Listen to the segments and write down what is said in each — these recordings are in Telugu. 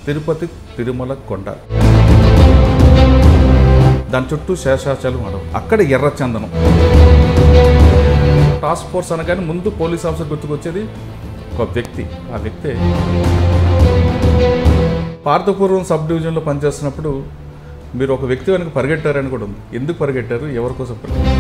తిరుపతి తిరుమల కొండ దాని చుట్టూ శేషాచలం అడవు అక్కడ ఎర్రచందనం టాస్క్ ఫోర్స్ అనగానే ముందు పోలీస్ ఆఫీసర్ గుర్తుకొచ్చేది ఒక వ్యక్తి ఆ వ్యక్తే పార్థపూర్వం సబ్ డివిజన్లో పనిచేస్తున్నప్పుడు మీరు ఒక వ్యక్తి వెనక పరిగెట్టారని కూడా ఉంది ఎందుకు పరిగెట్టారు ఎవరి కోసం పరిగెట్టారు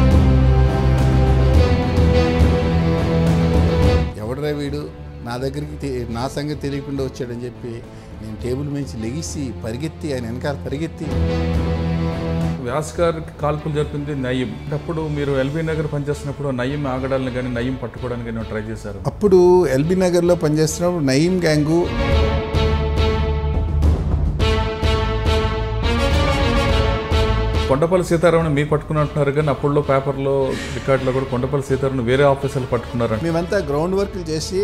ఎవడరా వీడు నా దగ్గరికి తె- నా సంగతి తెలియకుండా వచ్చాడని చెప్పి నేను టేబుల్ మించి లెగిసి పరిగెత్తి ఆయన వెనకాల పరిగెత్తి వ్యాస్ గారికి కాల్పులు జరిపింది నయీం అప్పుడు మీరు ఎల్బీ నగర్ పనిచేస్తున్నప్పుడు నయీం ఆగడాలను కానీ నయీం పట్టుకోవడానికి కానీ ట్రై చేశారు అప్పుడు ఎల్బీ నగర్లో పనిచేస్తున్నప్పుడు నయీం గ్యాంగు కొండపల్లి సీతారామన్ మీరు పట్టుకున్నట్టున్నారు కానీ అప్పుడులో పేపర్లో రికార్డులో కూడా కొండపల్లి సీతారామన్ వేరే ఆఫీసర్లు పట్టుకున్నారంట మేమంతా గ్రౌండ్ వర్క్లు చేసి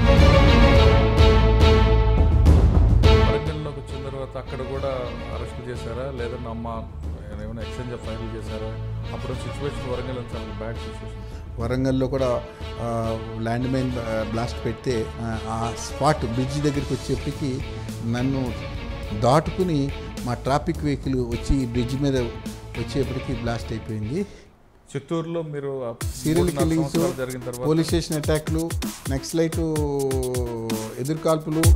వరంగల్లోకి వచ్చిన తర్వాత అక్కడ కూడా అరెస్ట్ చేశారా లేదా అమ్మ ఏమైనా ఎక్స్చేంజ్ ఆఫ్ ఫైల్ చేశారా అప్పుడు సిచ్యువేషన్ వరంగల్ అని చాలా బ్యాడ్ సిచ్యువేషన్ వరంగల్లో కూడా ఆ, ల్యాండ్ మైన్ ఆ, బ్లాస్ట్ పెడితే ఆ, ఆ స్పాట్ బ్రిడ్జ్ దగ్గరికి వచ్చేప్పటికి నన్ను దాటుకుని మా ట్రాఫిక్ వెహికల్ వచ్చి బ్రిడ్జ్ మీద వచ్చేప్పటికి బ్లాస్ట్ అయిపోయింది చిత్తూరులో మీరు ఆ సీరియల్ మూడున్నర కిల్లింగ్స్ సంవత్సరాలు జరిగిన తర్వాత పోలీస్ స్టేషన్ అటాక్లు నక్సలైట్ ఎదురుకాల్పులు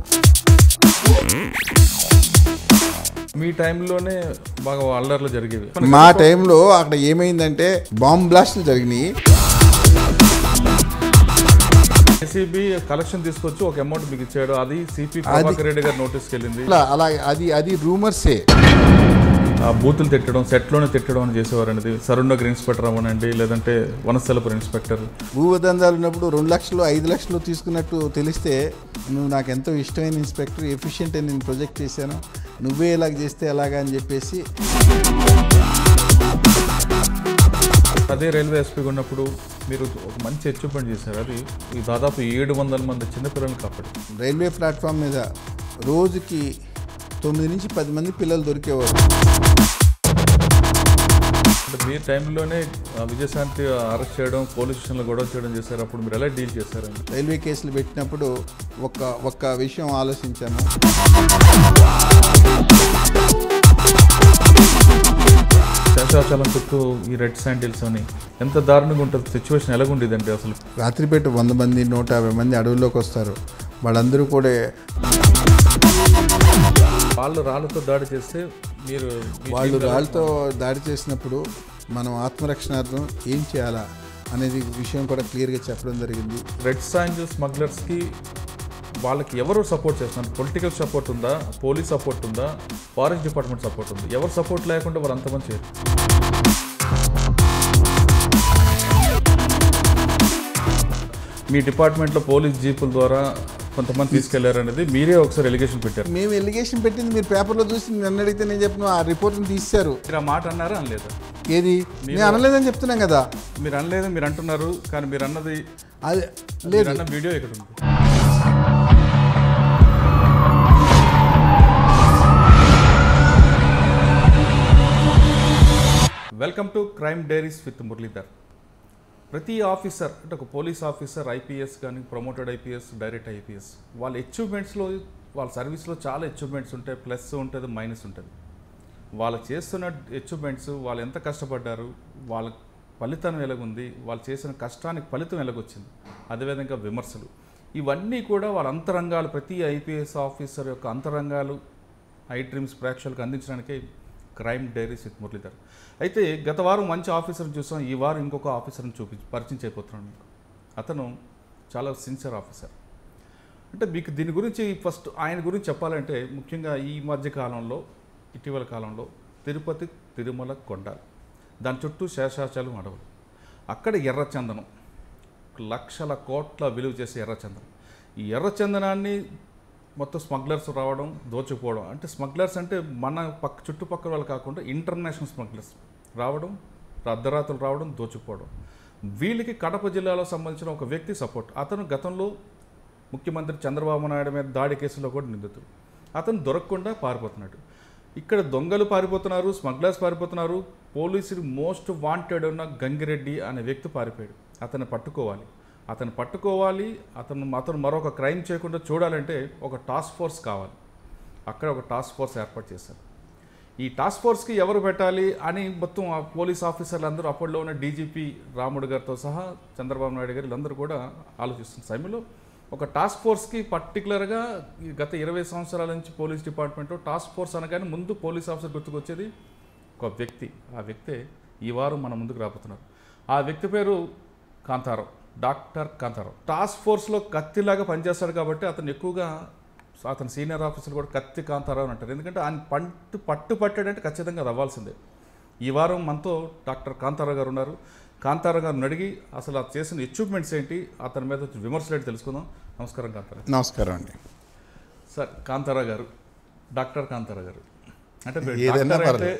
మీ టైంలోనే బాగా అల్లర్లు జరిగేవి మా టైంలో అక్కడ ఏమైందంటే బాంబ్ బ్లాస్ట్లు జరిగినాయి ఏసీబీ కలెక్షన్ తీసుకొచ్చి ఒక అమౌంట్ మీకు ఇచ్చాడు అది సిపి ప్రభాకర్ రెడ్డి గారి నోటీస్కి వెళ్ళింది అలా అలా అది అది రూమర్సే ఆ బూతులు తిట్టడం సెట్లోనే తిట్టడం అని చేసేవారు అనేది సరుణగర్ ఇన్స్పెక్టర్ అవ్వనండి లేదంటే వనస్థలపురం ఇన్స్పెక్టర్ భూవదందాలు ఉన్నప్పుడు రెండు లక్షలు ఐదు లక్షలు తీసుకున్నట్టు తెలిస్తే నువ్వు నాకు ఎంతో ఇష్టమైన ఇన్స్పెక్టర్ ఎఫిషియెంట్ అని నేను ప్రొజెక్ట్ చేశాను నువ్వే ఇలాగ చేస్తే ఎలాగా అని చెప్పేసి అదే రైల్వే ఎస్పీగా ఉన్నప్పుడు మీరు ఒక మంచి అచీవ్మెంట్ చేశారు అది ఈ దాదాపు ఏడు వందల మంది చిన్నపిల్లల్ని కాపాడు రైల్వే ప్లాట్ఫామ్ మీద రోజుకి తొమ్మిది నుంచి పది మంది పిల్లలు దొరికేవారు అంటే మీ టైంలోనే ఆ, విజయశాంతి అరెస్ట్ చేయడం పోలీస్ స్టేషన్లో గొడవ చేయడం చేశారు అప్పుడు మీరు ఎలా డీల్ చేశారండి రైల్వే కేసులు పెట్టినప్పుడు ఒక ఒక్క విషయం ఆలోచించాను శేషాచలం చుట్టూ ఈ రెడ్ శాండిల్స్ అని ఎంత దారుణంగా ఉంటుంది సిచ్యువేషన్ ఎలాగుండేదండి అసలు రాత్రిపేట వంద మంది నూట యాభై మంది అడవుల్లోకి వస్తారు వాళ్ళందరూ కూడా వాళ్ళు రాళ్ళతో దాడి చేస్తే మీరు మీ వాళ్ళు team ఎలా- రాళ్ళతో దాడి చేసినప్పుడు మనం ఆత్మరక్షణార్థం ఏం చేయాలా అనేది విషయం కూడా క్లియర్గా చెప్పడం జరిగింది రెడ్ శాండిల్ స్మగ్లర్స్కి వాళ్ళకి ఎవరు సపోర్ట్ చేస్తున్నారు పొలిటికల్ సపోర్ట్ ఉందా పోలీస్ సపోర్ట్ ఉందా ఫారెస్ట్ డిపార్ట్మెంట్ సపోర్ట్ ఉంది ఎవరు సపోర్ట్ లేకుండా వాళ్ళు అంతమంది చేయరు మీ డిపార్ట్మెంట్లో పోలీస్ జీపుల ద్వారా కొంతమంది తీసుకెళ్లారనేది మీరే ఒకసారి ఎలిగేషన్ పెట్టారు మేము ఎలిగేషన్ పెట్టింది మీరు పేపర్లో చూసి నన్ను అడిగితే నేను చెప్పిన ఆ రిపోర్ట్ని తీశారు మీరు ఆ మాట అన్నారా అనలేదా ఏది నేను అనలేదని చెప్తున్నాం కదా మీరు అనలేదు మీరు అంటున్నారు కానీ మీరు అన్నది అది మీరు లేదు అన్న వీడియో ఇక్కడ ఉంది welcome to crime diaries with Muralidhar ప్రతి ఆఫీసర్ అంటే ఒక పోలీస్ ఆఫీసర్ ఐపీఎస్ కానీ ప్రమోటెడ్ ఐపీఎస్ డైరెక్ట్ ఐపీఎస్ వాళ్ళ అచీవ్మెంట్స్లో వాళ్ళ సర్వీస్లో చాలా అచీవ్మెంట్స్ ఉంటాయి ప్లస్ ఉంటుంది మైనస్ ఉంటుంది వాళ్ళు చేస్తున్న అచీవ్మెంట్స్ వాళ్ళు ఎంత కష్టపడ్డారు వాళ్ళ ఫలితం ఎలాగుంది వాళ్ళు చేసిన కష్టానికి ఫలితం ఎలాగొచ్చింది అదేవిధంగా విమర్శలు ఇవన్నీ కూడా వాళ్ళ అంతరంగాలు ప్రతి ఐపీఎస్ ఆఫీసర్ యొక్క అంతరంగాలు ఐ డ్రీమ్స్ ప్రేక్షకులకు అందించడానికే క్రైమ్ డైరీస్ విత్ మురళీధర్ అయితే గత వారం మంచి ఆఫీసర్ని చూసాం ఈ వారం ఇంకొక ఆఫీసర్ని చూపి పరిచయం చేయబోతున్నాను మీకు అతను చాలా సిన్సియర్ ఆఫీసర్ అంటే మీకు దీని గురించి ఫస్ట్ ఆయన గురించి చెప్పాలంటే ముఖ్యంగా ఈ మధ్య కాలంలో ఇటీవల కాలంలో తిరుపతి తిరుమల కొండ దాని చుట్టూ శేషాచలం అడవులు అక్కడ ఎర్రచందనం లక్షల కోట్ల విలువ చేసే ఎర్రచందనం ఈ ఎర్రచందనాన్ని మొత్తం స్మగ్లర్స్ రావడం దోచుకుపోవడం అంటే స్మగ్లర్స్ అంటే మన పక్క చుట్టుపక్కల వాళ్ళు కాకుండా ఇంటర్నేషనల్ స్మగ్లర్స్ రావడం అర్ధరాత్రులు రావడం దోచుకుపోవడం వీళ్ళకి కడప జిల్లాలో సంబంధించిన ఒక వ్యక్తి సపోర్ట్ అతను గతంలో ముఖ్యమంత్రి చంద్రబాబు నాయుడు మీద దాడి కేసులో కూడా నిందితుడు అతను దొరకకుండా పారిపోతున్నాడు ఇక్కడ దొంగలు పారిపోతున్నారు స్మగ్లర్స్ పారిపోతున్నారు పోలీసులు మోస్ట్ వాంటెడ్ ఉన్న గంగిరెడ్డి అనే వ్యక్తి పారిపోయాడు అతన్ని పట్టుకోవాలి అతను పట్టుకోవాలి అతను అతను మరొక క్రైమ్ చేయకుండా చూడాలంటే ఒక టాస్క్ ఫోర్స్ కావాలి అక్కడ ఒక టాస్క్ ఫోర్స్ ఏర్పాటు చేశారు ఈ టాస్క్ ఫోర్స్కి ఎవరు పెట్టాలి అని మొత్తం ఆ పోలీస్ ఆఫీసర్లు అందరూ అప్పట్లో ఉన్న డీజీపీ రాముడు గారితో సహా చంద్రబాబు నాయుడు గారు వీళ్ళందరూ కూడా ఆలోచిస్తున్న సమయంలో ఒక టాస్క్ ఫోర్స్కి పర్టికులర్గా ఈ గత ఇరవై సంవత్సరాల నుంచి పోలీస్ డిపార్ట్మెంట్లో టాస్క్ ఫోర్స్ అనగానే ముందు పోలీస్ ఆఫీసర్ గుర్తుకొచ్చేది ఒక వ్యక్తి ఆ వ్యక్తే ఈ వారం మన ముందుకు రాబోతున్నారు ఆ వ్యక్తి పేరు కాంతారావు డాక్టర్ కాంతారావు టాస్క్ ఫోర్స్లో కత్తిలాగా పనిచేస్తాడు కాబట్టి అతను ఎక్కువగా అతని సీనియర్ ఆఫీసర్ కూడా కత్తి కాంతారావు అని అంటారు ఎందుకంటే ఆయన పట్టు పట్టు పట్టాడంటే ఖచ్చితంగా అది అవ్వాల్సిందే ఈ వారం మనతో డాక్టర్ కాంతారావు గారు ఉన్నారు కాంతారావు గారిని అడిగి అసలు అది చేసిన అచీవ్మెంట్స్ ఏంటి అతని మీద వచ్చిన విమర్శలు ఏంటి తెలుసుకుందాం నమస్కారం కాంతారావు నమస్కారం అండి సార్ కాంతారావు గారు డాక్టర్ కాంతారావు గారు అంటే మీరు ఏదైనా డాక్టర్ అంటే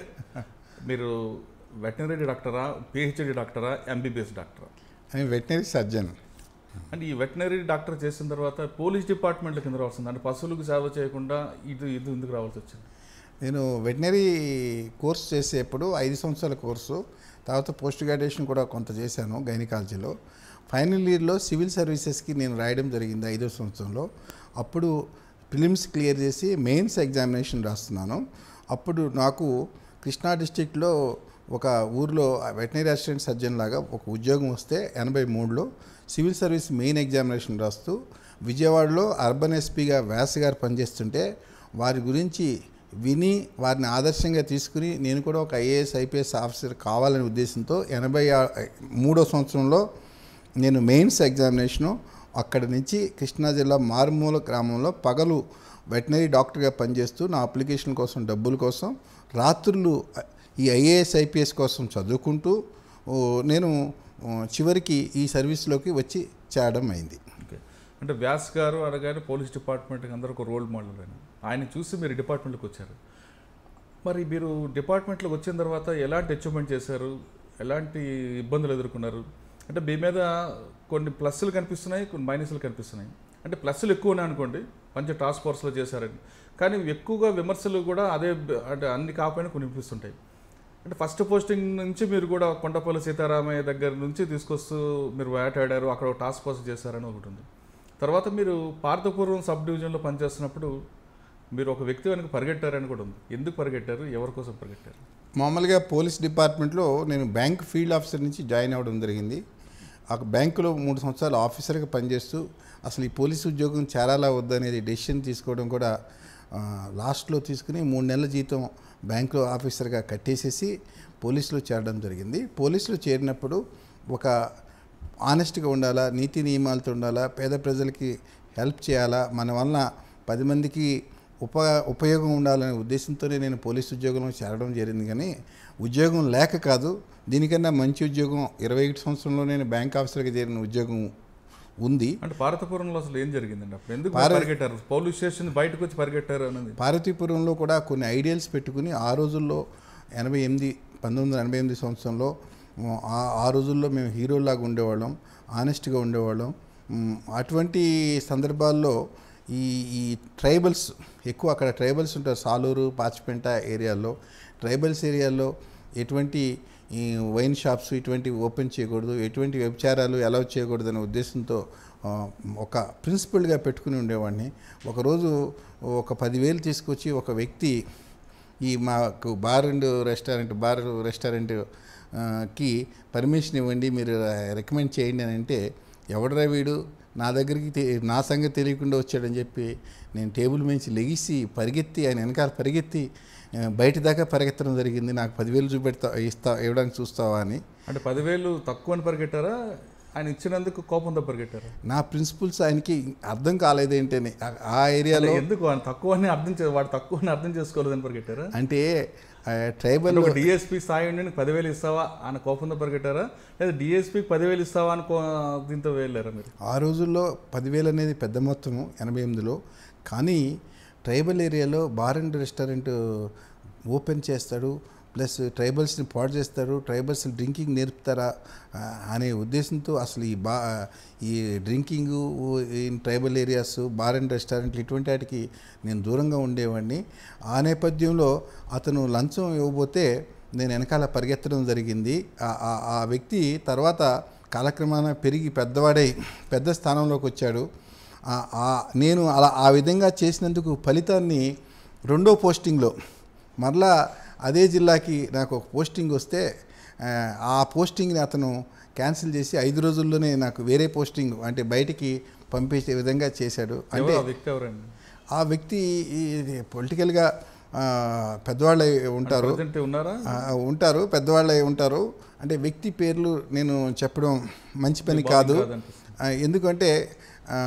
మీరు వెటనరీ డాక్టరా పిహెచ్డి డాక్టరా ఎంబీబీఎస్ డాక్టరా నేను వెటనరీ సర్జన్ అంటే ఈ వెటనరీ డాక్టర్ చేసిన తర్వాత పోలీస్ డిపార్ట్మెంట్ కింద రావాల్సింది అంటే పశువులకు సేవ చేయకుండా ఇది ఇది ఎందుకు రావాల్సి వచ్చింది నేను వెటనరీ కోర్స్ చేసేప్పుడు ఐదు సంవత్సరాల కోర్సు తర్వాత పోస్ట్ గ్రాడ్యుయేషన్ కూడా కొంత చేశాను గైనకాలజీలో ఫైనల్ ఇయర్లో సివిల్ సర్వీసెస్కి నేను రాయడం జరిగింది ఐదో సంవత్సరంలో అప్పుడు ఫిలిమ్స్ క్లియర్ చేసి మెయిన్స్ ఎగ్జామినేషన్ రాస్తున్నాను అప్పుడు నాకు కృష్ణా డిస్టిక్లో ఒక ఊర్లో వెటనరీ అసిస్టెంట్ సర్జన్ లాగా ఒక ఉద్యోగం వస్తే ఎనభై మూడులో సివిల్ సర్వీస్ మెయిన్ ఎగ్జామినేషన్ రాస్తూ విజయవాడలో అర్బన్ ఎస్పీగా వ్యాస్ గారు పనిచేస్తుంటే వారి గురించి విని వారిని ఆదర్శంగా తీసుకుని నేను కూడా ఒక ఐఏఎస్ ఐపీఎస్ ఆఫీసర్ కావాలనే ఉద్దేశంతో ఎనభై ఆ- మూడో సంవత్సరంలో నేను మెయిన్స్ ఎగ్జామినేషను అక్కడి నుంచి కృష్ణా జిల్లా మారుమూల గ్రామంలో పగలు వెటనరీ డాక్టర్గా పనిచేస్తూ నా అప్లికేషన్ కోసం డబ్బుల కోసం రాత్రులు ఈ ఐఏఎస్ ఐపీఎస్ కోసం చదువుకుంటూ ఓ, నేను ఓ, చివరికి ఈ సర్వీస్లోకి వచ్చి చేరడం అయింది ఓకే అంటే వ్యాస్ గారు అనగానే పోలీస్ డిపార్ట్మెంట్కి అందరూ ఒక రోల్ మోడల్ ఆయన ఆయన చూసి మీరు డిపార్ట్మెంట్కి వచ్చారు మరి మీరు డిపార్ట్మెంట్లోకి వచ్చిన తర్వాత ఎలాంటి అచీవ్మెంట్ చేశారు ఎలాంటి ఇబ్బందులు ఎదుర్కొన్నారు అంటే మీ మీద కొన్ని ప్లస్లు కనిపిస్తున్నాయి కొన్ని మైనస్లు కనిపిస్తున్నాయి అంటే ప్లస్లు ఎక్కువ ఉన్నాయి అనుకోండి మంచి టాస్క్ ఫోర్స్లో చేశారని కానీ ఎక్కువగా విమర్శలు కూడా అదే బ- అంటే అన్ని కాకపోయినా కొన్ని వినిపిస్తుంటాయి అంటే ఫస్ట్ పోస్టింగ్ నుంచి మీరు కూడా కొండపల్లి సీతారామయ్య దగ్గర నుంచి తీసుకొస్తూ మీరు వేటాడారు అక్కడ ఒక టాస్క్ ఫోర్స్ చేశారని ఒకటి ఉంది తర్వాత మీరు పార్థపూర్వం సబ్ డివిజన్లో పనిచేస్తున్నప్పుడు మీరు ఒక వ్యక్తి వెనక పరిగెట్టారని కూడా ఉంది ఎందుకు పరిగెట్టారు ఎవరి కోసం పరిగెట్టారు మామూలుగా పోలీస్ డిపార్ట్మెంట్లో నేను బ్యాంక్ ఫీల్డ్ ఆఫీసర్ నుంచి జాయిన్ అవ్వడం జరిగింది ఆ బ్యాంకులో మూడు సంవత్సరాలు ఆఫీసర్గా పనిచేస్తూ అసలు ఈ పోలీస్ ఉద్యోగం చేరాలా వద్దనేది డెసిషన్ తీసుకోవడం కూడా ఆ, లాస్ట్లో తీసుకుని మూడు నెలల జీతం బ్యాంకులో ఆఫీసర్గా కట్టేసేసి పోలీసులో చేరడం జరిగింది పోలీసులో చేరినప్పుడు ఒక ఆనెస్ట్గా ఉండాలా నీతి నియమాలతో ఉండాలా పేద ప్రజలకి హెల్ప్ చేయాలా మన వలన పది మందికి ఉప ఉపయోగం ఉండాలనే ఉద్దేశంతోనే నేను పోలీస్ ఉద్యోగంలో చేరడం జరిగింది కానీ ఉద్యోగం లేక కాదు దీనికన్నా మంచి ఉద్యోగం ఇరవై ఒకటి సంవత్సరంలో నేను బ్యాంక్ ఆఫీసర్గా చేరిన ఉద్యోగం ఉంది అంటే పార్థపురంలో అసలు ఏం జరిగిందండి అప్పుడు ఎందుకు పార- పరిగెట్టారు పోలీస్ స్టేషన్ బయటకు వచ్చి పరిగెట్టారు అన్నది పార్వతీపురంలో కూడా కొన్ని ఐడియల్స్ పెట్టుకుని ఆ రోజుల్లో ఎనభై ఎనిమిది పంతొమ్మిది వందల ఎనభై ఎనిమిది సంవత్సరంలో ఉమ్, ఆ ఆ రోజుల్లో మేము హీరోలాగా ఉండేవాళ్ళం ఆనెస్ట్గా ఉండేవాళ్ళం ఉమ్, అటువంటి సందర్భాల్లో ఈ ఈ ట్రైబల్స్ ఎక్కువ అక్కడ ట్రైబల్స్ ఉంటారు సాలూరు పాచిపెంట ఏరియాల్లో ట్రైబల్స్ ఏరియాల్లో ఎటువంటి ఈ వైన్ షాప్స్ ఇటువంటివి ఓపెన్ చేయకూడదు ఎటువంటి వ్యభిచారాలు ఎలా చేయకూడదు అనే ఉద్దేశంతో ఆ, ఒక ప్రిన్సిపల్గా పెట్టుకుని ఉండేవాడిని ఒకరోజు ఒక పదివేలు తీసుకొచ్చి ఒక వ్యక్తి ఈ మాకు bar and restaurant bar restaurant ఆ, కి పర్మిషన్ ఇవ్వండి మీరు రికమెండ్ చేయండి అని అంటే ఎవడరా వీడు నా దగ్గరికి తె- నా సంగతి తెలియకుండా వచ్చాడని చెప్పి నేను టేబుల్ మించి లెగిసి పరిగెత్తి ఆయన వెనకాల పరిగెత్తి ఆ, బయట దాకా పరిగెత్తడం జరిగింది నాకు పదివేలు చూపెడతా ఇస్తా ఇవ్వడానికి చూస్తావా అని అంటే పదివేలు తక్కువ అని పరిగెట్టారా ఆయన ఇచ్చినందుకు కోపంతో పరిగెట్టారా నా ప్రిన్సిపల్స్ ఆయనకి అర్థం కాలేదేంటని ఆ- ఆ ఏరియాలో ఎందుకు ఆయన తక్కువ అని అర్థం చే వాడు తక్కువ అని అర్థం చేసుకోలేదని పరిగెట్టారా అంటే ఆ, ట్రైబల్ అంటే ఒక డిఎస్పీ స్థాయి ఉండి నీకు పదివేలు ఇస్తావా అని కోపంతో పరిగెట్టారా లేదా డిఎస్పీకి పదివేలు ఇస్తావా అని కో- దీంతో వెళ్ళారా మీరు ఆ రోజుల్లో పదివేలు అనేది పెద్ద మొత్తము ఎనభై ఎనిమిదిలో కానీ ట్రైబల్ ఏరియాలో బార్ అండ్ రెస్టారెంట్ ఓపెన్ చేస్తాడు ప్లస్ ట్రైబల్స్ని పాడు చేస్తారు ట్రైబల్స్ డ్రింకింగ్ నేర్పుతారా ఆ, అనే ఉద్దేశంతో అసలు ఈ బా ఈ drinking in tribal areas bar and రెస్టారెంట్లు ఇటువంటి వాటికి నేను దూరంగా ఉండేవాడిని ఆ నేపథ్యంలో అతను లంచం ఇవ్వబోతే నేను వెనకాల పరిగెత్తడం జరిగింది ఆ- ఆ- ఆ వ్యక్తి తర్వాత కాలక్రమాన పెరిగి పెద్దవాడై పెద్ద స్థానంలోకి వచ్చాడు ఆ- ఆ- నేను అలా ఆ విధంగా చేసినందుకు ఫలితాన్ని రెండో పోస్టింగ్లో మరలా అదే జిల్లాకి నాకు ఒక పోస్టింగ్ వస్తే ఆ, ఆ పోస్టింగ్ని అతను క్యాన్సిల్ చేసి ఐదు రోజుల్లోనే నాకు వేరే పోస్టింగ్ అంటే బయటికి పంపించే విధంగా చేశాడు అంటే ఎవరు ఆ వ్యక్తి ఎవరండి ఆ వ్యక్తి పొలిటికల్గా పెద్దవాళ్ళు ఉంటారు ప్రజెంట్ ఉన్నారా ఆ, ఉంటారు పెద్దవాళ్ళే ఉంటారు అంటే వ్యక్తి పేర్లు నేను చెప్పడం మంచి పని కాదు కాదనిపిస్తుంది. ఆ, ఎందుకంటే ఆ,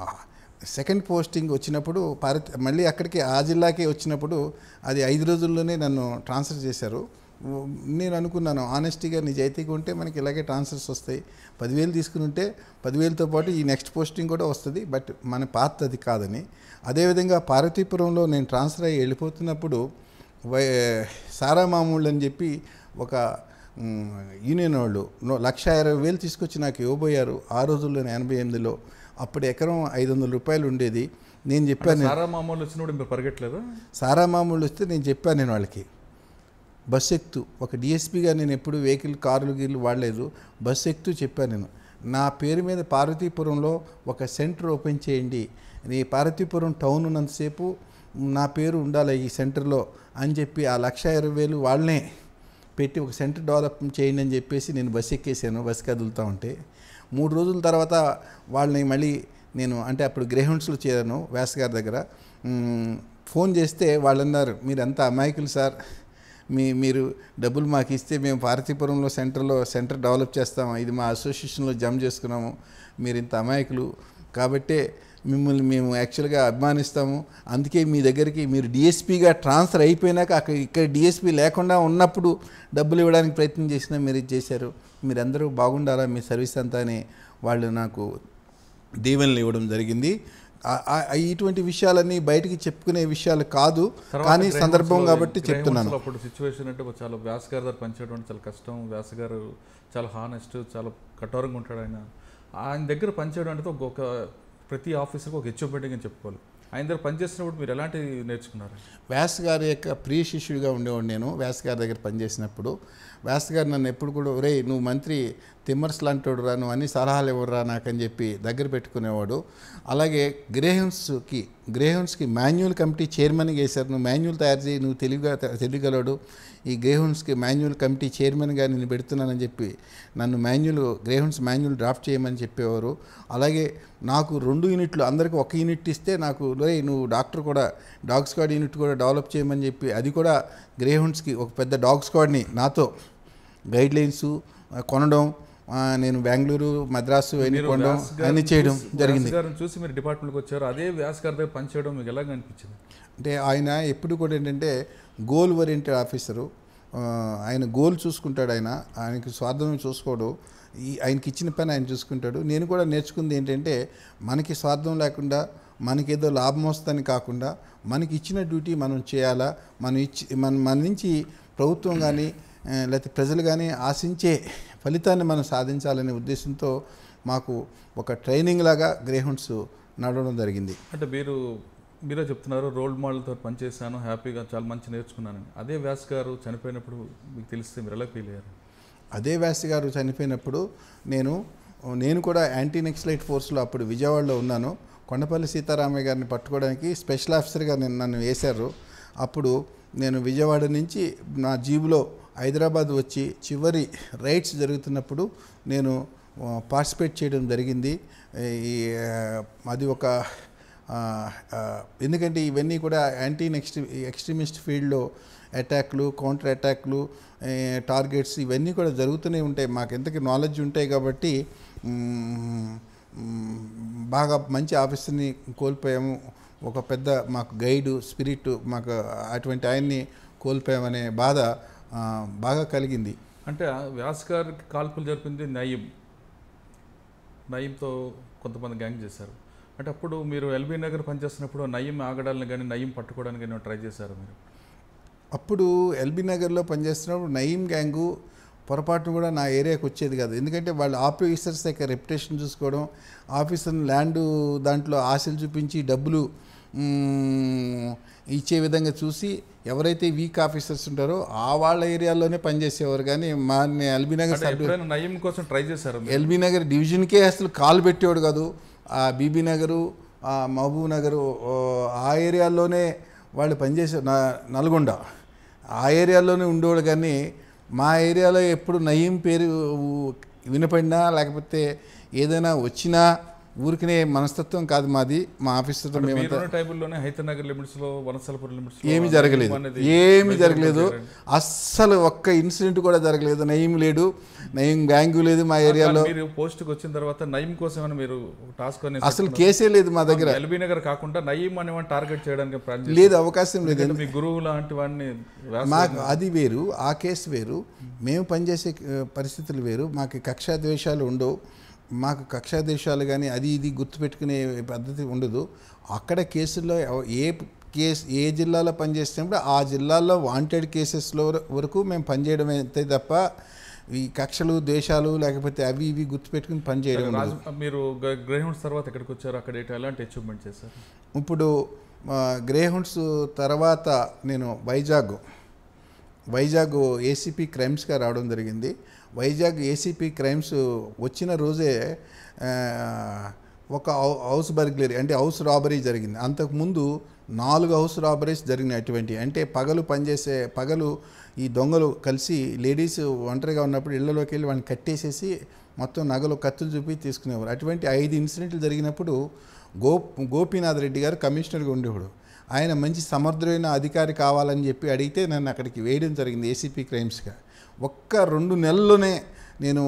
సెకండ్ పోస్టింగ్ వచ్చినప్పుడు భారత్ మళ్ళీ అక్కడికి ఆ జిల్లాకే వచ్చినప్పుడు అది ఐదు రోజుల్లోనే నన్ను ట్రాన్స్ఫర్ చేశారు ఉ- నేను అనుకున్నాను ఆనెస్టీగా నిజాయితీగా ఉంటే మనకి ఇలాగే ట్రాన్స్ఫర్స్ వస్తాయి పదివేలు తీసుకుని ఉంటే పదివేలతో పాటు ఈ నెక్స్ట్ పోస్టింగ్ కూడా వస్తుంది బట్ మన పాత అది కాదని అదేవిధంగా పార్వతీపురంలో నేను ట్రాన్స్ఫర్ అయ్యి వెళ్ళిపోతున్నప్పుడు వై సారా మామూళ్ళు అని చెప్పి ఒక మ్, యూనియన్ వాళ్ళు నో- లక్ష ఇరవై వేలు తీసుకొచ్చి నాకు ఇవ్వబోయారు ఆ రోజుల్లోనే ఎనభై ఎనిమిదిలో అప్పుడు ఎకరం ఐదు వందల రూపాయలు ఉండేది నేను చెప్పాను సారా మామూలు వచ్చినప్పుడు మీరు పరిగెట్టలేదా సారా మామూలు వస్తే నేను చెప్పాను నేను వాళ్ళకి బస్సు ఎక్కుతూ ఒక డిఎస్పీగా నేను ఎప్పుడు వెహికల్ కార్లు గీర్లు వాడలేదు బస్సు ఎక్కుతూ చెప్పాను నేను నా పేరు మీద పార్వతీపురంలో ఒక సెంటర్ ఓపెన్ చేయండి ఈ పార్వతీపురం టౌన్ ఉన్నంతసేపు నా పేరు ఉండాలి ఈ సెంటర్లో అని చెప్పి ఆ లక్ష ఇరవై వేలు వాళ్ళనే పెట్టి ఒక సెంటర్ డెవలప్ చేయండి అని చెప్పేసి నేను బస్సు ఎక్కేసాను బస్సు కదులుతూ ఉంటే మూడు రోజుల తర్వాత వాళ్ళని మళ్ళీ నేను అంటే అప్పుడు గ్రేహౌండ్స్లో చేరాను వ్యాస్ గారి దగ్గర మ్, ఫోన్ చేస్తే వాళ్ళు అన్నారు మీరు ఎంత అమాయకులు సార్ మీ మీరు డబ్బులు మాకు ఇస్తే మేము పార్వతీపురంలో సెంటర్లో సెంటర్ డెవలప్ చేస్తాము ఇది మా అసోసియేషన్లో జమ చేసుకున్నాము మీరు ఇంత అమాయకులు కాబట్టే మిమ్మల్ని మేము యాక్చువల్గా అభిమానిస్తాము అందుకే మీ దగ్గరికి మీరు డిఎస్పీగా ట్రాన్స్ఫర్ అయిపోయినాక అక్కడ ఇక్కడ డిఎస్పీ లేకుండా ఉన్నప్పుడు డబ్బులు ఇవ్వడానికి ప్రయత్నం చేసినా మీరు ఇది చేశారు మీరందరూ బాగుండాలా మీ సర్వీస్ అంతా అని వాళ్ళు నాకు దీవెనలు ఇవ్వడం జరిగింది ఆ- ఆ- ఆ ఇటువంటి విషయాలన్నీ బయటికి చెప్పుకునే విషయాలు కాదు తర్వాత కానీ గ్రహణోత్సవం సందర్భం లో- కాబట్టి గ్రహణోత్సవం చెప్తున్నాను లో అప్పుడు సిచ్యువేషన్ అంటే ఒక చాలా వ్యాస్ గారి దగ్గర పనిచేయడం అంటే చాలా కష్టం వ్యాస్ గారు చాలా హానెస్ట్ చాలా కఠోరంగా ఉంటాడు ఆయన ఆయన దగ్గర పనిచేయడం అంటే ఒక- ఒక ప్రతి ఆఫీసర్కి ఒక అచీవ్మెంట్ అని చెప్పుకోవాలి ఆయన దగ్గర పనిచేసినప్పుడు మీరు ఎలాంటి నేర్చుకున్నారు వ్యాస్ గారి యొక్క ప్రియ శిష్యుడిగా ఉండేవాడు నేను వ్యాస్ గారి దగ్గర పనిచేసినప్పుడు వ్యాస్ గారు నన్ను ఎప్పుడు కూడా ఒరే నువ్వు మంత్రి తిమ్మర్స్ లాంటోడు రా నువ్వు అన్ని సలహాలు ఇవ్వరా నాకని చెప్పి దగ్గర పెట్టుకునేవాడు అలాగే గ్రేహౌన్స్కి గ్రేహౌన్స్కి మాన్యువల్ కమిటీ చైర్మన్గా వేశారు నువ్వు మాన్యువల్ తయారు చేయి నువ్వు తెలివిగా తెలియగలడు ఈ గ్రేహౌన్స్కి మాన్యువల్ కమిటీ చైర్మన్గా నేను పెడుతున్నానని చెప్పి నన్ను మాన్యువల్ గ్రేహౌన్స్ మాన్యువల్ డ్రాఫ్ట్ చేయమని చెప్పేవారు అలాగే నాకు రెండు యూనిట్లు అందరికీ ఒక యూనిట్ ఇస్తే నాకు "రేయ్, నువ్వు డాక్టర్ కూడా డాగ్ స్క్వాడ్ యూనిట్ కూడా డెవలప్ చేయమని చెప్పి అది కూడా గ్రేహౌండ్స్కి ఒక పెద్ద డాగ్ స్క్వాడ్ని నాతో గైడ్ లైన్స్ కొనడం ఆ, నేను బెంగళూరు మద్రాసు అన్ని మీరు కొనడం వ్యాస్ గారిని అన్ని చేయడం చూసి- జరిగింది వ్యాస్ గారిని చూసి మీరు డిపార్ట్మెంట్కి వచ్చారు అదే వ్యాస్ గారి దగ్గర పనిచేయడం మీకు ఎలాగ అనిపించింది అంటే ఆయన ఎప్పుడు కూడా ఏంటంటే గోల్ ఓరియంటెడ్ ఆఫీసరు ఆ, ఆయన గోల్ చూసుకుంటాడు ఆయన ఆయనకి స్వార్థం చూసుకోడు ఈ ఆయనకి ఇచ్చిన పని ఆయన చూసుకుంటాడు నేను కూడా నేర్చుకుంది ఏంటంటే మనకి స్వార్థం లేకుండా మనకేదో లాభం వస్తుందని కాకుండా మనకి ఇచ్చిన డ్యూటీ మనం చేయాలా మనం ఇచ్చి మన మన నుంచి ప్రభుత్వం కానీ లేకపోతే ప్రజలు కానీ ఆశించే ఫలితాన్ని మనం సాధించాలనే ఉద్దేశంతో మాకు ఒక ట్రైనింగ్ లాగా గ్రేహౌండ్స్ నడవడం జరిగింది అంటే మీరు మీరే చెప్తున్నారు రోల్ మోడల్తో పనిచేశాను హ్యాపీగా చాలా మంచి నేర్చుకున్నాను అదే వ్యాస్ గారు చనిపోయినప్పుడు మీకు తెలిస్తే మీరు ఎలా ఫీల్ అయ్యారు అదే వ్యాస్ గారు చనిపోయినప్పుడు నేను నేను కూడా యాంటీ నెక్సలైట్ ఫోర్స్లో అప్పుడు విజయవాడలో ఉన్నాను కొండపల్లి సీతారామయ్య గారిని పట్టుకోవడానికి స్పెషల్ ఆఫీసర్గా నేను నన్ను వేశారు అప్పుడు నేను విజయవాడ నుంచి నా జీబులో హైదరాబాద్ వచ్చి చివరి రైడ్స్ జరుగుతున్నప్పుడు నేను పార్టిసిపేట్ చేయడం జరిగింది ఈ ఆ, అది ఒక ఆ, ఆ, ఎందుకంటే ఇవన్నీ కూడా యాంటీ నెక్స్ట్ ఎక్స్ట్రీమిస్ట్ ఫీల్డ్లో అటాక్లు కౌంటర్ అటాక్లు ఏ, టార్గెట్స్ ఇవన్నీ కూడా జరుగుతూనే ఉంటాయి మాకు ఎంతకి నాలెడ్జ్ ఉంటాయి కాబట్టి మ్, మ్, బాగా మంచి ఆఫీసర్ని కోల్పోయాము ఒక పెద్ద మాకు గైడు స్పిరిట్ మాకు అటువంటి ఆయన్ని కోల్పోయామనే బాధ ఆ, బాగా కలిగింది అంటే ఆ వ్యాస్ గారికి కాల్పులు జరిపింది నయీం నయీంతో కొంతమంది గ్యాంగ్ చేశారు అంటే అప్పుడు మీరు ఎల్బీ నగర్ పనిచేస్తున్నప్పుడు నయీం ఆగడాలను కానీ నయీం పట్టుకోవడానికి కానీ ట్రై చేశారు మీరు అప్పుడు ఎల్బీ నగర్లో పనిచేస్తున్నప్పుడు నయీం గ్యాంగు పొరపాటు కూడా నా ఏరియాకి వచ్చేది కాదు ఎందుకంటే వాళ్ళు ఆఫీసర్స్ యొక్క రెప్యుటేషన్ చూసుకోవడం ఆఫీసర్ ల్యాండ్ దాంట్లో ఆశలు చూపించి డబ్బులు మ్, ఇచ్చే విధంగా చూసి ఎవరైతే వీక్ ఆఫీసర్స్ ఉంటారో ఆ వాళ్ళ ఏరియాలోనే పనిచేసేవారు కానీ మా ఎల్బీ నగర్ అంటే సబ్ ఎప్పుడైనా నయీం కోసం ట్రై చేశారు మీరు ఎల్బీ నగర్ డివిజన్కే అసలు కాలు పెట్టేవాడు కాదు ఆ బీబీ నగరు ఆ మహబూబ్ నగరు ఓ, ఆ ఏరియాలోనే వాళ్ళు పనిచేసే నా నల్గొండ ఆ ఏరియాలోనే ఉండేవాడు కానీ మా ఏరియాలో ఎప్పుడు నయీం పేరు వినపడినా లేకపోతే ఏదైనా వచ్చినా ఊరికనే మనస్తత్వం కాదు మాది మా ఆఫీసర్తో మేమంతా మీరున్న టైపుల్లోనే హైతనగర్ లిమిట్స్ లో వనసలపురం లిమిట్స్ ఏమి జరగలేదు ఏమి జరగలేదు అస్సలు ఒక్క ఇన్సిడెంట్ కూడా జరగలేదు నయం లేడు నయం గ్యాంగు లేదు మా ఏరియాలో మీరు పోస్ట్ కి వచ్చిన తర్వాత నయీం కోసం ఏమైనా మీరు టాస్క్ అనేది అసలు కేసే లేదు మా దగ్గర ఎల్బీ నగర్ కాకుండా నయీం అని టార్గెట్ చేయడానికి ప్లాన్ చేశారు. లేదు అవకాశం లేదు ఎందుకంటే మీ గురువు లాంటి వాడిని వ్యాస- మాకు అది వేరు ఆ కేసు వేరు మేము పనిచేసే ఆ, పరిస్థితులు వేరు మాకు కక్షా ద్వేషాలు ఉండవు మాకు కక్షా ద్వేషాలు కానీ అది ఇది గుర్తుపెట్టుకునే పద్ధతి ఉండదు అక్కడ కేసుల్లో ఎవ- ఏ కేసు ఏ జిల్లాలో పనిచేసినప్పుడు ఆ జిల్లాలో వాంటెడ్ కేసెస్లో వరకు మేము పనిచేయడం అయితే తప్ప ఈ కక్షలు ద్వేషాలు లేకపోతే అవి ఇవి గుర్తుపెట్టుకుని పనిచేయడం ఉండదు. రాజు మీరు గ్రహౌండ్స్ తర్వాత ఎక్కడికి వచ్చారు అక్కడ ఏంటి- ఎలాంటి అచీవ్మెంట్ చేశారు ఇప్పుడు గ్రేహౌండ్స్ తర్వాత నేను వైజాగ్ వైజాగ్ ఏసీపీ క్రైమ్స్గా రావడం జరిగింది వైజాగ్ ఏసీపీ క్రైమ్స్ వచ్చిన రోజే ఆ, ఒక హౌ- హౌస్ బర్గ్లరీ అంటే హౌస్ రాబరీ జరిగింది అంతకుముందు నాలుగు హౌస్ రాబరీస్ జరిగినాయి అటువంటి అంటే పగలు పనిచేసే పగలు ఈ దొంగలు కలిసి లేడీస్ ఒంటరిగా ఉన్నప్పుడు ఇళ్లలోకి వెళ్ళి వాళ్ళని కట్టేసేసి మొత్తం నగలు కత్తులు చూపి తీసుకునేవారు అటువంటి ఐదు ఇన్సిడెంట్లు జరిగినప్పుడు గో గోపీనాథ్ రెడ్డి గారు కమిషనర్గా ఉండేవాడు ఆయన మంచి సమర్థుడైన అధికారి కావాలని చెప్పి అడిగితే నన్ను అక్కడికి వేయడం జరిగింది ఏసీపీ క్రైమ్స్గా ఒక్క రెండు నెలల్లోనే నేను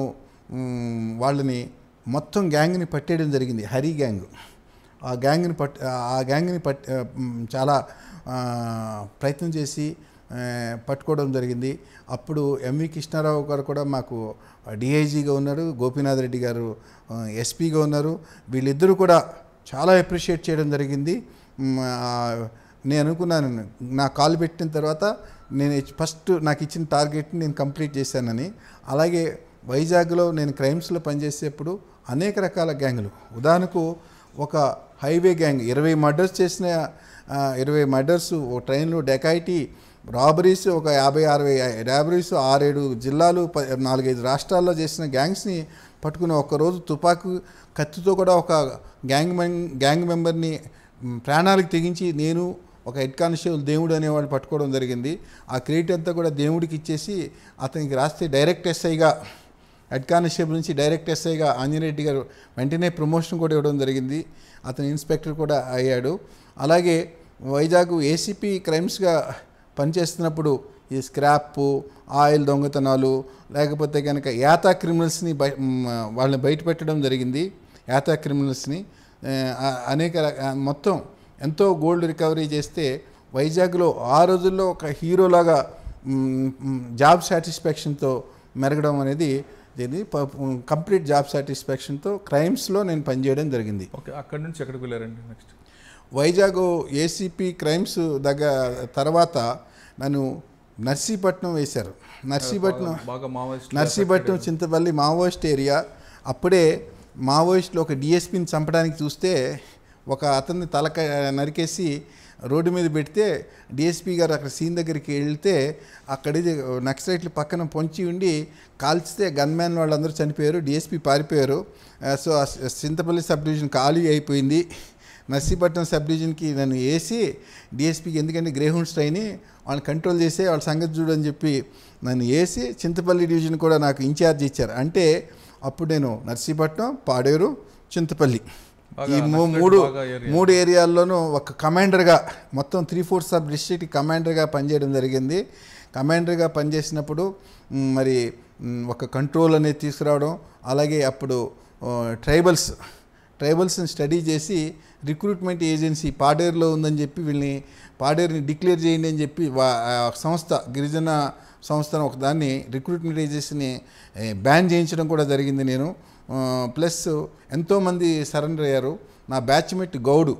మ్, వాళ్ళని మొత్తం గ్యాంగ్ని పట్టేయడం జరిగింది హరి గ్యాంగ్ ఆ గ్యాంగ్ని పట్ ఆ గ్యాంగ్ని పట్ ఆ, మ్, చాలా ఆ, ప్రయత్నం చేసి ఆ, పట్టుకోవడం జరిగింది అప్పుడు ఎంవి కృష్ణారావు గారు కూడా మాకు డిఐజీగా ఉన్నారు గోపీనాథ్ రెడ్డి గారు ఆ, ఎస్పీగా ఉన్నారు వీళ్ళిద్దరూ కూడా చాలా అప్రిషియేట్ చేయడం జరిగింది మ్, ఆ, నేను అనుకున్నాను నా కాల్ పెట్టిన తర్వాత నేను ఇచ్- ఫస్ట్ నాకు ఇచ్చిన టార్గెట్ని నేను కంప్లీట్ చేశానని అలాగే వైజాగ్లో నేను క్రైమ్స్లో పనిచేసేప్పుడు అనేక రకాల గ్యాంగులు ఉదాహరణకు ఒక హైవే గ్యాంగ్ ఇరవై మర్డర్స్ చేసిన ఆ, ఇరవై మర్డర్స్ ఓ ట్రైన్లో డెకాయిటీ రాబరీస్ ఒక యాభై అరవై రాబరీస్ ఆరేడు జిల్లాలు ప- నాలుగైదు రాష్ట్రాల్లో చేసిన గ్యాంగ్స్ని పట్టుకుని ఒక్కరోజు తుపాకు కత్తితో కూడా ఒక గ్యాంగ్ మెం గ్యాంగ్ మెంబర్ని మ్, ప్రాణాలకు తెగించి నేను ఒక హెడ్ కానిస్టేబుల్ దేవుడు అనేవాళ్ళు పట్టుకోవడం జరిగింది ఆ క్రెడిట్ అంతా కూడా దేవుడికి ఇచ్చేసి అతనికి రాస్తే డైరెక్ట్ ఎస్ఐగా హెడ్ కానిస్టేబుల్ నుంచి డైరెక్ట్ ఎస్ఐగా ఆంజనేరెడ్డి గారు వెంటనే ప్రమోషన్ కూడా ఇవ్వడం జరిగింది అతను ఇన్స్పెక్టర్ కూడా అయ్యాడు అలాగే వైజాగ్ ఏసీపీ క్రైమ్స్గా పనిచేస్తున్నప్పుడు ఈ స్క్రాప్ ఆయిల్ దొంగతనాలు లేకపోతే కనుక యాతా క్రిమినల్స్ని బయ మ్, వాళ్ళని బయట పెట్టడం జరిగింది యాతా క్రిమినల్స్ని ఆ, అనేక ర- ఆ, మొత్తం ఎంతో గోల్డ్ రికవరీ చేస్తే వైజాగ్లో ఆ రోజుల్లో ఒక హీరోలాగా మ్, మ్, జాబ్ సాటిస్ఫాక్షన్తో మెరగడం అనేది జరిగింది ప- కంప్లీట్ జాబ్ సాటిస్ఫాక్షన్తో క్రైమ్స్లో నేను పనిచేయడం జరిగింది ఓకే అక్కడ నుంచి ఎక్కడికి వెళ్ళారండి నెక్స్ట్ వైజాగ్ ఏసీపీ క్రైమ్స్ దగ్గర తర్వాత నన్ను నర్సీపట్నం వేశారు నర్సీపట్నం బాగా Maoist Narsipatnam Chintapalli Maoist area అప్పుడే మావోయిస్టులు ఒక డిఎస్పీని చంపడానికి చూస్తే ఒక అతన్ని తలక నరికేసి రోడ్డు మీద పెడితే డిఎస్పీ గారు అక్కడ సీన్ దగ్గరికి వెళ్తే అక్కడ ఇది నక్సలైట్లు పక్కన పొంచి ఉండి కాల్చితే గన్మ్యాన్ వాళ్ళందరూ చనిపోయారు డిఎస్పీ పారిపోయారు ఆ, సో ఆ చింతపల్లి సబ్ డివిజన్ ఖాళీ అయిపోయింది నర్సీపట్నం సబ్ డివిజన్కి నన్ను వేసి డిఎస్పీకి ఎందుకంటే గ్రేహౌండ్స్ ట్రైని వాళ్ళని కంట్రోల్ చేసే వాళ్ళ సంగతి చూడని చెప్పి నన్ను వేసి చింతపల్లి డివిజన్ కూడా నాకు ఇన్ఛార్జ్ ఇచ్చారు అంటే అప్పుడు నేను నర్సీపట్నం పాడేరు చింతపల్లి బాగా ఈ మూ- నక్సలైట్ మూడు బాగా area. మూడు ఏరియాల్లోనూ ఒక కమాండర్గా మొత్తం త్రీ ఫోర్త్ సబ్ డిస్ట్రిక్ట్ కమాండర్గా పనిచేయడం జరిగింది కమాండర్గా పనిచేసినప్పుడు మ్, మరి మ్, ఒక కంట్రోల్ అనేది తీసుకురావడం అలాగే అప్పుడు ఆ, ట్రైబల్స్ ట్రైబల్స్ని స్టడీ చేసి రిక్రూట్మెంట్ ఏజెన్సీ పాడేరులో ఉందని చెప్పి వీళ్ళని పాడేరుని డిక్లేర్ చేయండి అని చెప్పి వా- ఆ సంస్థ గిరిజన సంస్థను ఒక దాన్ని రిక్రూట్మెంట్ ఏజెన్సీని ఏ, బ్యాన్ చేయించడం కూడా జరిగింది నేను ఆ, ప్లస్ ఎంతోమంది సరెండర్ అయ్యారు నా బ్యాచ్మేట్ గౌడు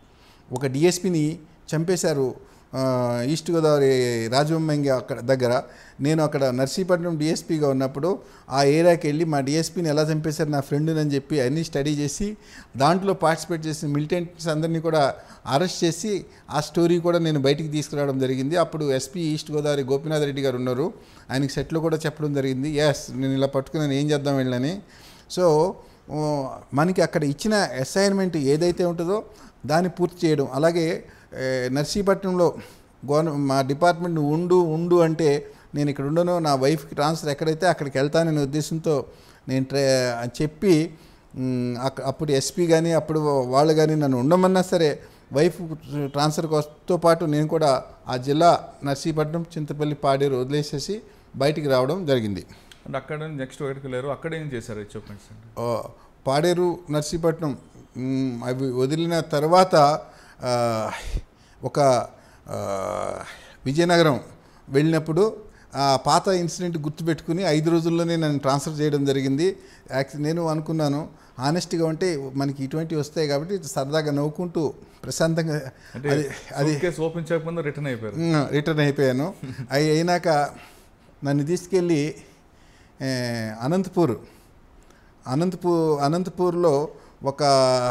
ఒక డిఎస్పిని చంపేశారు ఆ, ఈస్ట్ గోదావరి రాజవొమ్మంగి అక్కడ దగ్గర నేను అక్కడ నర్సీపట్నం డిఎస్పీగా ఉన్నప్పుడు ఆ ఏరియాకి వెళ్ళి మా డిఎస్పీని ఎలా చంపేశారు నా ఫ్రెండ్ని అని చెప్పి అన్నీ స్టడీ చేసి దాంట్లో పార్టిసిపేట్ చేసిన మిలిటెంట్స్ అందరినీ కూడా అరెస్ట్ చేసి ఆ స్టోరీ కూడా నేను బయటికి తీసుకురావడం జరిగింది అప్పుడు ఎస్పీ ఈస్ట్ గోదావరి గోపీనాథ్ రెడ్డి గారు ఉన్నారు ఆయనకి సెట్లో కూడా చెప్పడం జరిగింది ఎస్ నేను ఇలా పట్టుకున్నాను ఏం చేద్దాం వెళ్ళని సో ఓ, మనకి అక్కడ ఇచ్చిన అసైన్మెంట్ ఏదైతే ఉంటుందో దాన్ని పూర్తి చేయడం అలాగే ఏ, నర్సీపట్నంలో గవర్న మా డిపార్ట్మెంట్ ఉండు ఉండు అంటే నేను ఇక్కడ ఉండను నా వైఫ్కి ట్రాన్స్ఫర్ ఎక్కడైతే అక్కడికి వెళ్తాననే ఉద్దేశంతో నేను ట్రే చెప్పి మ్, అక్క- అప్పుడు ఎస్పీ కానీ అప్పుడు వాళ్ళు కానీ నన్ను ఉండమన్నా సరే వైఫ్ ట్రాన్స్ఫర్తో పాటు నేను కూడా ఆ జిల్లా నర్సీపట్నం చింతపల్లి పాడేరు వదిలేసేసి బయటికి రావడం జరిగింది అండ్ అక్కడ నెక్స్ట్ ఎక్కడికి వెళ్ళారు అక్కడ ఏం చేశారు ఎక్విప్మెంట్స్ అండి ఆ, పాడేరు నర్సీపట్నం మ్, అవి వదిలిన తర్వాత ఆ, ఒక ఆ, విజయనగరం వెళ్ళినప్పుడు ఆ పాత ఇన్సిడెంట్ గుర్తుపెట్టుకుని ఐదు రోజుల్లోనే నన్ను ట్రాన్స్ఫర్ చేయడం జరిగింది యాక్చువల్లీ నేను అనుకున్నాను ఆనెస్ట్గా ఉంటే మనకి ఇటువంటివి వస్తాయి కాబట్టి సరదాగా నవ్వుకుంటూ ప్రశాంతంగా అంటే అది అది కేసు ఓపెన్ చేయకముందు రిటర్న్ అయిపోయారు ఉమ్, రిటర్న్ అయిపోయాను అవి అయినాక నన్ను తీసుకెళ్ళి ఏ, అనంతపూర్ అనంతపూర్ అనంతపూర్లో ఒక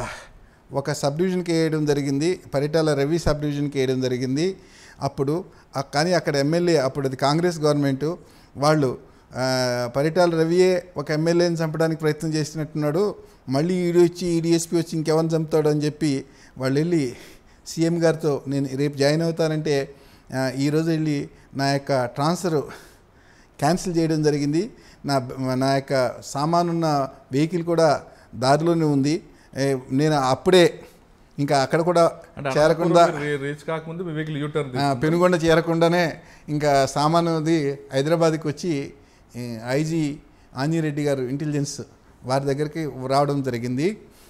ఒక సబ్ డివిజన్కి వేయడం జరిగింది పరిటాల రవి సబ్ డివిజన్కి వేయడం జరిగింది అప్పుడు ఆ- కానీ అక్కడ ఎమ్మెల్యే అప్పుడు అది కాంగ్రెస్ గవర్నమెంట్ వాళ్ళు ఆ, పరిటాల రవియే ఒక ఎమ్మెల్యేని చంపడానికి ప్రయత్నం చేసినట్టున్నాడు మళ్ళీ ఈడీ వచ్చి ఈడీఎస్పీ వచ్చి ఇంకెవరిని చంపుతాడు అని చెప్పి వాళ్ళు వెళ్ళి సీఎం గారితో నేను రేపు జాయిన్ అవుతానంటే ఆ, ఈరోజు వెళ్ళి నా యొక్క ట్రాన్స్ఫర్ క్యాన్సిల్ చేయడం జరిగింది నా నా యొక్క సామానున్న వెహికల్ కూడా దారిలోనే ఉంది ఏ, నేను అప్పుడే ఇంకా అక్కడ కూడా అంటే చేరకుండా రీచ్ కాకముందు మీ వెహికల్ యూటర్న్ ఆ, పెనుగొండ చేరకుండానే ఇంకా సామానుది హైదరాబాద్కి వచ్చి ఈ, ఐజీ ఆంజీరెడ్డి గారు ఇంటెలిజెన్స్ వారి దగ్గరికి రావడం జరిగింది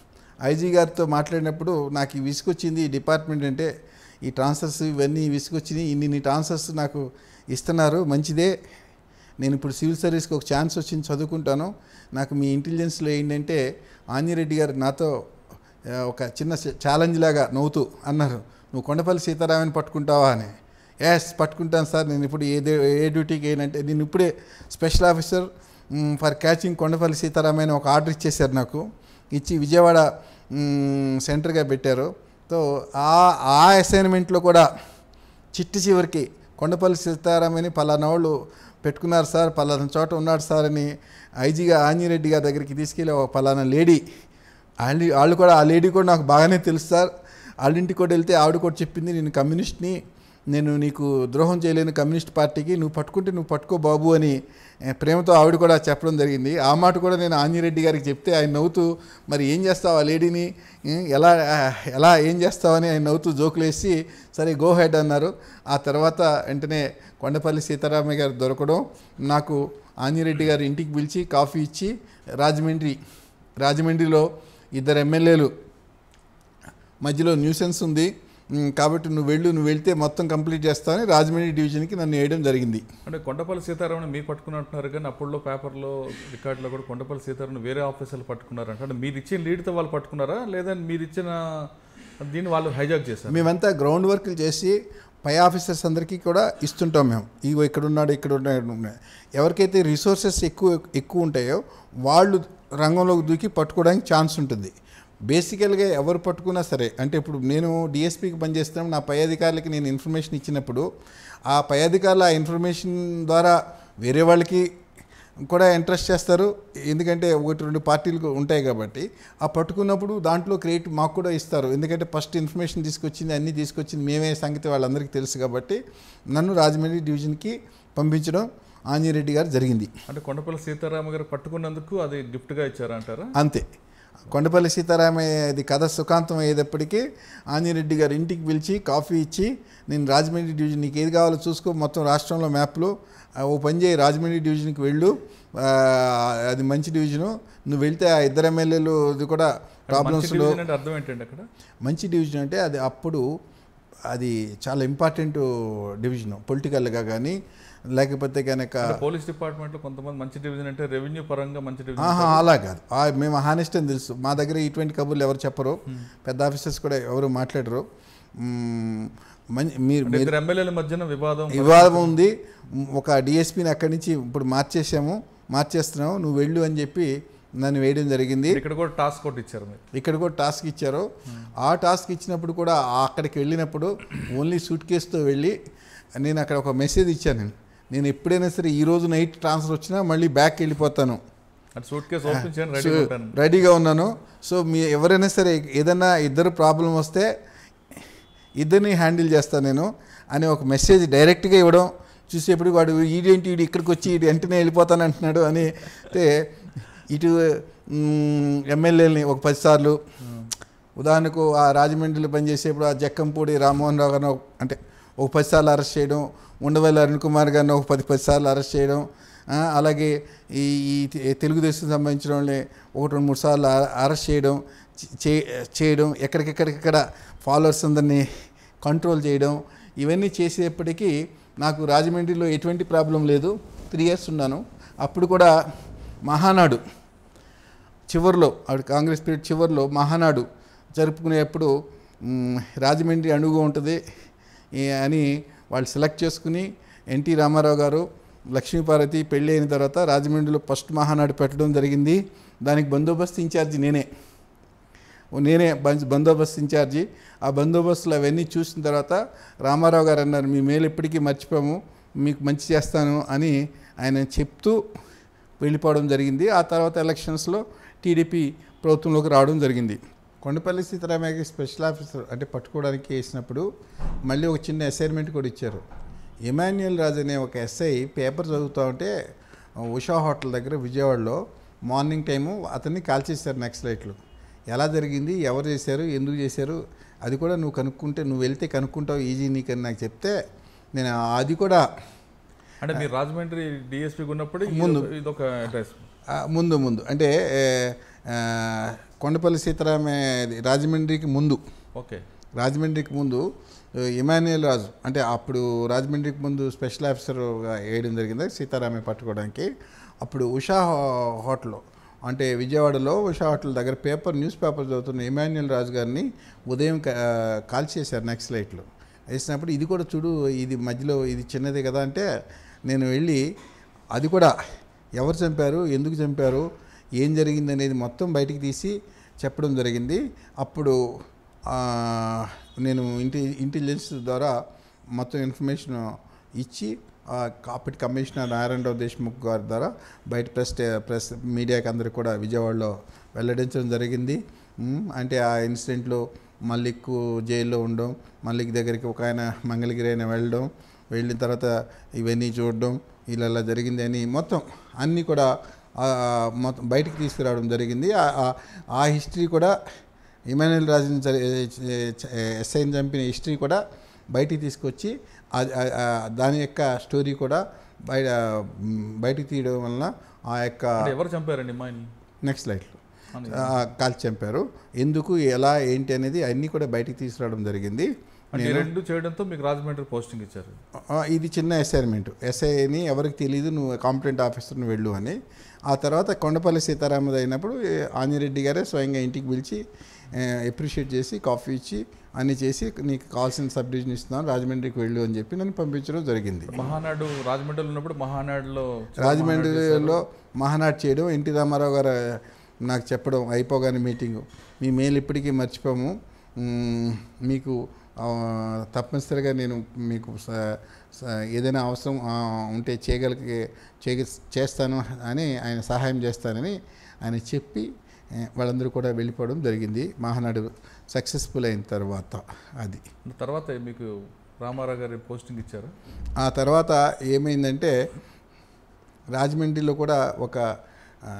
ఐజీ గారితో మాట్లాడినప్పుడు నాకు ఈ విసుకొచ్చింది ఈ డిపార్ట్మెంట్ అంటే ఈ ట్రాన్స్ఫర్స్ ఇవన్నీ విసుకొచ్చినాయి ఇన్ని ట్రాన్స్ఫర్స్ నాకు ఇస్తున్నారు మంచిదే నేను ఇప్పుడు సివిల్ సర్వీస్కి ఒక ఛాన్స్ వచ్చింది చదువుకుంటాను నాకు మీ ఇంటెలిజెన్స్లో ఏంటంటే ఆంజీరెడ్డి గారు నాతో ఆ, ఒక చిన్న ఛాలెంజ్ లాగా నవ్వుతూ అన్నారు నువ్వు కొండపల్లి సీతారామని పట్టుకుంటావా అని ఎస్ పట్టుకుంటాను సార్ నేను ఇప్పుడు ఏ దే- ఏ డ్యూటీకి ఏంటంటే నేను ఇప్పుడే special officer for catching Kondapalli Seetharamaiah ఒక ఆర్డర్ ఇచ్చేశారు నాకు ఇచ్చి విజయవాడ మ్, సెంటర్గా పెట్టారు సో ఆ ఆ అసైన్మెంట్లో కూడా చిట్టి చివరికి కొండపల్లి సీతారామని పలానా వాళ్ళు పెట్టుకున్నారు సార్ పలానా చోట ఉన్నాడు సార్ అని ఐజీగా ఆంజనేరెడ్డి గారి దగ్గరికి తీసుకెళ్ళి ఒక పలానా లేడీ వాళ్ళు వాళ్ళు కూడా ఆ లేడీ కూడా నాకు బాగానే తెలుసు సార్ వాళ్ళ ఇంటికి కూడా వెళ్తే ఆవిడ కూడా చెప్పింది నేను కమ్యూనిస్ట్ని నేను నీకు ద్రోహం చేయలేను కమ్యూనిస్ట్ పార్టీకి నువ్వు పట్టుకుంటే నువ్వు పట్టుకో బాబు అని ఏ, ప్రేమతో ఆవిడ కూడా చెప్పడం జరిగింది ఆ మాట కూడా నేను ఆంజనేరెడ్డి గారికి చెప్తే ఆయన నవ్వుతూ మరి ఏం చేస్తావు ఆ లేడీని ఏ, ఎలా ఎలా ఏం చేస్తావని ఆయన నవ్వుతూ జోకులు వేసి సరే గో హెడ్ అన్నారు ఆ తర్వాత వెంటనే కొండపల్లి సీతారామయ్య గారు దొరకడం నాకు ఆంజనేరెడ్డి గారు ఇంటికి పిలిచి కాఫీ ఇచ్చి రాజమండ్రి రాజమండ్రిలో ఇద్దరు ఎమ్మెల్యేలు మధ్యలో న్యూసెన్స్ ఉంది ఉమ్, కాబట్టి నువ్వు వెళ్ళు నువ్వు వెళ్తే మొత్తం కంప్లీట్ చేస్తావని రాజమండ్రి డివిజన్కి నన్ను వేయడం జరిగింది అంటే కొండపల్లి సీతారామన్ మీకు పట్టుకున్నట్టున్నారు కానీ అప్పుడులో పేపర్లో రికార్డులో కూడా కొండపల్లి సీతారామన్ వేరే ఆఫీసర్లు పట్టుకున్నారంట అంటే మీరు ఇచ్చిన లీడ్తో వాళ్ళు పట్టుకున్నారా లేదా మీరు ఇచ్చిన దీన్ని వాళ్ళు హైజాక్ చేశారు మేమంతా గ్రౌండ్ వర్క్లు చేసి పై ఆఫీసర్స్ అందరికీ కూడా ఇస్తుంటాం మేము ఇగో ఇక్కడ ఉన్నాడు ఇక్కడ ఉన్నాడు ఉన్నాడు. ఎవరికైతే రిసోర్సెస్ ఎక్కువ ఎక్కువ ఉంటాయో వాళ్ళు రంగంలోకి దూకి పట్టుకోవడానికి ఛాన్స్ ఉంటుంది బేసికల్గా ఎవరు పట్టుకున్నా సరే అంటే ఇప్పుడు నేను డిఎస్పీకి పనిచేస్తున్నాం నా పై అధికారులకి నేను ఇన్ఫర్మేషన్ ఇచ్చినప్పుడు ఆ పై అధికారులు ఆ ఇన్ఫర్మేషన్ ద్వారా వేరే వాళ్ళకి కూడా ఇంట్రెస్ట్ చేస్తారు ఎందుకంటే ఒకటి రెండు పార్టీలు ఉంటాయి కాబట్టి ఆ పట్టుకున్నప్పుడు దాంట్లో క్రియేట్ మాకు కూడా ఇస్తారు ఎందుకంటే ఫస్ట్ ఇన్ఫర్మేషన్ తీసుకొచ్చింది అన్నీ తీసుకొచ్చింది మేమే సంగతి వాళ్ళందరికీ తెలుసు కాబట్టి నన్ను రాజమండ్రి డివిజన్కి పంపించడం ఆంజనేరెడ్డి గారు జరిగింది అంటే కొండపల్లి సీతారామ గారు పట్టుకున్నందుకు అది గిఫ్ట్గా ఇచ్చారంటారా అంతే కొండపల్లి సీతారామయ్యది కథ సుఖాంతం అయ్యేటప్పటికీ ఆంజనేరెడ్డి గారు ఇంటికి పిలిచి కాఫీ ఇచ్చి నేను రాజమండ్రి డివిజన్ నీకు ఏది కావాలో చూసుకో మొత్తం రాష్ట్రంలో మ్యాప్లో ఆ, ఓ పని చేయి రాజమండ్రి డివిజన్కి వెళ్ళు ఆ, అది మంచి డివిజను నువ్వు వెళ్తే ఆ ఇద్దరు ఎమ్మెల్యేలు ఇది కూడా మంచి ప్రాబ్లమ్స్లో డివిజన్ అంటే అర్థం ఏంటండి అక్కడ మంచి డివిజన్ అంటే అది అప్పుడు అది చాలా ఇంపార్టెంట్ డివిజన్ పొలిటికల్గా కానీ లేకపోతే కనుక అంటే పోలీస్ డిపార్ట్మెంట్లో కొంతమంది మంచి డివిజన్ అంటే రెవెన్యూ పరంగా మంచి డివిజన్ ఆహా అలా కాదు ఆ, మేము హానెస్ట్ అని తెలుసు మా దగ్గర ఇటువంటి కబుర్లు ఎవరు చెప్పరు పెద్ద ఆఫీసర్స్ కూడా ఎవరు మాట్లాడరు మ్మ్, మంచి మీరు అంటే ఇద్దరు ఎమ్మెల్యేల మధ్యన వివాదం వివాదం ఉంది ఒక డిఎస్పీని అక్కడి నుంచి ఇప్పుడు మార్చేసాము మార్చేస్తున్నాము నువ్వు వెళ్ళు అని చెప్పి నన్ను వేయడం జరిగింది ఇక్కడ కూడా టాస్క్ అవుట్ ఇచ్చారు మీరు ఇక్కడ కూడా టాస్క్ ఇచ్చారు ఆ టాస్క్ ఇచ్చినప్పుడు కూడా ఆ అక్కడికి వెళ్ళినప్పుడు ఓన్లీ సూట్ కేసుతో వెళ్ళి నేను అక్కడ ఒక మెసేజ్ ఇచ్చాను నేను నేను ఎప్పుడైనా సరే ఈ రోజు నైట్ ట్రాన్స్ఫర్ వచ్చినా మళ్ళీ బ్యాక్ వెళ్ళిపోతాను అంటే సూట్ కేసు ఓపెన్ చేయని రెడీ సో, ఉంటాను రెడీగా ఉన్నాను సో మీ ఎవరైనా సరే ఏదైనా ఇద్దరు ప్రాబ్లం వస్తే ఇద్దరిని హ్యాండిల్ చేస్తాను నేను అని ఒక మెసేజ్ డైరెక్ట్గా ఇవ్వడం చూసేప్పుడు వాడు ఈడేంటి వీడు ఇక్కడికి వచ్చి ఈడు వెంటనే వెళ్ళిపోతాను అంటున్నాడు అని అంటే ఇటు మ్, ఎమ్మెల్యేలని ఒక పదిసార్లు ఉదాహరణకు ఆ రాజమండ్రిలో పనిచేసేప్పుడు ఆ జక్కంపూడి రామ్మోహన్ రావు గారిని ఒక- అంటే ఒక పదిసార్లు అరెస్ట్ చేయడం ఉండవల్లి అరుణ్ కుమార్ గారిని ఒక పది పదిసార్లు అరెస్ట్ చేయడం ఆ, అలాగే ఈ ఈ తె- తెలుగుదేశం సంబంధించిన వాళ్ళని ఒకటి రెండు మూడు సార్లు అ- అరెస్ట్ చేయడం చే- చేయడం ఎక్కడికెక్కడికక్కడ ఫాలోవర్స్ అందరినీ కంట్రోల్ చేయడం ఇవన్నీ చేసేప్పటికీ నాకు రాజమండ్రిలో ఎటువంటి ప్రాబ్లం లేదు త్రీ ఇయర్స్ ఉన్నాను అప్పుడు కూడా మహానాడు చివరిలో ఆవిడ కాంగ్రెస్ పీరియడ్ చివరిలో మహానాడు జరుపుకునేప్పుడు మ్, రాజమండ్రి అణుగు ఉంటుంది ఈ అని వాళ్ళు సెలెక్ట్ చేసుకుని ఎన్టీ రామారావు గారు లక్ష్మీపార్వతి పెళ్ళి అయిన తర్వాత రాజమండ్రిలో ఫస్ట్ మహానాడు పెట్టడం జరిగింది దానికి బందోబస్తు ఇన్ఛార్జి నేనే నేనే బం- బందోబస్తు ఇన్ఛార్జి ఆ బందోబస్తులు అవన్నీ చూసిన తర్వాత రామారావు గారు అన్నారు మీ మేలు ఎప్పటికీ మర్చిపోము మీకు మంచి చేస్తాను అని ఆయన చెప్తూ వెళ్ళిపోవడం జరిగింది ఆ తర్వాత ఎలక్షన్స్లో టీడీపీ ప్రభుత్వంలోకి రావడం జరిగింది కొండపల్లి సీతారామయ్యకి స్పెషల్ ఆఫీసర్ అంటే పట్టుకోవడానికి వేసినప్పుడు మళ్ళీ ఒక చిన్న అసైన్మెంట్ కూడా ఇచ్చారు ఎమాన్యుయల్ రాజు అనే ఒక ఎస్ఐ పేపర్ చదువుతూ ఉంటే ఉషా హోటల్ దగ్గర విజయవాడలో మార్నింగ్ టైము అతన్ని కాల్చేశారు నక్సలైట్లు ఎలా జరిగింది ఎవరు చేశారు ఎందుకు చేశారు అది కూడా నువ్వు కనుక్కుంటే నువ్వు వెళ్తే కనుక్కుంటావు ఈజీ నీకని నాకు చెప్తే నేను అది కూడా అంటే మీరు రాజమండ్రి డిఎస్పీకి ఉన్నప్పుడు ముందు. ఇది ఒక అడ్రస్ ఆ, ముందు ముందు అంటే ఏ, ఆ, కొండపల్లి సీతారామయ్య రాజమండ్రికి ముందు ఓకే రాజమండ్రికి ముందు ఆ, ఇమాన్యుయల్ రాజు అంటే అప్పుడు రాజమండ్రికి ముందు స్పెషల్ ఆఫీసర్గా వేయడం జరిగింది సీతారామయ్య పట్టుకోవడానికి అప్పుడు ఉషా హో- హోటల్ అంటే విజయవాడలో ఉషా హోటల్ దగ్గర పేపర్ న్యూస్ పేపర్ చదువుతున్న ఇమాన్యుయల్ రాజు గారిని ఉదయం కా- కాల్ చేశారు నక్సలైట్లు వేసినప్పుడు ఇది కూడా చూడు ఇది మధ్యలో ఇది చిన్నది కదా అంటే నేను వెళ్ళి అది కూడా ఎవరు చంపారు ఎందుకు చంపారు ఏం జరిగింది అనేది మొత్తం బయటికి తీసి చెప్పడం జరిగింది అప్పుడు ఆ, నేను ఇంటి ఇంటెలిజెన్స్ ద్వారా మొత్తం ఇన్ఫర్మేషన్ ఇచ్చి ఆ, అప్పటి కమిషనర్ నారాయణరావు దేశ్ముఖ్ గారి ద్వారా బయట ప్రెస్ ప్రెస్ మీడియాకి అందరికి కూడా విజయవాడలో వెల్లడించడం జరిగింది ఉమ్, అంటే ఆ ఇన్సిడెంట్లో మల్లిక్ జైల్లో ఉండడం మల్లిక్ దగ్గరికి ఒక ఆయన మంగళగిరి అయిన వెళ్ళడం వెళ్ళిన తర్వాత ఇవన్నీ చూడడం ఇలా ఇలా జరిగింది అని మొత్తం అన్నీ కూడా ఆ, మొత్తం బయటికి తీసుకురావడం జరిగింది ఆ- ఆ- ఆ హిస్టరీ కూడా ఇమానుయల్ రాజుని ఎస్ఐని చంపిన హిస్టరీ కూడా బయటికి తీసుకొచ్చి అది- ఆ- ఆ దాని యొక్క స్టోరీ కూడా బయట మ్, బయటికి తీయడం వలన ఆ యొక్క అంటే ఎవరు చంపారండి మా నెక్స్ట్ స్లైడ్లో కాల్చి చంపారు ఎందుకు ఎలా ఏంటి అనేది అన్నీ కూడా బయటికి తీసుకురావడం జరిగింది అంటే ఈ రెండు చేయడంతో మీకు రాజమండ్రి పోస్టింగ్ ఇచ్చారు ఆ, ఇది చిన్న అసైన్మెంట్ ఎస్ఐని ఎవరికి తెలియదు నువ్వు కాంపిటెంట్ ఆఫీసర్ని వెళ్ళు అని ఆ తర్వాత కొండపల్లి సీతారామది అయినప్పుడు ఏ, ఆంజనేరెడ్డి గారే స్వయంగా ఇంటికి పిలిచి అప్రిషియేట్ చేసి కాఫీ ఇచ్చి అన్ని చేసి నీకు కావాల్సిన సబ్ డివిజన్ ఇస్తున్నాను రాజమండ్రికి వెళ్ళు అని చెప్పి నన్ను పంపించడం జరిగింది మహానాడు రాజమండ్రిలో ఉన్నప్పుడు మహానాడులో రాజమండ్రిలో మహానాడు చేయడం ఎన్టీ రామారావు గారు నాకు చెప్పడం అయిపోగానే మీటింగు మీ మేలు ఇప్పటికీ మర్చిపోము మ్మ్, మీకు ఆ, తప్పనిసరిగా నేను మీకు స- స- ఏదైనా అవసరం ఆ, ఉంటే చేయగలిగే చేయ చేస్తాను అని ఆయన సహాయం చేస్తానని ఆయన చెప్పి ఏ, వాళ్ళందరూ కూడా వెళ్ళిపోవడం జరిగింది మహానాడు సక్సెస్ఫుల్ అయిన తర్వాత అది తర్వాత మీకు రామారావు గారి పోస్టింగ్ ఇచ్చారు ఆ తర్వాత ఏమైందంటే రాజమండ్రిలో కూడా ఒక ఆ,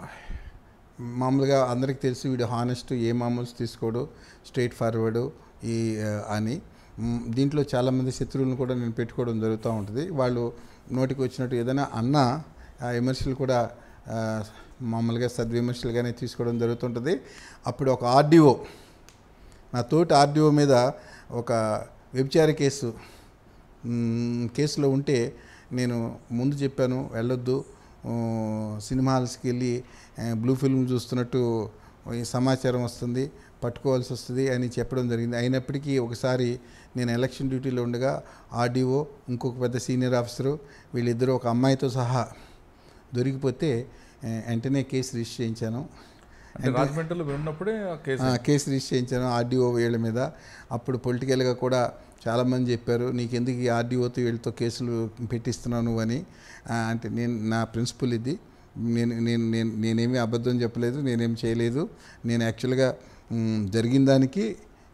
మామూలుగా అందరికీ తెలిసి వీడు హానెస్ట్ ఏ మామూలు తీసుకోడు స్ట్రైట్ ఫార్వర్డు ఈ ఆ, అని మ్, దీంట్లో చాలామంది శత్రువులను కూడా నేను పెట్టుకోవడం జరుగుతూ ఉంటుంది వాళ్ళు నోటికి వచ్చినట్టు ఏదైనా అన్నా ఆ విమర్శలు కూడా ఆ, మామూలుగా సద్విమర్శలుగానే తీసుకోవడం జరుగుతుంటుంది అప్పుడు ఒక ఆర్డీఓ నా తోటి ఆర్డీఓ మీద ఒక వ్యభిచార కేసు మ్, కేసులో ఉంటే నేను ముందు చెప్పాను వెళ్ళొద్దు ఆ, సినిమా హాల్స్కి వెళ్ళి ఆ, బ్లూ ఫిల్మ్ చూస్తున్నట్టు ఈ సమాచారం వస్తుంది పట్టుకోవాల్సి వస్తుంది అని చెప్పడం జరిగింది అయినప్పటికీ ఒకసారి నేను ఎలక్షన్ డ్యూటీలో ఉండగా ఆర్డీఓ ఇంకొక పెద్ద సీనియర్ ఆఫీసరు వీళ్ళిద్దరూ ఒక అమ్మాయితో సహా దొరికిపోతే ఆ, వెంటనే కేసు రిజిస్టర్ చేయించాను అంటే రాజమండ్రిలో మీరు ఉన్నప్పుడే ఆ కేసు ఆ, కేసు రిజిస్టర్ చేయించాను ఆర్డీఓ వీళ్ళ మీద అప్పుడు పొలిటికల్గా కూడా చాలామంది చెప్పారు నీకెందుకు ఈ ఆర్డీఓతో వీళ్ళతో కేసులు పెట్టిస్తున్నావు నువ్వు అని ఆ, అంటే నేను నా ప్రిన్సిపల్ ఇది నేను నేను నేను నేనేమి అబద్ధం చెప్పలేదు నేనేం చేయలేదు నేను యాక్చువల్గా మ్, జరిగిన దానికి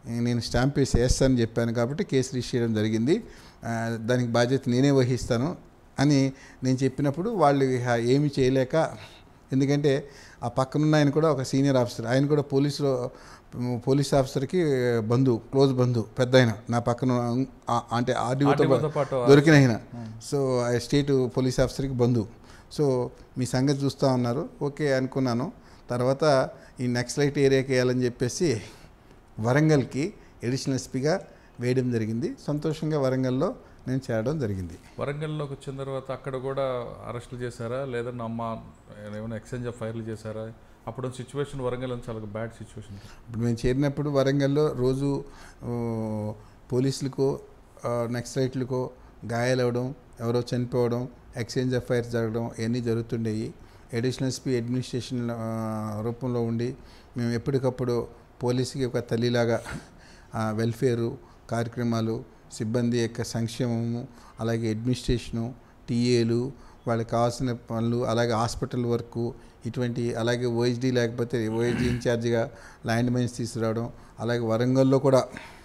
నేను స్టాంప్ వేసి వేస్తానని చెప్పాను కాబట్టి కేసు రిజిస్టర్ చేయడం జరిగింది ఆ, దానికి బాధ్యత నేనే వహిస్తాను అని నేను చెప్పినప్పుడు వాళ్ళు ఇహ ఏమీ చేయలేక ఎందుకంటే ఆ పక్కనున్న ఆయన కూడా ఒక సీనియర్ ఆఫీసర్ ఆయన కూడా పోలీసులో పోలీస్ ఆఫీసర్కి బంధువు క్లోజ్ బంధువు పెద్ద ఆయన నా పక్కన ఆ- అంటే ఆర్డీఓతో ఆర్టీఓతో పాటు దొరికిన ఆయన సో ఆ స్టేట్ పోలీస్ ఆఫీసర్కి బంధువు సో మీ సంగతి చూస్తూ ఉన్నారు ఓకే అనుకున్నాను తర్వాత ఈ నక్సలైట్ ఏరియాకి వేయాలని చెప్పేసి వరంగల్కి ఎడిషనల్ ఎస్పీగా వేయడం జరిగింది సంతోషంగా వరంగల్లో నేను చేరడం జరిగింది వరంగల్లోకి వచ్చిన తర్వాత అక్కడ కూడా అరెస్టులు చేశారా లేదా నమ్మ ఏమైనా ఎక్స్చేంజ్ ఆఫ్ ఫైర్లు చేశారా అప్పుడు సిచ్యువేషన్ వరంగల్ అని చాలా బ్యాడ్ సిచ్యువేషన్ ఇప్పుడు మేము చేరినప్పుడు వరంగల్లో రోజు ఆ, పోలీసులకు ఆ, నక్సలైట్లకు గాయాలవడం ఎవరో చనిపోవడం ఎక్స్చేంజ్ ఆఫ్ ఫైర్స్ జరగడం ఇవన్నీ జరుగుతుండేవి అడిషనల్ ఎస్పీ అడ్మినిస్ట్రేషన్ ఆ, రూపంలో ఉండి మేము ఎప్పటికప్పుడు పోలీసుకి ఒక తల్లిలాగా ఆ, వెల్ఫేరు కార్యక్రమాలు సిబ్బంది యొక్క సంక్షేమము అలాగే అడ్మినిస్ట్రేషను టీఏలు వాళ్ళకి కావాల్సిన పనులు అలాగే హాస్పిటల్ వర్క్ ఇటువంటి అలాగే ఓహెచ్డి లేకపోతే ఓహెచ్డి ఇన్ఛార్జిగా ల్యాండ్ మైన్స్ తీసుకురావడం అలాగే వరంగల్లో కూడా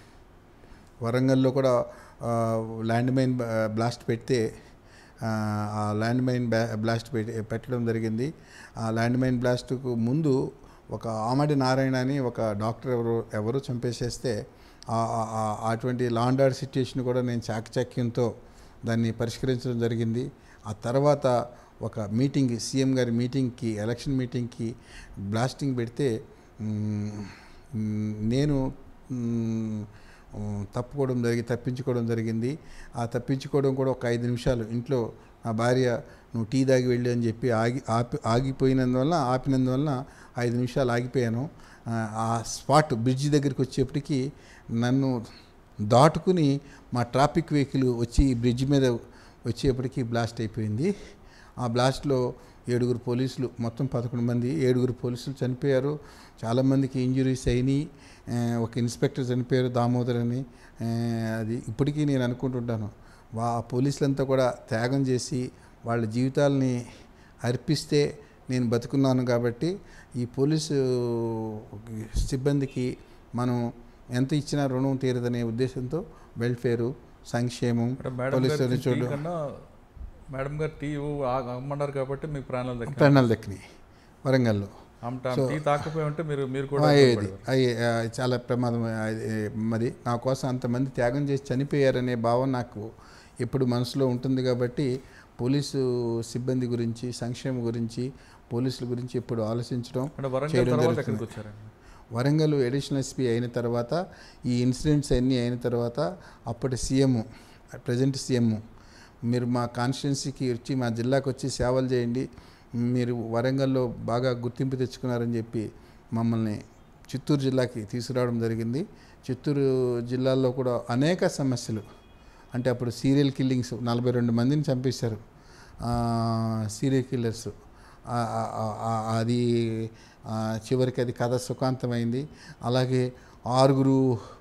వరంగల్లో కూడా ఆ, ల్యాండ్ మైన్ బ- బ్లాస్ట్ పెడితే ఆ, ఆ ల్యాండ్ మైన్ బ్లా- బ్లాస్ట్ పెట్టి పెట్టడం జరిగింది ఆ ల్యాండ్ మైన్ బ్లాస్ట్కు ముందు ఒక ఆమడి నారాయణ అని ఒక డాక్టర్ ఎవరు ఎవరు చంపేసేస్తే ఆ- ఆ- ఆ- అటువంటి లాండ్ ఆర్డర్ సిచ్యుయేషన్ కూడా నేను చాకచక్యంతో దాన్ని పరిష్కరించడం జరిగింది ఆ తర్వాత ఒక మీటింగ్ సీఎం గారి మీటింగ్కి ఎలక్షన్ మీటింగ్కి బ్లాస్టింగ్ పెడితే మ్, మ్, నేను మ్, ఉమ్, తప్పుకోవడం జరిగి తప్పించుకోవడం జరిగింది ఆ తప్పించుకోవడం కూడా ఒక ఐదు నిమిషాలు ఇంట్లో నా భార్య నువ్వు టీ దాగి వెళ్ళి అని చెప్పి ఆగి ఆపి ఆగిపోయినందువల్ల ఆపినందువల్ల ఐదు నిమిషాలు ఆగిపోయాను ఆ, ఆ స్పాట్ బ్రిడ్జ్ దగ్గరికి వచ్చేప్పటికి నన్ను దాటుకుని మా ట్రాఫిక్ వెహికల్ వచ్చి బ్రిడ్జ్ మీద వచ్చేప్పటికి బ్లాస్ట్ అయిపోయింది ఆ బ్లాస్ట్లో ఏడుగురు పోలీసులు మొత్తం పదకొండు మంది ఏడుగురు పోలీసులు చనిపోయారు చాలామందికి ఇంజురీస్ అయినాయి ఆ, ఒక ఇన్స్పెక్టర్ చనిపోయారు దామోదర్ అని ఆ, అది ఇప్పటికీ నేను అనుకుంటుంటాను వా ఆ పోలీసులంతా కూడా త్యాగం చేసి వాళ్ళ జీవితాలని అర్పిస్తే నేను బతుకున్నాను కాబట్టి ఈ పోలీసు సిబ్బందికి మనం ఎంత ఇచ్చినా రుణం తీరదనే ఉద్దేశంతో వెల్ఫేరు సంక్షేమం అంటే మేడం పోలీసు గారు టీ చూడు కన్నా మేడం గారు టీ ఆ- అమ్మన్నారు కాబట్టి మీకు ప్రాణాలు దక్కాయి ప్రాణాలు దక్కినాయి వరంగల్లో ఆమె టీ తాకపోయి ఉంటే మీరు మీరు కూడా అయ్యేది బాధపడేవారు. అయ్యే ఆ, చాలా ప్రమాదం ఆ, ఏ, మరి నా కోసం అంతమంది త్యాగం చేసి చనిపోయారనే భావం నాకు ఎప్పుడు మనసులో ఉంటుంది కాబట్టి పోలీసు సిబ్బంది గురించి సంక్షేమం గురించి పోలీసుల గురించి ఎప్పుడు ఆలోచించడం అంటే వరంగల్ చేయడం తర్వాత జరుగుతుంది. ఎక్కడికి వచ్చారండి వరంగల్ ఎడిషనల్ ఎస్పీ అయిన తర్వాత ఈ ఇన్సిడెంట్స్ అన్నీ అయిన తర్వాత అప్పటి సీఎం ప్రజెంట్ సీఎం మీరు మా కాన్స్టిట్యున్సీకి వచ్చి మా జిల్లాకు వచ్చి సేవలు చేయండి మీరు వరంగల్లో బాగా గుర్తింపు తెచ్చుకున్నారని చెప్పి మమ్మల్ని చిత్తూరు జిల్లాకి తీసుకురావడం జరిగింది చిత్తూరు జిల్లాలో కూడా అనేక సమస్యలు అంటే అప్పుడు సీరియల్ కిల్లింగ్స్ నలభై రెండు మందిని చంపేశారు సీరియల్ కిల్లర్స్ ఆ- ఆ- ఆ- ఆ- అది ఆ, చివరికి అది కథ సుఖాంతమైంది అలాగే ఆరుగురు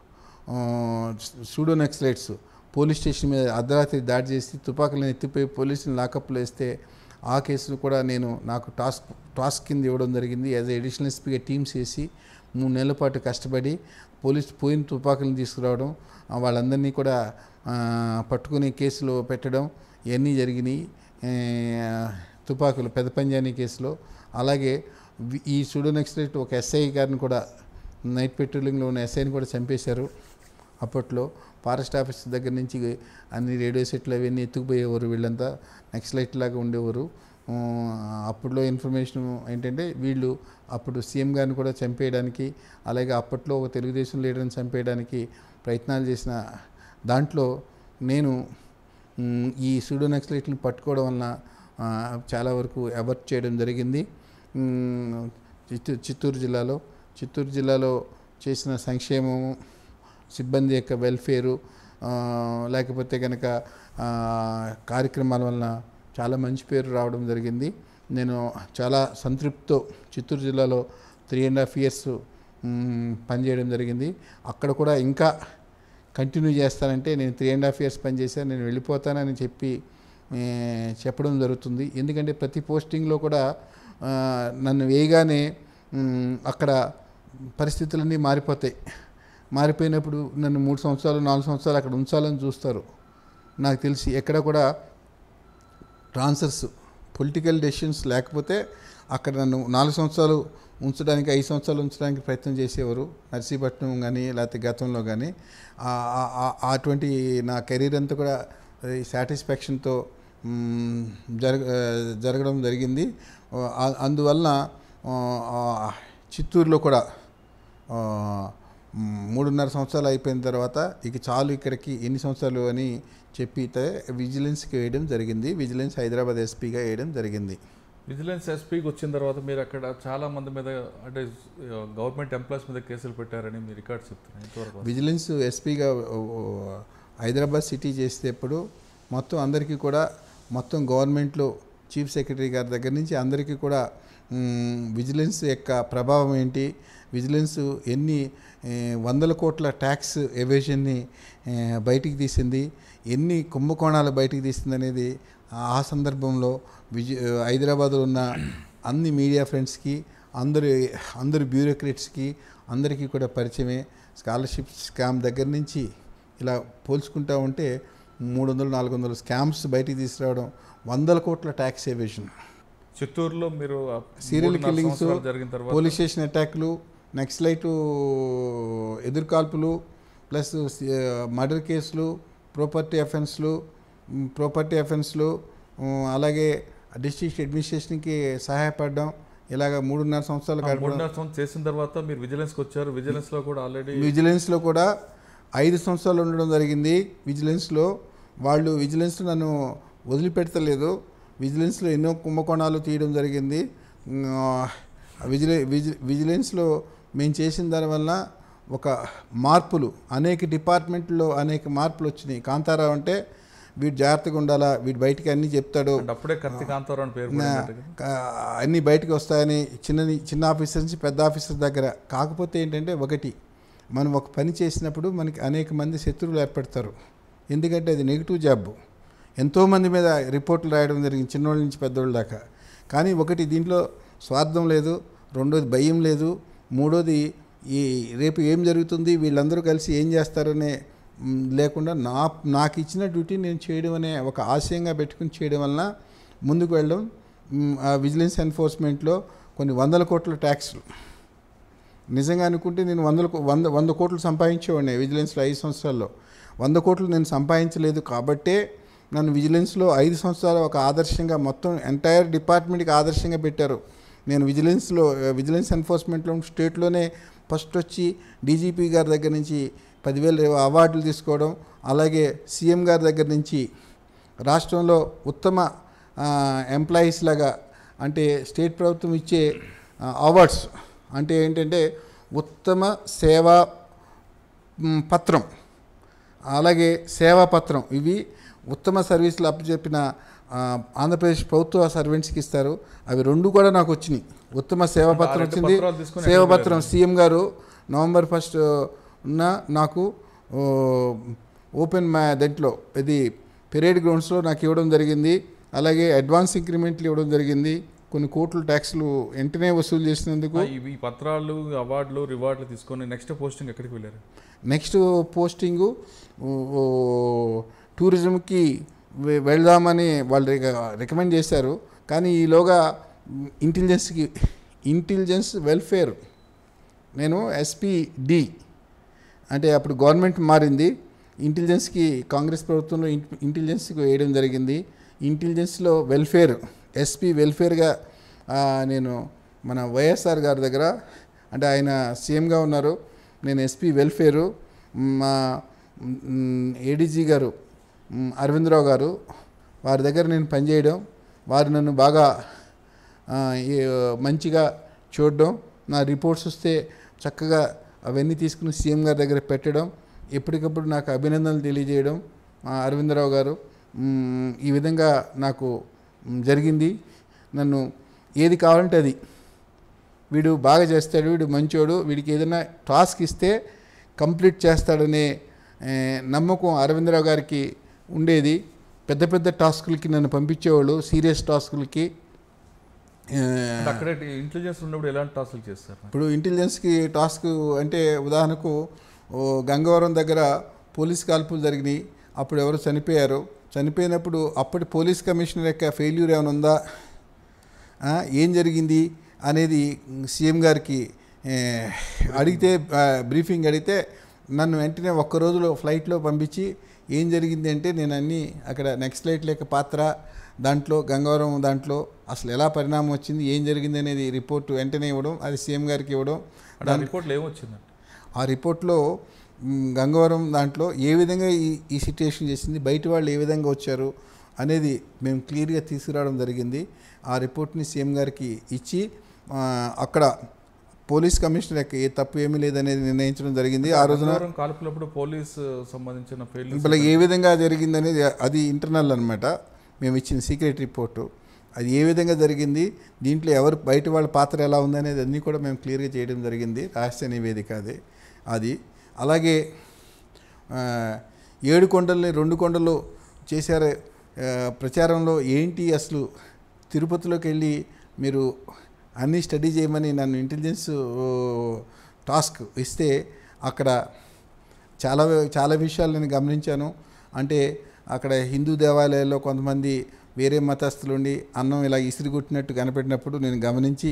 సూడో నక్సలైట్స్ పోలీస్ స్టేషన్ మీద అర్ధరాత్రి దాడి చేసి తుపాకులను ఎత్తిపోయి పోలీసులు లాకప్లో వేస్తే ఆ కేసును కూడా నేను నాకు టాస్క్ టాస్క్ కింద ఇవ్వడం జరిగింది యాజ్ ఎడిషనల్ ఎస్పీగా టీమ్స్ వేసి మూడు నెలల పాటు కష్టపడి పోలీస్ పోయిన తుపాకులను తీసుకురావడం ఆ, వాళ్ళందరినీ కూడా ఆ, పట్టుకుని కేసులో పెట్టడం ఇవన్నీ జరిగినాయి ఏ, తుపాకులు పెద్ద పంజానీ కేసులో అలాగే వి- ఈ సూడో నక్సలైట్ ఒక ఎస్ఐ గారిని కూడా నైట్ పెట్రోలింగ్లో ఉన్న ఎస్ఐని కూడా చంపేశారు అప్పట్లో ఫారెస్ట్ ఆఫీస్ దగ్గర నుంచి అన్ని రేడియో సెట్లు అవన్నీ ఎత్తుకుపోయేవారు వీళ్ళంతా నక్సలైట్ లాగా ఉండేవారు ఆ, అప్పట్లో ఇన్ఫర్మేషన్ ఏంటంటే వీళ్ళు అప్పుడు సీఎం గారిని కూడా చంపేయడానికి అలాగే అప్పట్లో ఒక తెలుగుదేశం లీడర్ని చంపేయడానికి ప్రయత్నాలు చేసిన దాంట్లో నేను మ్, ఈ సూడో నక్సలైట్ని పట్టుకోవడం వలన ఆ, చాలా వరకు అవర్ట్ చేయడం జరిగింది మ్, చిత్తూరు చిత్తూరు జిల్లాలో చిత్తూరు జిల్లాలో చేసిన సంక్షేమము సిబ్బంది యొక్క వెల్ఫేరు ఆ, లేకపోతే కనుక ఆ, కార్యక్రమాల వలన చాలా మంచి పేరు రావడం జరిగింది నేను చాలా సంతృప్తితో చిత్తూరు జిల్లాలో త్రీ అండ్ హాఫ్ ఇయర్స్ పనిచేయడం జరిగింది అక్కడ కూడా ఇంకా కంటిన్యూ చేస్తానంటే నేను త్రీ అండ్ హాఫ్ ఇయర్స్ పనిచేశాను నేను వెళ్ళిపోతానని చెప్పి ఏ, చెప్పడం జరుగుతుంది ఎందుకంటే ప్రతి పోస్టింగ్లో కూడా ఆ, నన్ను వేయగానే మ్, అక్కడ పరిస్థితులన్నీ మారిపోతాయి మారిపోయినప్పుడు నన్ను మూడు సంవత్సరాలు నాలుగు సంవత్సరాలు అక్కడ ఉంచాలని చూస్తారు నాకు తెలిసి ఎక్కడ కూడా ట్రాన్స్ఫర్స్ పొలిటికల్ డెసిషన్స్ లేకపోతే అక్కడ నన్ను నాలుగు సంవత్సరాలు ఉంచడానికి ఐదు సంవత్సరాలు ఉంచడానికి ప్రయత్నం చేసేవారు నర్సీపట్నం కానీ లేకపోతే గతంలో కానీ ఆ- ఆ- ఆ- అటువంటి నా కెరీర్ అంతా కూడా ఈ సాటిస్ఫాక్షన్తో మ్, జరగ జరగడం జరిగింది ఆ- అందువలన ఆ, ఆ, చిత్తూరులో కూడా ఆ, మ్, మూడున్నర సంవత్సరాలు అయిపోయిన తర్వాత ఇక చాలు ఇక్కడికి ఎన్ని సంవత్సరాలు అని చెప్పి విజిలెన్స్కి వేయడం జరిగింది విజిలెన్స్ హైదరాబాద్ ఎస్పీగా వేయడం జరిగింది విజిలెన్స్ ఎస్పీకి వచ్చిన తర్వాత మీరు అక్కడ చాలా మంది మీద అంటే గవర్నమెంట్ ఎంప్లాయీస్ మీద కేసులు పెట్టారని మీ రికార్డ్స్ చెప్తున్నాయి ఇంతవరకు విజిలెన్స్ ఎస్పీగా హైదరాబాద్ సిటీ చేసేటప్పుడు మొత్తం అందరికీ కూడా మొత్తం గవర్నమెంట్లో చీఫ్ సెక్రటరీ గారి దగ్గర నుంచి అందరికీ కూడా మ్, విజిలెన్స్ యొక్క ప్రభావం ఏంటి విజిలెన్స్ ఎన్ని ఏ, వందల కోట్ల ట్యాక్స్ ఎవేషన్ని ఏ, బయటికి తీసింది ఎన్ని కుంభకోణాలు బయటికి తీసింది అనేది ఆ సందర్భంలో విజ హైదరాబాద్లో ఉన్న అన్ని మీడియా ఫ్రెండ్స్కి అందరు అందరు బ్యూరోక్రేట్స్కి అందరికీ కూడా పరిచయమే స్కాలర్షిప్ స్కామ్ దగ్గర నుంచి ఇలా పోల్చుకుంటా ఉంటే మూడు వందలు నాలుగు వందలు స్కామ్స్ బయటికి తీసుకురావడం వందల కోట్ల ట్యాక్స్ ఎవేషన్ చిత్తూరులో మీరు ఆ సీరియల్ మూడున్నర కిల్లింగ్స్ సంవత్సరాలు జరిగిన తర్వాత పోలీస్ స్టేషన్ అటాక్లు నక్సలైట్ ఎదురుకాల్పులు ప్లస్ మర్డర్ కేసులు ప్రాపర్టీ అఫెన్స్లు ప్రాపర్టీ అఫెన్స్లు అలాగే డిస్ట్రిక్ట్ అడ్మినిస్ట్రేషన్కి సహాయపడడం ఇలాగ మూడున్నర సంవత్సరాలు ఆ గడపడం మూడున్నర సంవత్సరం చేసిన తర్వాత మీరు విజిలెన్స్కి వచ్చారు విజిలెన్స్ లో కూడా ఆల్రెడీ విజిలెన్స్లో కూడా ఐదు సంవత్సరాలు ఉండడం జరిగింది విజిలెన్స్లో వాళ్ళు విజిలెన్స్ నన్ను వదిలిపెడతలేదు విజిలెన్స్లో ఎన్నో కుంభకోణాలు తీయడం జరిగింది ఆ, విజిలె విజి విజిలెన్స్లో మేము చేసిన దానివల్ల ఒక మార్పులు అనేక డిపార్ట్మెంట్లో అనేక మార్పులు వచ్చినాయి కాంతారావు అంటే వీడు జాగ్రత్తగా ఉండాలా వీడు బయటికి అన్నీ చెప్తాడు అంటే అప్పుడే కత్తి కాంతారావు అని పేరు నా- పడినట్టుగా. కా- అన్నీ బయటకు వస్తాయని చిన్న చిన్న ఆఫీసర్ నుంచి పెద్ద ఆఫీసర్ దగ్గర కాకపోతే ఏంటంటే ఒకటి మనం ఒక పని చేసినప్పుడు మనకి అనేక మంది శత్రువులు ఏర్పడతారు ఎందుకంటే అది నెగిటివ్ జాబ్ ఎంతోమంది మీద రిపోర్ట్లు రాయడం జరిగింది చిన్నోళ్ళ నుంచి పెద్దోళ్ళ దాకా కానీ ఒకటి దీంట్లో స్వార్థం లేదు రెండోది భయం లేదు మూడోది ఈ రేపు ఏం జరుగుతుంది వీళ్ళందరూ కలిసి ఏం చేస్తారనే మ్, లేకుండా నా నాకు ఇచ్చిన డ్యూటీ నేను చేయడం అనే ఒక ఆశయంగా పెట్టుకుని చేయడం వలన ముందుకు వెళ్ళడం మ్, ఆ విజిలెన్స్ ఎన్ఫోర్స్మెంట్లో కొన్ని వందల కోట్ల ట్యాక్స్లు నిజంగా అనుకుంటే నేను వందల కో- వంద వంద కోట్లు సంపాదించేవాడిని విజిలెన్స్లో ఐదు సంవత్సరాల్లో వంద కోట్లు నేను సంపాదించలేదు కాబట్టే నన్ను విజిలెన్స్లో ఐదు సంవత్సరాలు ఒక ఆదర్శంగా మొత్తం ఎంటైర్ డిపార్ట్మెంట్కి ఆదర్శంగా పెట్టారు నేను విజిలెన్స్లో విజిలెన్స్ ఎన్ఫోర్స్మెంట్లో స్టేట్లోనే ఫస్ట్ వచ్చి డీజీపీ గారి దగ్గర నుంచి పదివేల అవార్డులు తీసుకోవడం అలాగే సీఎం గారి దగ్గర నుంచి రాష్ట్రంలో ఉత్తమ ఎంప్లాయీస్ లాగా అంటే స్టేట్ ప్రభుత్వం ఇచ్చే అవార్డ్స్ అంటే ఏంటంటే ఉత్తమ సేవా మ్, పత్రం అలాగే సేవా పత్రం ఇవి ఉత్తమ సర్వీసులు అప్పచెప్పిన ఆ, ఆంధ్రప్రదేశ్ ప్రభుత్వ సర్వెంట్స్కి ఇస్తారు అవి రెండు కూడా నాకు వచ్చినాయి ఉత్తమ సేవా అంటే ఆ పత్రం రెండు వచ్చింది పత్రాలు తీసుకొని సేవా ఎక్కడికి పత్రం సీఎం గారు నవంబర్ ఫస్ట్ ఉన్న నాకు ఓ, ఓపెన్ మా దాంట్లో ఇది పెరేడ్ గ్రౌండ్స్లో నాకు ఇవ్వడం జరిగింది అలాగే అడ్వాన్స్ ఇంక్రిమెంట్లు ఇవ్వడం జరిగింది కొన్ని కోట్ల ట్యాక్స్లు వెంటనే వసూలు చేసినందుకు ఆ, ఇవి ఈ పత్రాలు అవార్డులు రివార్డులు తీసుకొని నెక్స్ట్ పోస్టింగ్ ఎక్కడికి వెళ్ళారు నెక్స్ట్ పోస్టింగు ఓ- ఓ టూరిజంకి వె- వెళ్దామని వాళ్ళు రిక- రికమెండ్ చేశారు కానీ ఈలోగా ఇంటెలిజెన్స్కి ఇంటెలిజెన్స్ వెల్ఫేర్ నేను ఎస్పీ డి అంటే అప్పుడు గవర్నమెంట్ మారింది ఇంటెలిజెన్స్కి కాంగ్రెస్ ప్రభుత్వంలో ఇన్- ఇంటెలిజెన్స్కి వేయడం జరిగింది ఇంటెలిజెన్స్లో వెల్ఫేర్ ఎస్పీ వెల్ఫేర్గా ఆ, నేను మన వైఎస్ఆర్ గారి దగ్గర అంటే ఆయన సీఎంగా ఉన్నారు నేను ఎస్పీ వెల్ఫేరు మా ఏడీజీ గారు మ్, అరవిందరావు గారు వారి దగ్గర నేను పనిచేయడం వారు నన్ను బాగా ఆ, ఈ- మంచిగా చూడడం నా రిపోర్ట్స్ వస్తే చక్కగా అవన్నీ తీసుకుని సీఎం గారి దగ్గర పెట్టడం ఎప్పటికప్పుడు నాకు అభినందనలు తెలియజేయడం మా అరవిందరావు గారు మ్, ఈ విధంగా నాకు మ్, జరిగింది నన్ను ఏది కావాలంటే అది వీడు బాగా చేస్తాడు వీడు మంచోడు వీడికి ఏదైనా టాస్క్ ఇస్తే కంప్లీట్ చేస్తాడనే ఏ, నమ్మకం అరవిందరావు గారికి ఉండేది పెద్ద పెద్ద టాస్కులకి నన్ను పంపించేవాళ్ళు సీరియస్ టాస్కులకి ఏ, అంటే అక్కడే ఇంటెలిజెన్స్ ఉన్నప్పుడు ఎలాంటి టాస్క్లు చేస్తారు ఇప్పుడు ఇంటెలిజెన్స్కి టాస్క్ అంటే ఉదాహరణకు ఓ గంగవరం దగ్గర పోలీస్ కాల్పులు జరిగినాయి అప్పుడు ఎవరు చనిపోయారు చనిపోయినప్పుడు అప్పటి పోలీస్ కమిషనర్ యొక్క ఫెయిల్యూర్ ఏమైనా ఉందా ఆ, ఏం జరిగింది అనేది సీఎం గారికి ఏ, అడిగితే ఆ, బ్రీఫింగ్ అడిగితే నన్ను వెంటనే ఒక్క రోజులో ఫ్లైట్లో పంపించి ఏం జరిగింది అంటే నేను అన్నీ అక్కడ నెక్స్ట్ ఫ్లైట్ లేక పాత్ర దాంట్లో గంగవరం దాంట్లో అసలు ఎలా పరిణామం వచ్చింది ఏం జరిగింది అనేది రిపోర్ట్ వెంటనే ఇవ్వడం అది సీఎం గారికి ఇవ్వడం అంటే ఆ రిపోర్ట్లో ఏమొచ్చిందండి ఆ రిపోర్ట్లో మ్, గంగవరం దాంట్లో ఏ విధంగా ఈ ఈ సిట్యుయేషన్ చేసింది బయట వాళ్ళు ఏ విధంగా వచ్చారు అనేది మేము క్లియర్గా తీసుకురావడం జరిగింది ఆ రిపోర్ట్ని సీఎం గారికి ఇచ్చి ఆ, అక్కడ పోలీస్ కమిషనర్ యొక్క ఏ తప్పు ఏమీ లేదనేది నిర్ణయించడం జరిగింది ఆ రోజున గంగవరం కాల్పులప్పుడు పోలీస్ సంబంధించిన ఫెయిల్ ఇప్పుడు ఏ విధంగా జరిగింది అనేది అది ఇంటర్నల్ అనమాట మేము ఇచ్చిన సీక్రెట్ రిపోర్టు అది ఏ విధంగా జరిగింది దీంట్లో ఎవరు బయట వాళ్ళ పాత్ర ఎలా ఉందనేది అన్నీ కూడా మేము క్లియర్గా చేయడం జరిగింది రహస్య నివేదిక అది అది అలాగే ఆ, ఏడు కొండల్ని రెండు కొండలు చేశారు ఆ, ప్రచారంలో ఏంటి అసలు తిరుపతిలోకి వెళ్ళి మీరు అన్నీ స్టడీ చేయమని నన్ను ఇంటెలిజెన్స్ టాస్క్ ఇస్తే అక్కడ చాలా చాలా విషయాలు నేను గమనించాను అంటే అక్కడ హిందూ దేవాలయాల్లో కొంతమంది వేరే మతస్థులు ఉండి అన్నం ఇలా ఇసిరిగొట్టినట్టు కనపెట్టినప్పుడు నేను గమనించి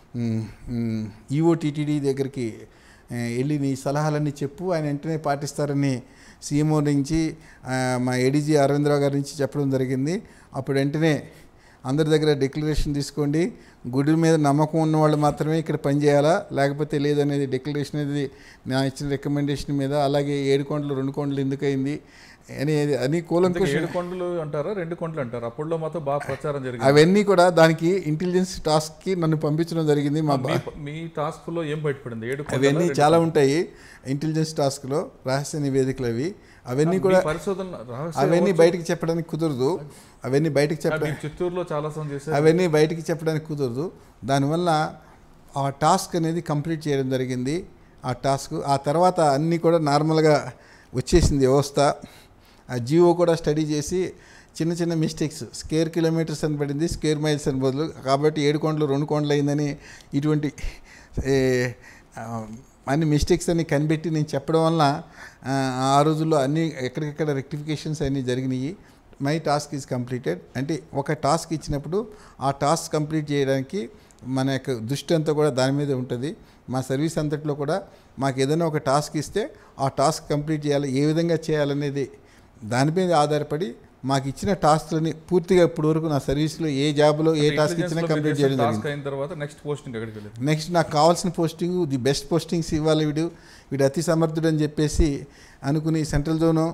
ఈఓ టీటీడీ దగ్గరికి ఆ, వెళ్ళి నీ సలహాలన్నీ చెప్పు ఆయన వెంటనే పాటిస్తారని సీఎంఓ నుంచి ఆ, మా ఏడీజీ అరవిందరావు గారి నుంచి చెప్పడం జరిగింది అప్పుడు వెంటనే అందరి దగ్గర డిక్లరేషన్ తీసుకోండి గుడి మీద నమ్మకం ఉన్న వాళ్ళు మాత్రమే ఇక్కడ పనిచేయాలా లేకపోతే లేదనేది డిక్లరేషన్ అనేది నా ఇచ్చిన రికమెండేషన్ మీద అలాగే ఏడు కొండలు రెండు కొండలు ఎందుకు అయింది అనేది అని కూలంకుష ఏడు కొండలు అంటారా రెండు కొండలు అంటారు అప్పుడులో మాత్రం బాగా ప్రచారం జరిగింది అవన్నీ కూడా దానికి ఇంటెలిజెన్స్ టాస్క్కి నన్ను పంపించడం జరిగింది మా బా- మీ- మీ టాస్క్ లో ఏం బయటపడింది ఏడు కొండలా, అవన్నీ రెండు చాలా ఉంటాయి ఇంటెలిజెన్స్ టాస్క్లో రహస్య నివేదికలు అవి అవన్నీ మీ కూడా పరిశోధన రహస్య అవన్నీ బయటికి చెప్పడానికి కుదరదు అవన్నీ బయటికి చెప్ప మీరు చిత్తూరులో చాలా సార్లు చేశారు అవన్నీ బయటికి చెప్పడానికి కుదరదు దానివల్ల ఆ టాస్క్ అనేది కంప్లీట్ చేయడం జరిగింది ఆ టాస్క్ ఆ తర్వాత అన్నీ కూడా నార్మల్గా వచ్చేసింది వ్యవస్థ ఆ జియో కూడా స్టడీ చేసి చిన్న చిన్న మిస్టేక్స్ స్కేర్ కిలోమీటర్స్ అని పడింది స్కేర్ మైల్స్ అని బదులు కాబట్టి ఏడు కొండలు రెండు కొండలు అయిందని ఇటువంటి ఏ, ఆ, అన్ని మిస్టేక్స్ అన్ని కనిపెట్టి నేను చెప్పడం వల్ల ఆ, ఆ రోజుల్లో అన్ని ఎక్కడికెక్కడ రెక్టిఫికేషన్స్ అన్నీ జరిగినాయి మై టాస్క్ ఈజ్ కంప్లీటెడ్ అంటే ఒక టాస్క్ ఇచ్చినప్పుడు ఆ టాస్క్ కంప్లీట్ చేయడానికి మన యొక్క దృష్టి అంతా కూడా దాని మీద ఉంటుంది మా సర్వీస్ అంతట్లో కూడా మాకు ఏదైనా ఒక టాస్క్ ఇస్తే ఆ టాస్క్ కంప్లీట్ చేయాలి ఏ విధంగా చేయాలనేది దాని మీద ఆధారపడి మాకు ఇచ్చిన టాస్క్లని పూర్తిగా ఇప్పటి వరకు నా సర్వీస్లో ఏ జాబ్లో ఏ టాస్క్ ఇచ్చినా కంప్లీట్ చేయడం జరిగింది టాస్క్ అయిన తర్వాత నెక్స్ట్ పోస్టింగ్ ఎక్కడికి వెళ్ళింది నెక్స్ట్ నాకు కావాల్సిన పోస్టింగ్ ది బెస్ట్ పోస్టింగ్స్ ఇవ్వాలి వీడు వీడు అతి సమర్థుడు అని చెప్పేసి అనుకుని సెంట్రల్ జోను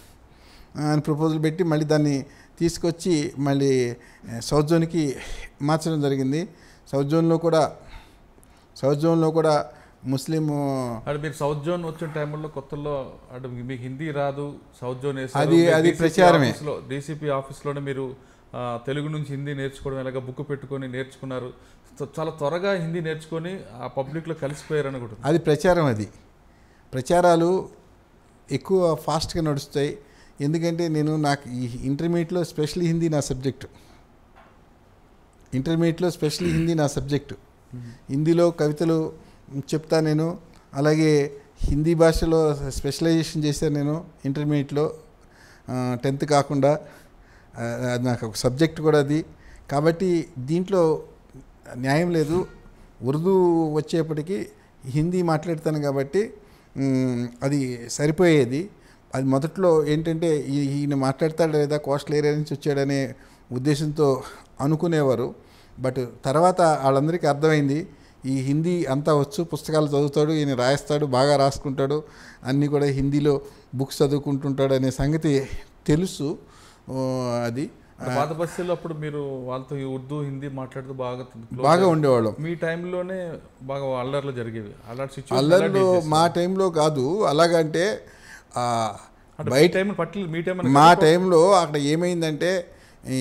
అని ప్రపోజల్ పెట్టి మళ్ళీ దాన్ని తీసుకొచ్చి మళ్ళీ ఆ, సౌత్ జోన్కి మార్చడం జరిగింది సౌత్ జోన్లో కూడా సౌత్ జోన్లో కూడా ముస్లిం అంటే మీరు సౌత్ జోన్ వచ్చిన టైంలో కొత్తలో అంటే మీ- మీకు హిందీ రాదు సౌత్ జోన్ వేశారు. అది- మీరు అది DCP ప్రచారమే. ఆఫీస్లో డీసీపీ ఆఫీస్లోనే మీరు ఆ, తెలుగు నుంచి హిందీ నేర్చుకోవడం ఎలాగ బుక్ పెట్టుకొని నేర్చుకున్నారు సో చాలా త్వరగా హిందీ నేర్చుకొని ఆ పబ్లిక్లో కలిసిపోయారు అనుకుంటున్నాను అది ప్రచారం అది ప్రచారాలు ఎక్కువ ఫాస్ట్గా నడుస్తాయి ఎందుకంటే నేను నాకు ఈ ఇంటర్మీడియట్లో స్పెషల్ హిందీ నా సబ్జెక్టు ఇంటర్మీడియట్లో స్పెషల్ హిందీ నా సబ్జెక్టు హిందీలో కవితలు చెప్తా నేను అలాగే హిందీ భాషలో స్పెషలైజేషన్ చేశాను నేను ఇంటర్మీడియట్లో టెన్త్ కాకుండా ఆ, అది నాకు ఒక సబ్జెక్ట్ కూడా అది కాబట్టి దీంట్లో న్యాయం లేదు ఉర్దూ వచ్చేప్పటికి హిందీ మాట్లాడతాను కాబట్టి మ్, అది సరిపోయేది అది మొదట్లో ఏంటంటే ఈ- ఈయన మాట్లాడతాడు లేదా కోస్టల్ ఏరియా నుంచి వచ్చాడనే ఉద్దేశంతో అనుకునేవారు బట్ తర్వాత వాళ్ళందరికీ అర్థమైంది ఈ హిందీ అంతా వచ్చు పుస్తకాలు చదువుతాడు ఈయన రాయిస్తాడు బాగా రాసుకుంటాడు అన్నీ కూడా హిందీలో బుక్స్ చదువుకుంటుంటాడు అనే సంగతి తెలుసు ఓ, అది అంటే పాత బస్సులో అప్పుడు మీరు వాళ్ళతో ఈ ఉర్దూ హిందీ మాట్లాడుతూ బాగా close బాగా ఉండేవాళ్ళం మీ టైంలోనే బాగా అల్లర్లు జరిగేవి అలాంటి సిచ్యువేషన్ అల్లర్లో మా టైంలో కాదు అలాగంటే ఆ, బయట టైం పట్ల మీ టైం మా టైంలో అక్కడ ఏమైందంటే ఈ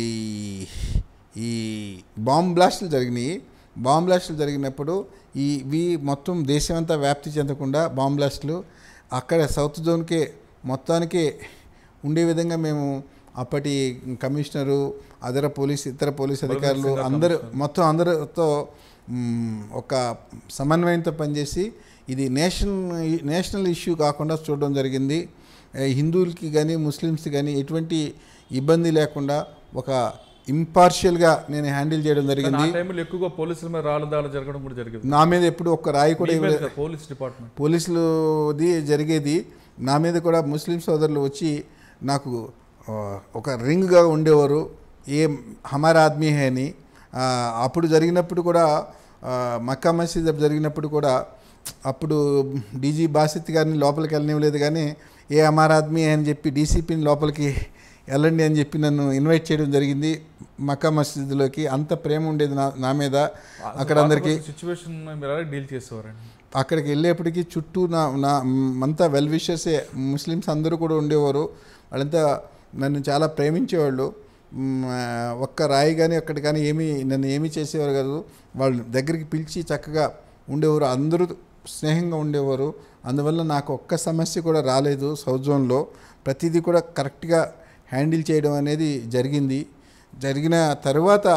ఈ బాంబ్ బ్లాస్టులు జరిగినాయి బాంబ్ బ్లాస్టులు జరిగినప్పుడు ఈ ఇవి మొత్తం దేశమంతా వ్యాప్తి చెందకుండా బాంబ్ బ్లాస్టులు అక్కడ సౌత్ జోన్కే మొత్తానికి ఉండే విధంగా మేము అప్పటి కమిషనరు అదర పోలీస్ ఇతర పోలీస్ అధికారులు అందరూ మొత్తం అందరితో మ్, ఒక సమన్వయంతో పనిచేసి ఇది నేషన్ నేషనల్ ఇష్యూ కాకుండా చూడడం జరిగింది ఏ, హిందువులకి కానీ ముస్లిమ్స్ కానీ ఎటువంటి ఇబ్బంది లేకుండా ఒక ఇంపార్షియల్గా నేను హ్యాండిల్ చేయడం కానీ ఆ జరిగింది టైంలో ఎక్కువగా పోలీసుల మీద రాళ్ళ దాడులు జరగడం కూడా జరిగింది నా మీద ఎప్పుడు ఒక్క రాయి కూడా మీ మీద ఇవ్వలేదు కాదు, పోలీస్ డిపార్ట్మెంట్ పోలీసులది జరిగేది నా మీద కూడా ముస్లిం సోదరులు వచ్చి నాకు ఆ, ఒక రింగ్గా ఉండేవారు ఏ హమారా ఆద్మీ హే అని ఆ, అప్పుడు జరిగినప్పుడు కూడా ఆ, మక్కా మసీద్ జరిగినప్పుడు కూడా అప్పుడు డీజీ బాసిత్ గారిని లోపలికి వెళ్ళనివ్వలేదు కానీ ఏ హమారా ఆద్మీ హే అని చెప్పి డీసీపీని లోపలికి వెళ్ళండి అని చెప్పి నన్ను ఇన్వైట్ చేయడం జరిగింది మక్కా మసీదులోకి అంత ప్రేమ ఉండేది నా నా మీద అక్కడ అందరికీ సిచ్యువేషన్ మీరు ఎలా డీల్ చేసేవారండి అక్కడికి వెళ్ళేప్పటికీ చుట్టూ నా నా అంతా వెల్ విషర్సే ముస్లిమ్స్ అందరూ కూడా ఉండేవారు వాళ్ళంతా నన్ను చాలా ప్రేమించేవాళ్ళు మ్, ఆ, ఒక్క రాయి కానీ అక్కడ కానీ ఏమీ నన్ను ఏమీ చేసేవారు కాదు వాళ్ళు దగ్గరికి పిలిచి చక్కగా ఉండేవారు అందరూ స్నేహంగా ఉండేవారు అందువల్ల నాకు ఒక్క సమస్య కూడా రాలేదు సౌత్ జోన్లో ప్రతిదీ కూడా కరెక్ట్గా హ్యాండిల్ చేయడం అనేది జరిగింది జరిగిన తర్వాత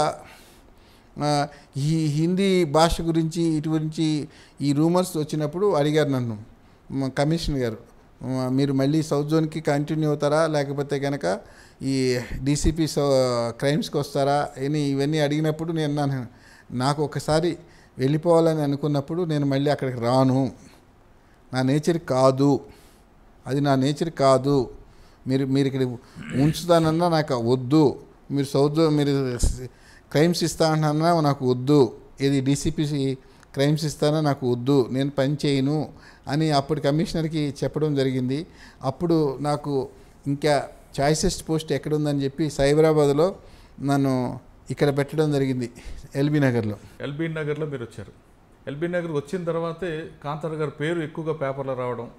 ఆ, ఈ హిందీ భాష గురించి ఇటు గురించి ఈ రూమర్స్ వచ్చినప్పుడు అడిగారు నన్ను మా కమిషనర్ గారు మా మీరు మళ్ళీ సౌత్ జోన్కి కంటిన్యూ అవుతారా లేకపోతే కనుక ఈ డీసీపీ క్రైమ్స్కి వస్తారా అని ఇవన్నీ అడిగినప్పుడు నేను అన్నాను నాకు ఒకసారి వెళ్ళిపోవాలని అనుకున్నప్పుడు నేను మళ్ళీ అక్కడికి రాను నా నేచర్ కాదు అది నా నేచర్ కాదు మీరు మీరు ఇక్కడ ఉంచుతానన్నా నాకు వద్దు మీరు సౌత్ మీరు క్రైమ్స్ ఇస్తా అంటున్నా నాకు వద్దు ఇది డీసీపీ క్రైమ్స్ ఇస్తానా నాకు వద్దు నేను పని చేయను అని అప్పుడు కమిషనర్కి చెప్పడం జరిగింది అప్పుడు నాకు ఇంకా చాయిసెస్ట్ పోస్ట్ ఎక్కడుందని చెప్పి సైబరాబాద్లో నన్ను ఇక్కడ పెట్టడం జరిగింది ఎల్బీ నగర్లో ఎల్బీ నగర్లో మీరు వచ్చారు ఎల్బీ నగర్ వచ్చిన తర్వాతే కాంతార గారి పేరు ఎక్కువగా పేపర్లో రావడం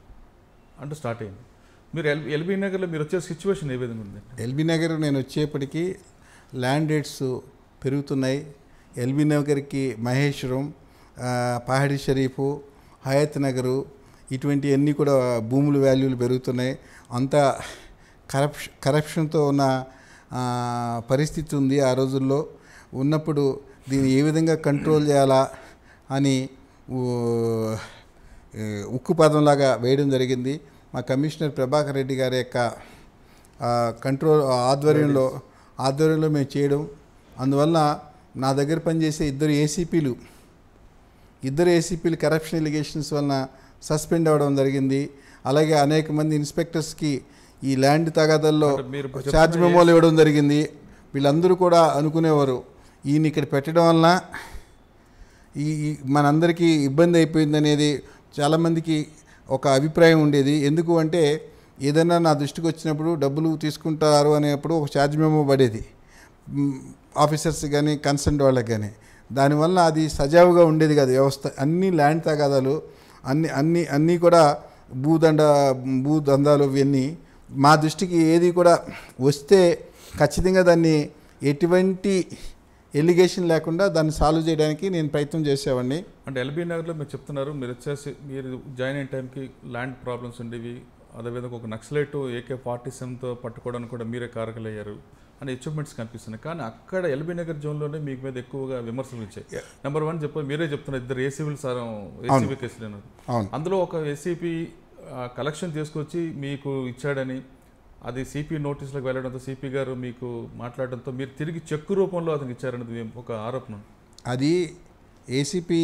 అంటూ స్టార్ట్ అయింది మీరు ఎల్ ఎల్బీ నగర్లో మీరు వచ్చే సిచ్యువేషన్ ఏ విధంగా ఉంది ఎల్బీ నగర్ నేను వచ్చేప్పటికి ల్యాండ్ రేట్స్ పెరుగుతున్నాయి ఎల్బీ నగర్కి మహేశ్వరం ఆ, పహాడి షరీఫు హయత్ నగరు ఇటువంటి అన్నీ కూడా భూముల వాల్యూలు పెరుగుతున్నాయి అంతా కరప్ష కరప్షన్తో ఉన్న ఆ, పరిస్థితి ఉంది ఆ రోజుల్లో ఉన్నప్పుడు దీన్ని ఏ విధంగా కంట్రోల్ చేయాలా అని ఊ, ఏ, ఉక్కు పదంలాగా వేయడం జరిగింది మా కమిషనర్ ప్రభాకర్ రెడ్డి గారి యొక్క ఆ, కంట్రోల్ ఆధ్వర్యంలో ఆధ్వర్యంలో మేము చేయడం అందువల్ల నా దగ్గర పనిచేసే ఇద్దరు ఏసీపీలు ఇద్దరు ఏసీపీలు కరప్షన్ ఎలిగేషన్స్ వలన సస్పెండ్ అవ్వడం జరిగింది అలాగే అనేక మంది ఇన్స్పెక్టర్స్కి ఈ ల్యాండ్ తగాదల్లో అంటే మీరు చెప్తున్న ఛార్జ్ మెమోలు ఇవ్వడం జరిగింది వీళ్ళందరూ కూడా అనుకునేవారు ఈయన ఇక్కడ పెట్టడం వలన ఈ ఈ మనందరికీ ఇబ్బంది అయిపోయింది అనేది చాలామందికి ఒక అభిప్రాయం ఉండేది ఎందుకు అంటే ఏదైనా నా దృష్టికి వచ్చినప్పుడు డబ్బులు తీసుకుంటారు అనేప్పుడు ఒక ఛార్జ్ మెమో పడేది మ్, ఆఫీసర్స్ కానీ కన్సర్న్ వాళ్ళకి కానీ దానివల్ల అది సజావుగా ఉండేది కాదు వ్యవస్థ అన్ని ల్యాండ్ తగాదాలు అన్ని అన్ని అన్నీ కూడా భూదండ భూదందాలు ఇవన్నీ మా దృష్టికి ఏది కూడా వస్తే ఖచ్చితంగా దాన్ని ఎటువంటి ఎలిగేషన్ లేకుండా దాన్ని సాల్వ్ చేయడానికి నేను ప్రయత్నం చేసేవాడిని అంటే ఎల్బీ నగర్లో మీరు చెప్తున్నారు మీరు వచ్చేసి మీరు జాయిన్ అయిన టైంకి ల్యాండ్ ప్రాబ్లమ్స్ ఉండేవి అదేవిధంగా ఒక నక్సలైట్ ఏకే ఫార్టీ సెవెన్తో పట్టుకోవడానికి కూడా మీరే కారకులయ్యారు అని అచీవ్మెంట్స్ కనిపిస్తున్నాయి కానీ అక్కడ ఎల్బీ నగర్ జోన్లోనే మీకు మీద ఎక్కువగా విమర్శలు వచ్చాయి నెంబర్ వన్ చెప్ప మీరే చెప్తున్నారు ఇద్దరు ఏసీబీలు సార్ ఏసీబీ కేసులు అన్నారు అవును అందులో ఒక ఏసీపీ కలెక్షన్ తీసుకొచ్చి మీకు ఇచ్చాడని అది సిపి నోటీసులకు వెళ్ళడంతో సిపి గారు మీకు మాట్లాడడంతో మీరు తిరిగి చెక్కు రూపంలో అతనికి ఇచ్చారనేది ఒక ఆరోపణ అది ఏసీపీ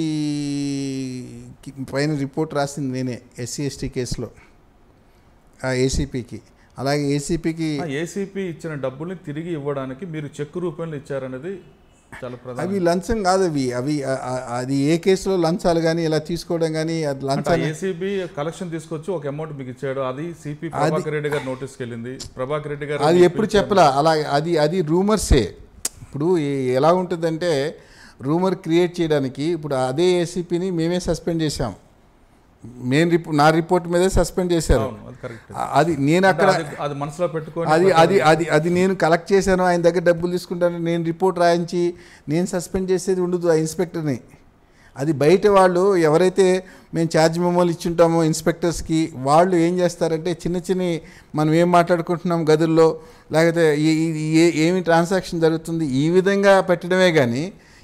పైన రిపోర్ట్ రాసింది నేనే ఎస్సీ ఎస్టీ కేసులో ఆ ఏసీపీకి అలాగే ఏసీపీకి ఏసీపీ ఇచ్చిన డబ్బుల్ని తిరిగి ఇవ్వడానికి మీరు చెక్కు రూపంలో ఇచ్చారనేది చాలా అవి ప్రధాన లంచం కాదు అవి అవి ఆ- ఆ- అది ఏ కేసులో లంచాలు కానీ ఇలా తీసుకోవడం కానీ అది లంచాలు ఏసీబీ కలెక్షన్ తీసుకొచ్చి ఒక అమౌంట్ మీకు ఇచ్చాడు అది సిపి ప్రభాకర్ రెడ్డి గారి నోటీస్కి వెళ్ళింది ప్రభాకర్ రెడ్డి గారు అది ఎప్పుడు చెప్పలా అలా అది అది రూమర్సే ఇప్పుడు ఏ- ఎలా ఉంటుందంటే రూమర్ క్రియేట్ చేయడానికి ఇప్పుడు అదే ఏసీపీని మేమే సస్పెండ్ చేశాం మెయిన్ రిపో నా రిపోర్ట్ మీదే సస్పెండ్ చేశారు అవును అది కరెక్ట్ ఆ- అది నేను అక్కడ అది మనసులో పెట్టుకొని అది అది అది అది నేను కలెక్ట్ చేశాను ఆయన దగ్గర డబ్బులు తీసుకుంటాను నేను రిపోర్ట్ రాయించి నేను సస్పెండ్ చేసేది ఉండదు ఆ ఇన్స్పెక్టర్ని అది బయట వాళ్ళు ఎవరైతే మేము ఛార్జ్ మెమోలు ఇచ్చుంటామో ఇన్స్పెక్టర్స్కి వాళ్ళు ఏం చేస్తారంటే చిన్న చిన్న మనం ఏం మాట్లాడుకుంటున్నాం గదుల్లో లేకపోతే ఈ- ఈ- ఏ ఏమి ట్రాన్సాక్షన్ జరుగుతుంది ఈ విధంగా పెట్టడమే కానీ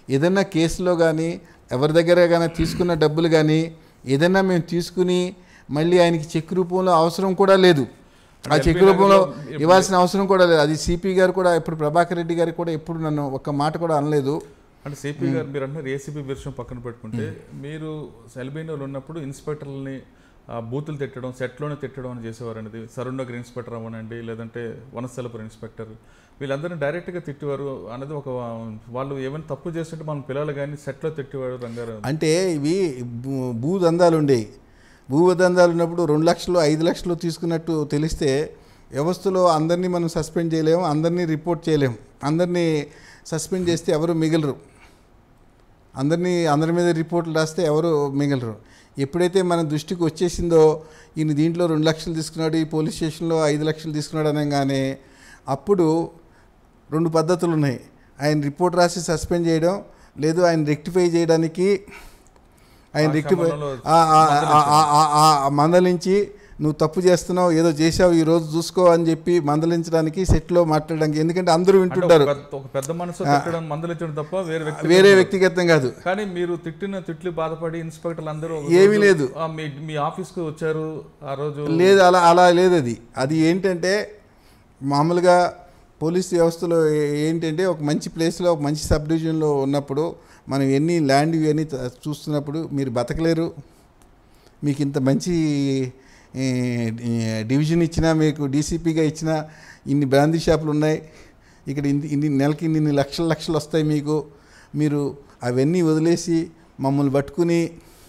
ఏదైనా కేసులో కానీ ఎవరి దగ్గర కానీ తీసుకున్న డబ్బులు కానీ ఏదైనా మేము తీసుకుని మళ్ళీ ఆయనకి చెక్ రూపంలో అవసరం కూడా లేదు ఆ చెక్ ఎల్బీ రూపంలో నగర్లో ఇవ్వాల్సిన అవసరం కూడా లేదు అది సిపి గారు కూడా ఇప్పుడు ప్రభాకర్ రెడ్డి గారు కూడా ఎప్పుడు నన్ను ఒక్క మాట కూడా అనలేదు అంటే సిపి గారు మీరు అంటున్నారు ఏసీపీ విషయం పక్కన పెట్టుకుంటే మీరు సెల్బీనోలు ఉన్నప్పుడు ఇన్స్పెక్టర్లని ఆ, బూతులు తిట్టడం సెట్లోనే తిట్టడం అని చేసేవారు అనేది సరూర్ నగర్ ఇన్స్పెక్టర్ అవ్వనండి లేదంటే వనస్థలపురం ఇన్స్పెక్టర్ వీళ్ళందరినీ డైరెక్ట్గా తిట్టేవారు అనేది ఒక వాళ్ళు ఏమైనా తప్పు చేస్తుంటే మనం పిల్లలు కానీ సెట్లో తిట్టేవాడు రంగారు అంటే ఇవి భూ- భూదందాలు ఉండేవి భూదందాలు ఉన్నప్పుడు రెండు లక్షలు ఐదు లక్షలు తీసుకున్నట్టు తెలిస్తే వ్యవస్థలో అందరినీ మనం సస్పెండ్ చేయలేము అందరినీ రిపోర్ట్ చేయలేము అందరినీ సస్పెండ్ చేస్తే ఎవరు మిగలరు అందరినీ అందరి మీద రిపోర్ట్లు రాస్తే ఎవరు మిగలరు ఎప్పుడైతే మన దృష్టికి వచ్చేసిందో ఈయన దీంట్లో రెండు లక్షలు తీసుకున్నాడు ఈ పోలీస్ స్టేషన్లో ఐదు లక్షలు తీసుకున్నాడు అనగానే అప్పుడు రెండు పద్ధతులు ఉన్నాయి ఆయన రిపోర్ట్ రాసి సస్పెండ్ చేయడం లేదు ఆయన రెక్టిఫై చేయడానికి ఆయన ఆ రెక్టిఫై క్రమంలో ఆ- ఆ- ఆ- ఆ- ఆ- ఆ మందలించి నువ్వు తప్పు చేస్తున్నావు ఏదో చేసావు ఈ రోజు చూసుకో అని చెప్పి మందలించడానికి సెట్లో మాట్లాడడానికి ఎందుకంటే అందరూ అంటే ఒక వింటుంటారు పెద్ద- ఒక పెద్ద మనసు తిట్టడం మందలించడం తప్ప వేరే వ్యక్తి వేరే వ్యక్తిగతం కాదు కానీ మీరు తిట్టిన తిట్లు బాధపడి ఇన్స్పెక్టర్లు అందరూ ఒక ఏమీ రోజు, లేదు. ఆ, మీ మీ ఆఫీస్కి వచ్చారు ఆ రోజు లేదు అలా అలా లేదు అది అది ఏంటంటే మామూలుగా పోలీస్ వ్యవస్థలో ఏ- ఏంటంటే ఒక మంచి ప్లేస్లో ఒక మంచి సబ్ డివిజన్లో ఉన్నప్పుడు మనం ఎన్ని ల్యాండ్ ఇవన్నీ త- చూస్తున్నప్పుడు మీరు బతకలేరు మీకు ఇంత మంచి ఈ, ఈ, డివిజన్ ఇచ్చినా మీకు డీసీపీగా ఇచ్చినా ఇన్ని బ్రాందీ షాపులు ఉన్నాయి ఇక్కడ ఇన్ని ఇన్ని నెలకి ఇన్ని లక్షల లక్షలు వస్తాయి మీకు మీరు అవన్నీ వదిలేసి మమ్మల్ని పట్టుకుని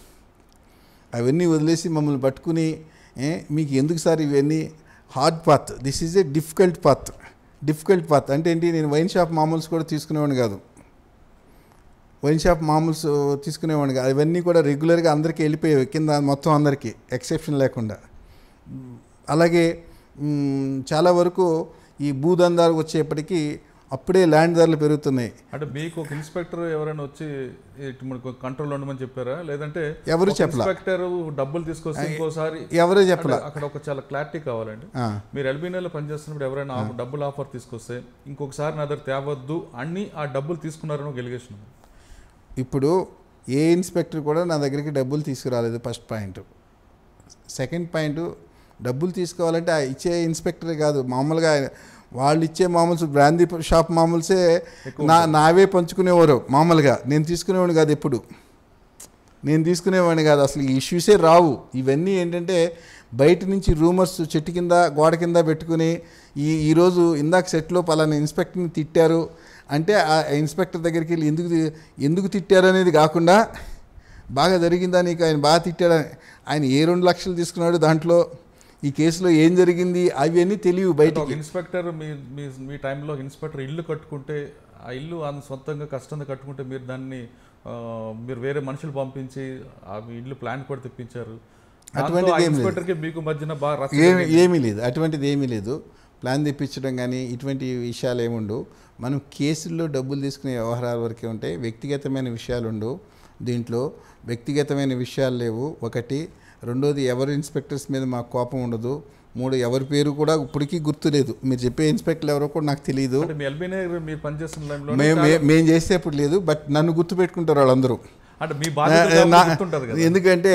అవన్నీ వదిలేసి మమ్మల్ని పట్టుకుని ఏ, మీకు ఎందుకు సార్ ఇవన్నీ hard path this is a difficult path difficult path అంటే ఏంటి నేను వైన్ షాప్ మామూల్స్ కూడా తీసుకునేవాడిని కాదు వైన్ షాప్ మామూల్స్ తీసుకునేవాడిని కాదు అవన్నీ కూడా రెగ్యులర్గా అందరికీ వెళ్ళిపోయేవి కింద మొత్తం అందరికీ ఎక్సెప్షన్ లేకుండా అలాగే మ్, చాలా వరకు ఈ భూదందాలు వచ్చేప్పటికీ అప్పుడే ల్యాండ్ ధరలు పెరుగుతున్నాయి అంటే మీకు ఒక ఇన్స్పెక్టర్ ఎవరైనా వచ్చి ఇటు మనకు కంట్రోల్ ఉండమని చెప్పారా లేదంటే ఎవరు ఒక చెప్పలా. ఇన్స్పెక్టర్ డబ్బులు తీసుకొస్తే ఇంకోసారి ఎవరో చెప్పలా అంటే అక్కడ ఒక చాలా క్లారిటీ కావాలండి ఆ, మీరు ఎల్బీనీలో పనిచేస్తున్నప్పుడు ఎవరైనా ఆఫర్- డబ్బులు ఆఫర్ తీసుకొస్తే ఇంకొకసారి నా దగ్గర తేవద్దు అని ఆ డబ్బులు తీసుకున్నారని ఒక ఎలిగేషన్ ఇప్పుడు ఏ ఇన్స్పెక్టర్ కూడా నా దగ్గరికి డబ్బులు తీసుకురాలేదు ఫస్ట్ పాయింట్ సెకండ్ పాయింట్ డబ్బులు తీసుకోవాలంటే ఆ ఇచ్చే ఇన్స్పెక్టరే కాదు మామూలుగా వాళ్ళు ఇచ్చే మామూలు బ్రాందీ షాప్ మామూలుసే నా నావే పంచుకునేవారు మామూలుగా నేను తీసుకునేవాడిని కాదు ఎప్పుడు నేను తీసుకునేవాడిని కాదు అసలు ఈ ఇష్యూసే రావు ఇవన్నీ ఏంటంటే బయట నుంచి రూమర్స్ చెట్టు కింద గోడ కింద పెట్టుకుని ఈ ఈరోజు ఇందాక సెట్లో పలానా ఇన్స్పెక్టర్ని తిట్టారు అంటే ఆ ఇన్స్పెక్టర్ దగ్గరికి వెళ్ళి ఎందుకు తి- ఎందుకు తిట్టారు అనేది కాకుండా బాగా జరిగిందా నీకు ఆయన బాగా తిట్టాడు ఆయన ఏ రెండు లక్షలు తీసుకున్నాడు దాంట్లో ఈ కేసులో ఏం జరిగింది అవన్నీ తెలియవు ఒక బయటికి ఇన్స్పెక్టర్ మీ మీ మీ టైంలో ఇన్స్పెక్టర్ ఇల్లు కట్టుకుంటే ఆ ఇల్లు ఆయన సొంతంగా కష్టంగా కట్టుకుంటే మీరు దాన్ని ఆ, మీరు వేరే మనుషులు పంపించి ఆ ఇల్లు ప్లాన్ కూడా తెప్పించారు అటువంటిది ఏం లేదు. ఇన్స్పెక్టర్కి మీకు మధ్యన బాగా రచ్చ ఏమి ఏమీ లేదు అటువంటిది ఏమీ లేదు ప్లాన్ తెప్పించడం కానీ ఇటువంటి విషయాలు ఏముండవు మనం కేసుల్లో డబ్బులు తీసుకునే వ్యవహారాల వరకే ఉంటాయి వ్యక్తిగతమైన విషయాలు ఉండవు దీంట్లో వ్యక్తిగతమైన విషయాలు లేవు ఒకటి రెండోది ఎవరు ఇన్స్పెక్టర్స్ మీద మాకు కోపం ఉండదు మూడు ఎవరి పేరు కూడా ఇప్పటికీ గుర్తులేదు మీరు చెప్పే ఇన్స్పెక్టర్లు ఎవరో కూడా నాకు తెలియదు అంటే మీ ఎల్బీ నగర్ మీరు పనిచేస్తున్న టైంలో మేము మే- మేము చేసేప్పుడు లేదు బట్ నన్ను గుర్తుపెట్టుకుంటారు వాళ్ళందరూ అంటే మీ బాధ్యత నా- గుర్తుంటది కదా ఎందుకంటే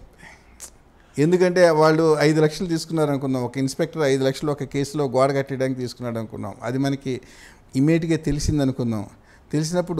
ఎందుకంటే వాళ్ళు ఐదు లక్షలు తీసుకున్నారు అనుకున్నాం ఒక ఇన్స్పెక్టర్ ఐదు లక్షలు ఒక కేసులో గోడ కట్టడానికి తీసుకున్నాడు అనుకున్నాం అది మనకి ఇమీడియట్గా తెలిసింది అనుకున్నాం తెలిసినప్పుడు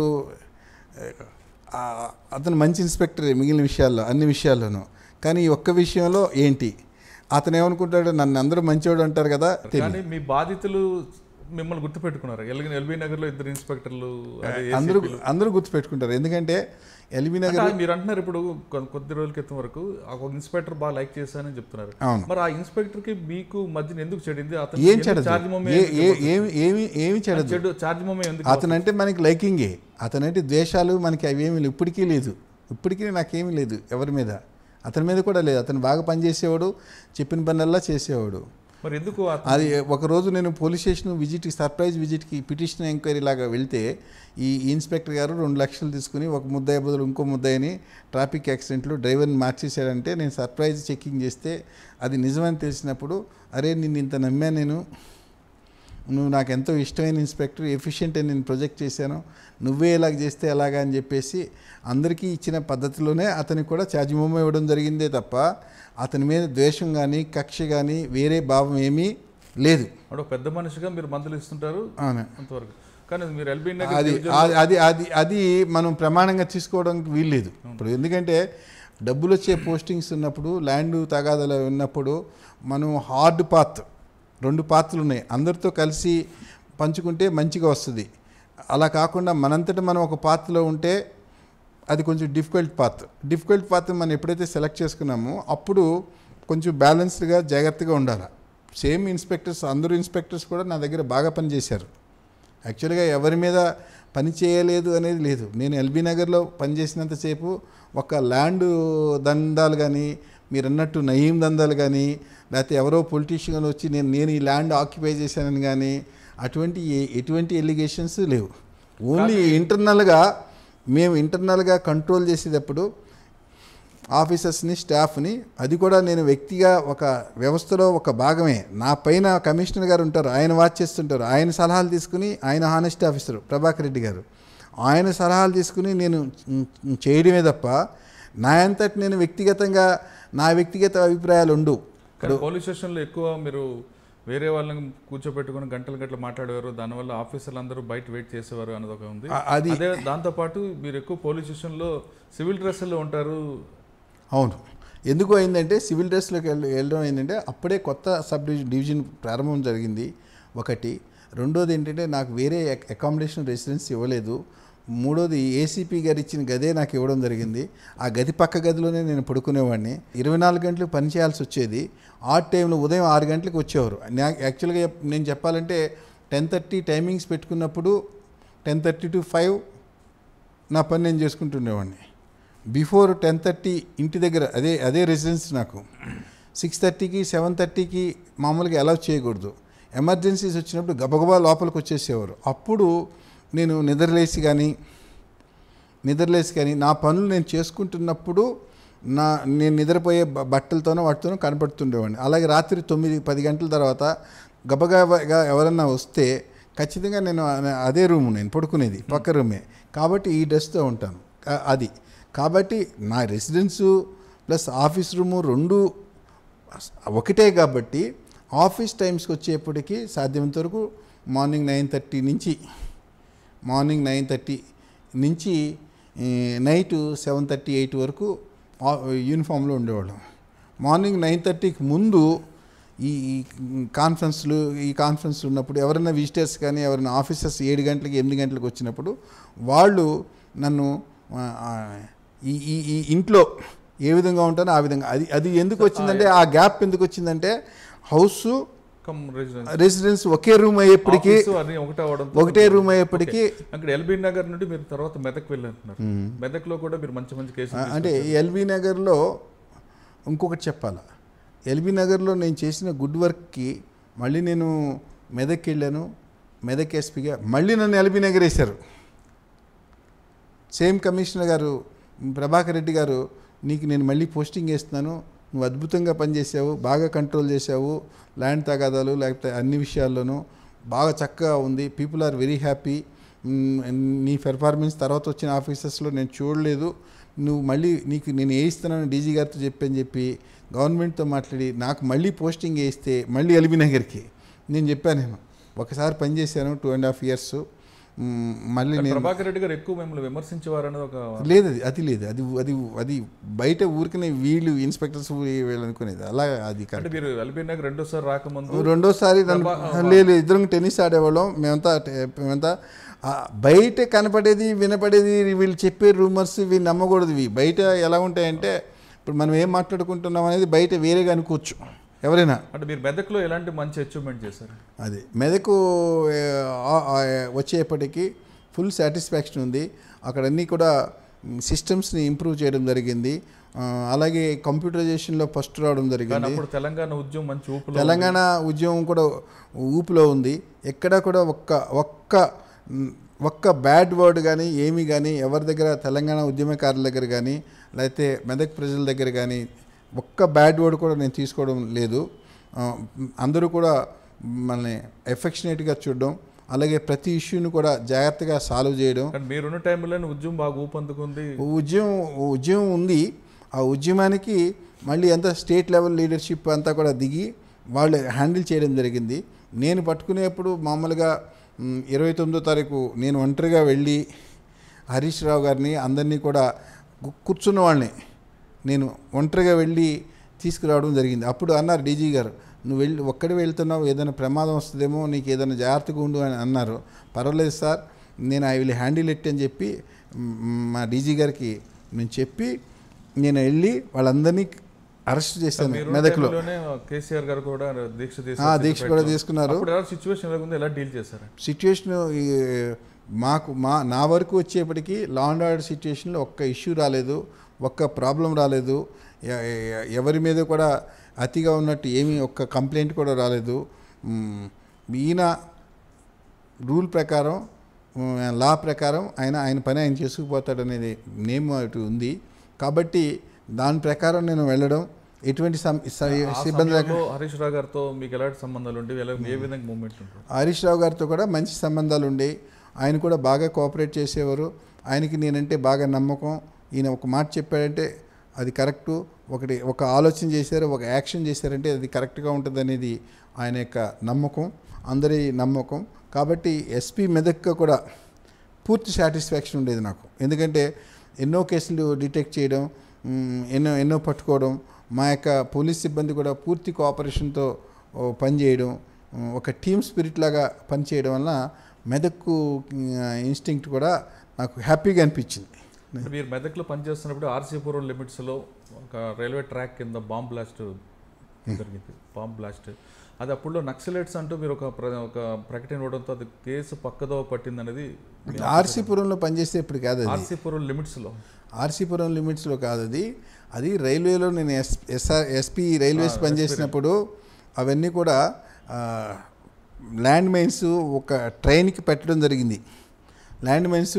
ఆ, అతను మంచి ఇన్స్పెక్టర్ మిగిలిన విషయాల్లో అన్ని విషయాల్లోనూ కానీ ఈ ఒక్క విషయంలో ఏంటి అతను ఏమనుకుంటాడు నన్ను అందరూ మంచివాడు అంటారు కదా తెలియదు కానీ మీ బాధితులు మిమ్మల్ని గుర్తుపెట్టుకున్నారు ఎల్బీ ఎల్బీ నగర్లో ఇద్దరు ఇన్స్పెక్టర్లు అదే అందరూ ACP లు. అందరూ గుర్తుపెట్టుకుంటారు ఎందుకంటే ఎల్బీ అంటే నగర్ మీరు అంటున్నారు ఇప్పుడు కొ- కొద్ది రోజుల క్రితం వరకు ఆ ఒక ఇన్స్పెక్టర్ బాగా లైక్ చేశానని చెప్తున్నారు అవును మరి ఆ ఇన్స్పెక్టర్ కి మీకు మధ్యన ఎందుకు చెడింది అతను ఏం ఎందుకు చెడదు ఛార్జ్ మొమ్మే ఏ- ఎందుకు ఏ- ఇవ్వదు? ఏమి ఏమి ఏమి చెడదు చెడు ఛార్జ్ మొమ్మే ఎందుకు అతనంటే మనకి లైకింగే అతనంటే ద్వేషాలు మనకి అవేమీ లేవు ఇప్పటికీ లేదు ఇప్పటికీ నాకేమీ లేదు ఎవరి మీద అతని మీద కూడా లేదు అతను బాగా పనిచేసేవాడు చెప్పిన పనల్లా చేసేవాడు మరి ఎందుకు అతను- అది ఒకరోజు నేను పోలీస్ స్టేషన్ విజిట్కి సర్ప్రైజ్ విజిట్కి పిటిషన్ ఎంక్వైరీ లాగా వెళ్తే ఈ ఇన్స్పెక్టర్ గారు రెండు లక్షలు తీసుకుని ఒక ముద్దాయి బదులు ఇంకో ముద్దాయిని ట్రాఫిక్ యాక్సిడెంట్లో డ్రైవర్ని మార్చేశాడంటే నేను సర్ప్రైజ్ చెక్కింగ్ చేస్తే అది నిజమని తెలిసినప్పుడు అరే నిన్ను ఇంత నమ్మా నేను నువ్వు నాకు ఎంతో ఇష్టమైన ఇన్స్పెక్టర్ ఎఫిషియెంట్ అని నేను ప్రొజెక్ట్ చేశాను నువ్వే ఇలాగ చేస్తే ఎలాగా అని చెప్పేసి అందరికీ ఇచ్చిన పద్ధతిలోనే అతనికి కూడా ఛార్జిమోమో ఇవ్వడం జరిగిందే తప్ప అతని మీద ద్వేషం కానీ కక్ష కానీ వేరే భావం ఏమీ లేదు అంటే ఒక పెద్ద మనిషిగా మీరు మందులు ఇస్తుంటారు అవును అంతవరకు కానీ మీరు ఎల్బీ అది అది- అది అది అది మనం ప్రమాణంగా తీసుకోవడానికి వీల్లేదు ఇప్పుడు ఎందుకంటే డబ్బులు వచ్చే పోస్టింగ్స్ ఉన్నప్పుడు ల్యాండ్ తగాదాలు ఉన్నప్పుడు మనం హార్డ్ పాత్ రెండు పాత్రలు ఉన్నాయి అందరితో కలిసి పంచుకుంటే మంచిగా వస్తుంది అలా కాకుండా మనంతట మనం ఒక పాత్రలో ఉంటే అది కొంచెం డిఫికల్ట్ పాత్ డిఫికల్ట్ పాత్ మనం ఎప్పుడైతే సెలెక్ట్ చేసుకున్నామో అప్పుడు కొంచెం బ్యాలెన్స్డ్గా జాగ్రత్తగా ఉండాలి సేమ్ ఇన్స్పెక్టర్స్ అందరూ ఇన్స్పెక్టర్స్ కూడా నా దగ్గర బాగా పనిచేశారు యాక్చువల్గా ఎవరి మీద పని చేయలేదు అనేది లేదు నేను ఎల్బీ నగర్లో పనిచేసినంతసేపు ఒక ల్యాండ్ దందాలు కానీ మీరు అన్నట్టు నయీం దందాలు కానీ లేకపోతే ఎవరో పొలిటీషియన్ వచ్చి నేను నేను ఈ ల్యాండ్ ఆక్యుపై చేశానని కానీ అటువంటి ఏ- ఎటువంటి ఎలిగేషన్స్ లేవు ఓన్లీ ఇంటర్నల్గా మేము ఇంటర్నల్గా కంట్రోల్ చేసేటప్పుడు ఆఫీసర్స్ని స్టాఫ్ని అది కూడా నేను వ్యక్తిగా ఒక వ్యవస్థలో ఒక భాగమే నా పైన కమిషనర్ గారు ఉంటారు ఆయన వాచ్ చేస్తుంటారు ఆయన సలహాలు తీసుకుని ఆయన హానెస్ట్ ఆఫీసర్ ప్రభాకర్ రెడ్డి గారు ఆయన సలహాలు తీసుకుని నేను మ్, చేయడమే తప్ప నా అంతటి నేను వ్యక్తిగతంగా నా వ్యక్తిగత అభిప్రాయాలు ఉండవు కానీ పోలీస్ స్టేషన్లో ఎక్కువ మీరు వేరే వాళ్ళని కూర్చోబెట్టుకుని గంటలు గంటలు మాట్లాడేవారు దానివల్ల ఆఫీసర్లు అందరూ బయట వెయిట్ చేసేవారు అన్నది ఒక ఉంది అ- అది అదే దాంతోపాటు మీరు ఎక్కువ పోలీస్ స్టేషన్లో సివిల్ డ్రెస్సుల్లో ఉంటారు అవును ఎందుకు అయిందంటే సివిల్ డ్రెస్లోకి వెళ్ళ వెళ్ళడం ఏంటంటే అప్పుడే కొత్త సబ్ డివిజన్ డివిజన్ ప్రారంభం జరిగింది ఒకటి రెండోది ఏంటంటే నాకు వేరే అక్- అకామిడేషన్ రెసిడెన్స్ ఇవ్వలేదు మూడోది ఏసీపీ గారు ఇచ్చిన గదే నాకు ఇవ్వడం జరిగింది ఆ గది పక్క గదిలోనే నేను పడుకునేవాడిని ఇరవై నాలుగు గంటలు పని చేయాల్సి వచ్చేది ఆ టైంలో ఉదయం ఆరు గంటలకు వచ్చేవారు నా యాక్చువల్గా చెప్- నేను చెప్పాలంటే టెన్ థర్టీ టైమింగ్స్ పెట్టుకున్నప్పుడు టెన్ థర్టీ టు ఫైవ్ నా పని నేను చేసుకుంటుండేవాడిని బిఫోర్ టెన్ థర్టీ ఇంటి దగ్గర అదే అదే రెసిడెన్స్ నాకు సిక్స్ థర్టీకి సెవెన్ థర్టీకి మామూలుగా అలౌ చేయకూడదు ఎమర్జెన్సీస్ వచ్చినప్పుడు గబగబా లోపలికి వచ్చేసేవారు అప్పుడు నేను నిద్రలేసి కానీ నిద్రలేసి కానీ నా పనులు నేను చేసుకుంటున్నప్పుడు నా నేను నిద్రపోయే బ- బట్టలతోనో వాటితోనో కనపడుతుండేవాడిని అలాగే రాత్రి తొమ్మిది పది గంటల తర్వాత గబగబగా ఎవరన్నా వస్తే ఖచ్చితంగా నేను అ- అదే రూము నేను పడుకునేది పక్క రూమే కాబట్టి ఈ డ్రెస్తో ఉంటాను కా- అది కాబట్టి నా రెసిడెన్సు ప్లస్ ఆఫీస్ రూము రెండు ఒకటే కాబట్టి ఆఫీస్ టైమ్స్కి వచ్చేప్పటికి సాధ్యమైనంత వరకు మార్నింగ్ నైన్ థర్టీ నుంచి మార్నింగ్ నైన్ థర్టీ నుంచి ఈ, నైట్ సెవెన్ థర్టీ ఎయిట్ వరకు ఆ- యూనిఫామ్లో ఉండేవాళ్ళం మార్నింగ్ నైన్ థర్టీకి ముందు ఈ ఈ కాన్ఫరెన్స్లు ఈ కాన్ఫరెన్స్ ఉన్నప్పుడు ఎవరైనా విజిటర్స్ కానీ ఎవరైనా ఆఫీసర్స్ ఏడు గంటలకి ఎనిమిది గంటలకు వచ్చినప్పుడు వాళ్ళు నన్ను ఆ, ఆ, ఈ ఈ ఈ ఇంట్లో ఏ విధంగా ఉంటానో ఆ విధంగా అది అది ఎందుకు వచ్చిందంటే ఆ గ్యాప్ ఎందుకు వచ్చిందంటే హౌస్ కమ్ రెసిడెన్స్ రెసిడెన్స్ ఒకే రూమ్ అయ్యేప్పటికీ ఆఫీసు అన్ని ఒకటే అవడం ఒకటే రూమ్ అయ్యేప్పటికీ అక్కడ ఎల్బీ నగర్ నుండి మీరు తర్వాత మెదక్ వెళ్ళంటున్నారు మెదక్లో కూడా మీరు మంచి మంచి కేసులు ఆ, అంటే ఎల్బీ నగర్లో ఇంకొకటి చెప్పాలా ఎల్బీ నగర్లో నేను చేసిన గుడ్ వర్క్కి మళ్ళీ నేను మెదక్ వెళ్ళాను మెదక్ ఎస్పీగా మళ్ళీ నన్ను ఎల్బీ నగర్ వేశారు సేమ్ కమిషనర్ గారు ప్రభాకర్ రెడ్డి గారు నీకు నేను మళ్ళీ పోస్టింగ్ వేస్తున్నాను నువ్వు అద్భుతంగా పనిచేసావు బాగా కంట్రోల్ చేసావు ల్యాండ్ తగాదాలు లేకపోతే అన్ని విషయాల్లోనూ బాగా చక్కగా ఉంది పీపుల్ ఆర్ వెరీ హ్యాపీ నీ పెర్ఫార్మెన్స్ తర్వాత వచ్చిన ఆఫీసర్స్లో నేను చూడలేదు నువ్వు మళ్ళీ నీకు నేను వేయిస్తున్నాను డీజీ గారితో చెప్పని చెప్పి గవర్నమెంట్తో మాట్లాడి నాకు మళ్ళీ పోస్టింగ్ వేయిస్తే మళ్ళీ ఎల్బీ నగర్కి నేను చెప్పాను నేను ఒకసారి పనిచేశాను టూ అండ్ హాఫ్ ఇయర్స్ మళ్ళీ నేను ప్రభాకర్ రెడ్డి గారు ఎక్కువ మిమ్మల్ని విమర్శించేవారు అనేది ఒక లేదు అది అది లేదు అది అది అది బయట ఊరికనే వీళ్ళు ఇన్స్పెక్టర్స్ వీళ్ళు అనుకునేది అలా అది అంటే కరెక్ట్ మీరు ఎల్బీ నగర్ రెండోసారి రాకముందు రెండోసారి నన్ను ప్రభా- లేదు ఇద్దరం టెన్నిస్ ఆడేవాళ్ళం మేమంతా టే- మేమంతా ఆ, బయట కనపడేది వినపడేది వీళ్ళు చెప్పే రూమర్స్ ఇవి నమ్మకూడదు ఇవి బయట ఎలా ఉంటాయంటే ఇప్పుడు మనం ఏం మాట్లాడుకుంటున్నాం అనేది బయట వేరేగా అనుకోవచ్చు ఎవరైనా అంటే మీరు మెదక్లో ఎలాంటి మంచి అచీవ్మెంట్ చేశారు అది మెదకు ఆ, ఆ, వచ్చేప్పటికి ఫుల్ సాటిస్ఫాక్షన్ ఉంది అక్కడ అన్నీ కూడా సిస్టమ్స్ని ఇంప్రూవ్ చేయడం జరిగింది ఆ, అలాగే కంప్యూటరైజేషన్లో ఫస్ట్ రావడం కానీ జరిగింది అప్పుడు తెలంగాణ ఉద్యమం మంచి ఊపులో తెలంగాణ ఉద్యమం కూడా ఊపులో ఉంది ఎక్కడా కూడా ఒక్క ఒక్క మ్, ఒక్క బ్యాడ్ వర్డ్ కానీ ఏమీ కానీ ఎవరి దగ్గర తెలంగాణ ఉద్యమకారుల దగ్గర కానీ లేకపోతే మెదక్ ప్రజల దగ్గర కానీ ఒక్క బ్యాడ్ వర్డ్ కూడా నేను తీసుకోవడం లేదు ఆ, అందరూ కూడా మనల్ని ఎఫెక్షనేట్గా చూడడం అలాగే ప్రతి ఇష్యూని కూడా జాగ్రత్తగా సాల్వ్ చేయడం కానీ మీరున్న టైంలోనే ఉద్యమం బాగా ఊపందుకుంది ఉద్యమం ఉద్యమం ఉంది ఆ ఉద్యమానికి మళ్ళీ అంతా స్టేట్ లెవెల్ లీడర్షిప్ అంతా కూడా దిగి వాళ్ళు హ్యాండిల్ చేయడం జరిగింది నేను పట్టుకునేప్పుడు మామూలుగా మ్, ఇరవై తొమ్మిదో తారీఖు నేను ఒంటరిగా వెళ్ళి హరీష్ రావు గారిని అందరినీ కూడా కు- కూర్చున్న వాళ్ళని నేను ఒంటరిగా వెళ్ళి తీసుకురావడం జరిగింది అప్పుడు అన్నారు డీజీ గారు నువ్వు వెళ్ళి ఒక్కడే వెళ్తున్నావు ఏదైనా ప్రమాదం వస్తుందేమో నీకు ఏదైనా జాగ్రత్తగా ఉండు అని అన్నారు పర్వాలేదు సార్ నేను ఐ విల్ హ్యాండిల్ ఇట్ అని చెప్పి మ్, మా డీజీ గారికి నేను చెప్పి నేను వెళ్ళి వాళ్ళందరినీ అరెస్ట్ చేశాను మీరు మెదక్లో కేసీఆర్ గారు కూడా దీక్ష ఆ, దీక్ష కూడా తీసుకున్నారు. అప్పుడు ఎలా సిచ్యువేషన్ ఎలా ఉంది ఎలా డీల్ చేశారు సిచ్యువేషన్ మాకు మా నా వరకు వచ్చేప్పటికి లా అండ్ ఆర్డర్ సిచ్యువేషన్లో ఒక్క ఇష్యూ రాలేదు ఒక్క ప్రాబ్లం రాలేదు ఎ- ఎ- ఎవరి మీద కూడా అతిగా ఉన్నట్టు ఏమీ ఒక్క కంప్లైంట్ కూడా రాలేదు మ్, ఈయన రూల్ ప్రకారం మ్, లా ప్రకారం ఆయన ఆయన పని ఆయన చేసుకుపోతాడనేది నేమ్ అటు ఉంది కాబట్టి దాని ప్రకారం నేను వెళ్ళడం ఎటువంటి సం- స- ఆ సిబ్బంది లేక- సమయంలో హరీష్ రావు గారితో మీకు ఎలాంటి సంబంధాలు ఉండేవి ఎలా ఏ విధంగా మూమెంట్ ఉంటుంది హరీష్ రావు గారితో కూడా మంచి సంబంధాలు ఉండేవి ఆయన కూడా బాగా కోఆపరేట్ చేసేవారు ఆయనకి నేనంటే బాగా నమ్మకం ఈయన ఒక మాట చెప్పాడంటే అది కరెక్టు ఒకటి ఒక ఆలోచన చేశారు ఒక యాక్షన్ చేశారంటే అది కరెక్ట్గా ఉంటుంది అనేది ఆయన యొక్క నమ్మకం అందరి నమ్మకం కాబట్టి ఎస్పీ మెదక్గా కూడా పూర్తి సాటిస్ఫాక్షన్ ఉండేది నాకు ఎందుకంటే ఎన్నో కేసులు డిటెక్ట్ చేయడం మ్, ఎన్నో ఎన్నో పట్టుకోవడం మా యొక్క పోలీస్ సిబ్బంది కూడా పూర్తి కోఆపరేషన్తో ఓ, పనిచేయడం మ్, ఒక టీమ్ స్పిరిట్ లాగా పనిచేయడం వల్ల మెదక్కు ఇన్స్టింక్ట్ కూడా నాకు హ్యాపీగా అనిపించింది అంటే మీరు మెదక్లో పనిచేస్తున్నప్పుడు ఆర్సీపురం లిమిట్స్లో ఒక రైల్వే ట్రాక్ కింద బాంబ్ బ్లాస్ట్ జరిగింది బాంబ్ బ్లాస్ట్ అది అప్పుడులో నక్సలైట్స్ అంటూ మీరు ఒక ప్ర- ఒక ప్రకటన ఇవ్వడంతో అది కేసు పక్కదో పట్టింది అనేది ఆర్సీపురంలో పనిచేస్తే ఇప్పుడు కాదు అది ఆర్సీపురం లిమిట్స్లో ఆర్సీపురం లిమిట్స్లో కాదు అది అది రైల్వేలో నేను ఎస్ ఎస్ఆర్ ఎస్పీ రైల్వేస్ పనిచేసినప్పుడు అవన్నీ కూడా ఆ, ల్యాండ్ మైన్స్ ఒక ట్రైన్కి పెట్టడం జరిగింది ల్యాండ్ మైన్స్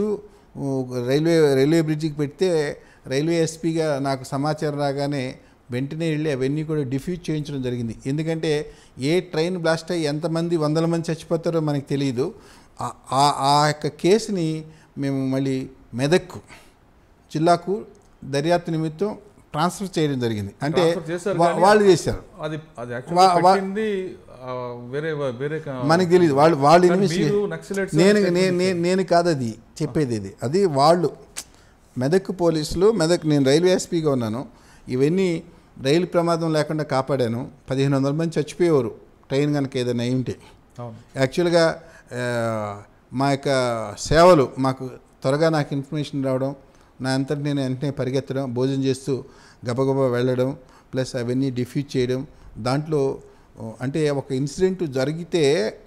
ఒక రైల్వే రైల్వే బ్రిడ్జికి పెడితే రైల్వే ఎస్పీగా నాకు సమాచారం రాగానే వెంటనే వెళ్ళి అవన్నీ కూడా డిఫ్యూజ్ చేయించడం జరిగింది ఎందుకంటే ఏ ట్రైన్ బ్లాస్ట్ అయ్యి ఎంతమంది వందల మంది చచ్చిపోతారో మనకు తెలియదు ఆ- ఆ ఆ యొక్క కేసుని మేము మళ్ళీ మెదక్కు జిల్లాకు దర్యాప్తు నిమిత్తం ట్రాన్స్ఫర్ చేయడం జరిగింది అంటే Transfer చేశారు వా- కానీ- వాళ్ళు చేశారు అది అది వా- యాక్చువల్గా వా- పెట్టింది ఆ, వేరే వేరే క- మనకి తెలియదు వాళ్ళు వాళ్ళు కానీ ఇన్వెస్టిగేట్ మీరు నక్సలైట్స్ నేను నేను నేను- నేను కాదు అది చెప్పేది ఇది అది వాళ్ళు మెదక్ పోలీసులు మెదక్ నేను రైల్వే ఎస్పీగా ఉన్నాను ఇవన్నీ రైలు ప్రమాదం లేకుండా కాపాడాను పదిహేను వందల మంది చచ్చిపోయేవారు ట్రైన్ కనుక ఏదైనా అయి ఉంటే అవును యాక్చువల్గా ఆ, మా యొక్క సేవలు మాకు త్వరగా నాకు ఇన్ఫర్మేషన్ రావడం నా అంతటి నేను వెంటనే పరిగెత్తడం భోజనం చేస్తూ గబగబా వెళ్ళడం ప్లస్ అవన్నీ డిఫ్యూజ్ చేయడం దాంట్లో ఓ, అంటే ఒక ఇన్సిడెంట్ జరిగితే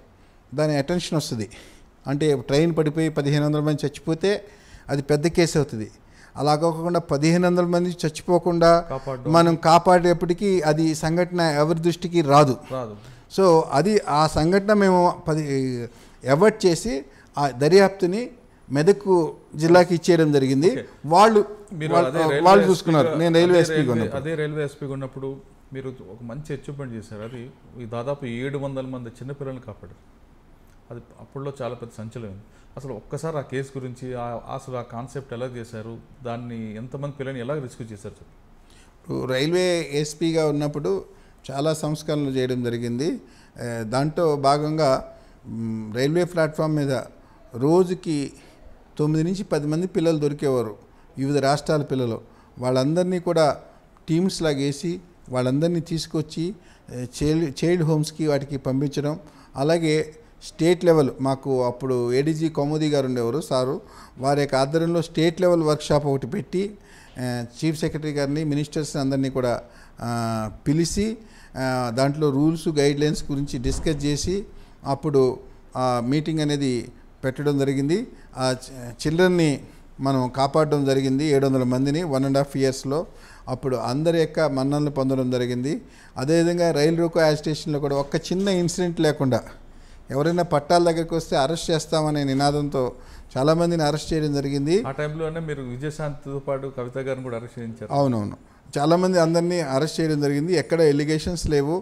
దాని అటెన్షన్ వస్తుంది అంటే ట్రైన్ పడిపోయి పదిహేను వందల మంది చచ్చిపోతే అది పెద్ద కేసు అవుతుంది అలా కాకుండా పదిహేను వందల మంది చచ్చిపోకుండా కాపాడడం మనం కాపాడేపటికి అది సంఘటన ఎవరి దృష్టికి రాదు రాదు సో అది ఆ సంఘటన మేము పది అవాయిడ్ చేసి ఆ దర్యాప్తుని మెదక్ జిల్లాకి ఇచ్చేయడం జరిగింది Okay. వాళ్ళు మీరు వాళ్ళ- అదే రైల్వే వాళ్ళు ఎస్పీగా- చూసుకున్నారు నేను రైల్వే అదే ఎస్పీగా రైల్వే- ఉన్నప్పుడు అదే రైల్వే ఎస్పీగా ఉన్నప్పుడు మీరు ఒక మంచి అచీవ్మెంట్ చేశారు అది ఈ దాదాపు ఏడు వందల మంది చిన్నపిల్లల్ని కాపాడారు అది అప్పుడులో చాలా పెద్ద సంచలనం అసలు ఒక్కసారి ఆ కేసు గురించి ఆ- అసలు ఆ కాన్సెప్ట్ ఎలా చేశారు దాన్ని ఎంతమంది పిల్లల్ని ఎలా రిస్క్ చేశారు చెప్పు ఇప్పుడు రైల్వే ఎస్పీగా ఉన్నప్పుడు చాలా సంస్కరణలు చేయడం జరిగింది ఆ, దాంట్లో భాగంగా మ్, రైల్వే ప్లాట్ఫామ్ మీద రోజుకి తొమ్మిది నుంచి పది మంది పిల్లలు దొరికేవారు వివిధ రాష్ట్రాల పిల్లలు వాళ్ళందరినీ కూడా టీమ్స్ లాగా వేసి వాళ్ళందరినీ తీసుకొచ్చి ఆ, చైల్డ్ చైల్డ్ హోమ్స్కి వాటికి పంపించడం అలాగే స్టేట్ లెవెల్ మాకు అప్పుడు ఏడీజీ కౌముది గారు ఉండేవారు సారు వారి యొక్క ఆధ్వర్యంలో స్టేట్ లెవెల్ వర్క్షాప్ ఒకటి పెట్టి ఆ, చీఫ్ సెక్రటరీ గారిని మినిస్టర్స్ అందరినీ కూడా ఆ, పిలిచి ఆ, దాంట్లో రూల్స్ గైడ్ లైన్స్ గురించి డిస్కస్ చేసి అప్పుడు ఆ మీటింగ్ అనేది పెట్టడం జరిగింది ఆ చిల్డ్రన్ని మనం కాపాడడం జరిగింది ఏడు వందల మందిని వన్ అండ్ హాఫ్ ఇయర్స్లో అప్పుడు అందరి యొక్క మన్ననలు పొందడం జరిగింది అదేవిధంగా రైలు రోకో యాజిటేషన్లో కూడా ఒక్క చిన్న ఇన్సిడెంట్ లేకుండా ఎవరైనా పట్టాల దగ్గరికి వస్తే అరెస్ట్ చేస్తామనే నినాదంతో చాలామందిని అరెస్ట్ చేయడం జరిగింది ఆ టైంలోనే మీరు విజయశాంతితో పాటు కవిత గారిని కూడా అరెస్ట్ చేయించారు అవునవును చాలామంది అందరినీ అరెస్ట్ చేయడం జరిగింది ఎక్కడ ఎలిగేషన్స్ లేవు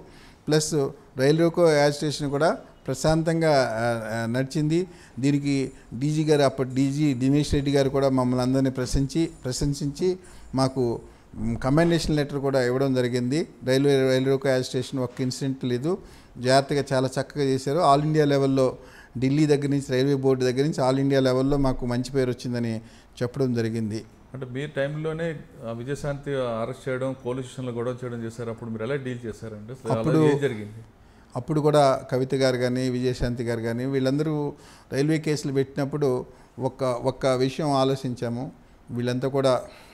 ప్లస్ రైలు రోకో యాజిటేషన్ కూడా ప్రశాంతంగా ఆ, ఆ, నడిచింది దీనికి డీజీ గారు అప్పటి డీజీ దినేష్ రెడ్డి గారు కూడా మమ్మల్ని అందరినీ ప్రశంసి ప్రశంసించి మాకు కమెండేషన్ లెటర్ కూడా ఇవ్వడం జరిగింది రైల్వే రైలు రోకో యాజిటేషన్ ఒక్క ఇన్సిడెంట్ లేదు జాగ్రత్తగా చాలా చక్కగా చేశారు ఆల్ ఇండియా లెవెల్లో ఢిల్లీ దగ్గర నుంచి రైల్వే బోర్డు దగ్గర నుంచి ఆల్ ఇండియా లెవెల్లో మాకు మంచి పేరు వచ్చిందని చెప్పడం జరిగింది అంటే మీ టైంలోనే ఆ విజయశాంతి అరెస్ట్ చేయడం పోలీస్ స్టేషన్లో గొడవ చేయడం చేశారు అప్పుడు మీరు ఎలా డీల్ చేశారండి అసలు అలా అప్పుడు- ఏం జరిగింది అప్పుడు కూడా కవిత గారు కానీ విజయశాంతి గారు కానీ వీళ్ళందరూ రైల్వే కేసులు పెట్టినప్పుడు ఒక్క ఒక్క విషయం ఆలోచించాము వీళ్ళంతా కూడా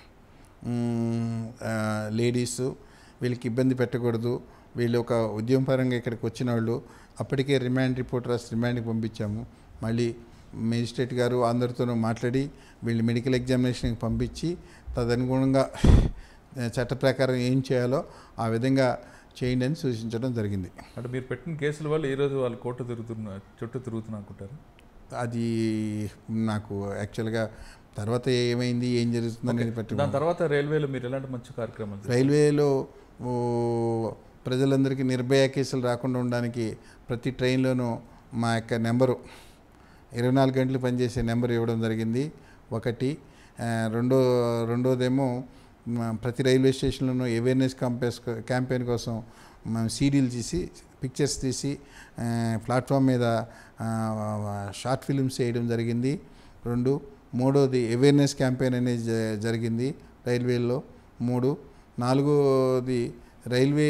లేడీస్ వీళ్ళకి ఇబ్బంది పెట్టకూడదు వీళ్ళు ఒక ఉద్యమపరంగా ఇక్కడికి వచ్చిన వాళ్ళు అప్పటికే రిమాండ్ రిపోర్ట్ రాసి రిమాండ్కి పంపించాము మళ్ళీ మేజిస్ట్రేట్ గారు అందరితోనూ మాట్లాడి వీళ్ళు మెడికల్ ఎగ్జామినేషన్కి పంపించి తదనుగుణంగా ఆ, చట్ట ప్రకారం ఏం చేయాలో ఆ విధంగా చేయండి అని సూచించడం జరిగింది అంటే మీరు పెట్టిన కేసుల వల్ల ఈ రోజు వాళ్ళు కోర్టు తిరుగుతున్న చుట్టూ తిరుగుతున్నా అనుకుంటారు అది నాకు యాక్చువల్గా తర్వాత ఏమైంది ఏం జరుగుతుందని పెట్టి దాని తర్వాత రైల్వేలో మీరు ఎలాంటి మంచి కార్యక్రమాలు చేశారు? రైల్వేలో ఓ, ప్రజలందరికీ నిర్భయ కేసులు రాకుండా ఉండడానికి ప్రతి ట్రైన్లోనూ మా యొక్క నెంబరు ఇరవై నాలుగు గంటలు పనిచేసే నెంబర్ ఇవ్వడం జరిగింది ఒకటి ఆ, రెండో రెండోదేమో మ, ప్రతి రైల్వే స్టేషన్లోనూ అవేర్నెస్ క్యాంపెస్ క్యాంపెయిన్ కోసం మనం సీడీలు తీసి పిక్చర్స్ తీసి ఆ, ప్లాట్ఫామ్ మీద ఆ, షార్ట్ ఫిల్మ్స్ చేయడం జరిగింది రెండు మూడోది అవేర్నెస్ క్యాంపెయిన్ అనేది జ- జరిగింది రైల్వేలో మూడు నాలుగోది రైల్వే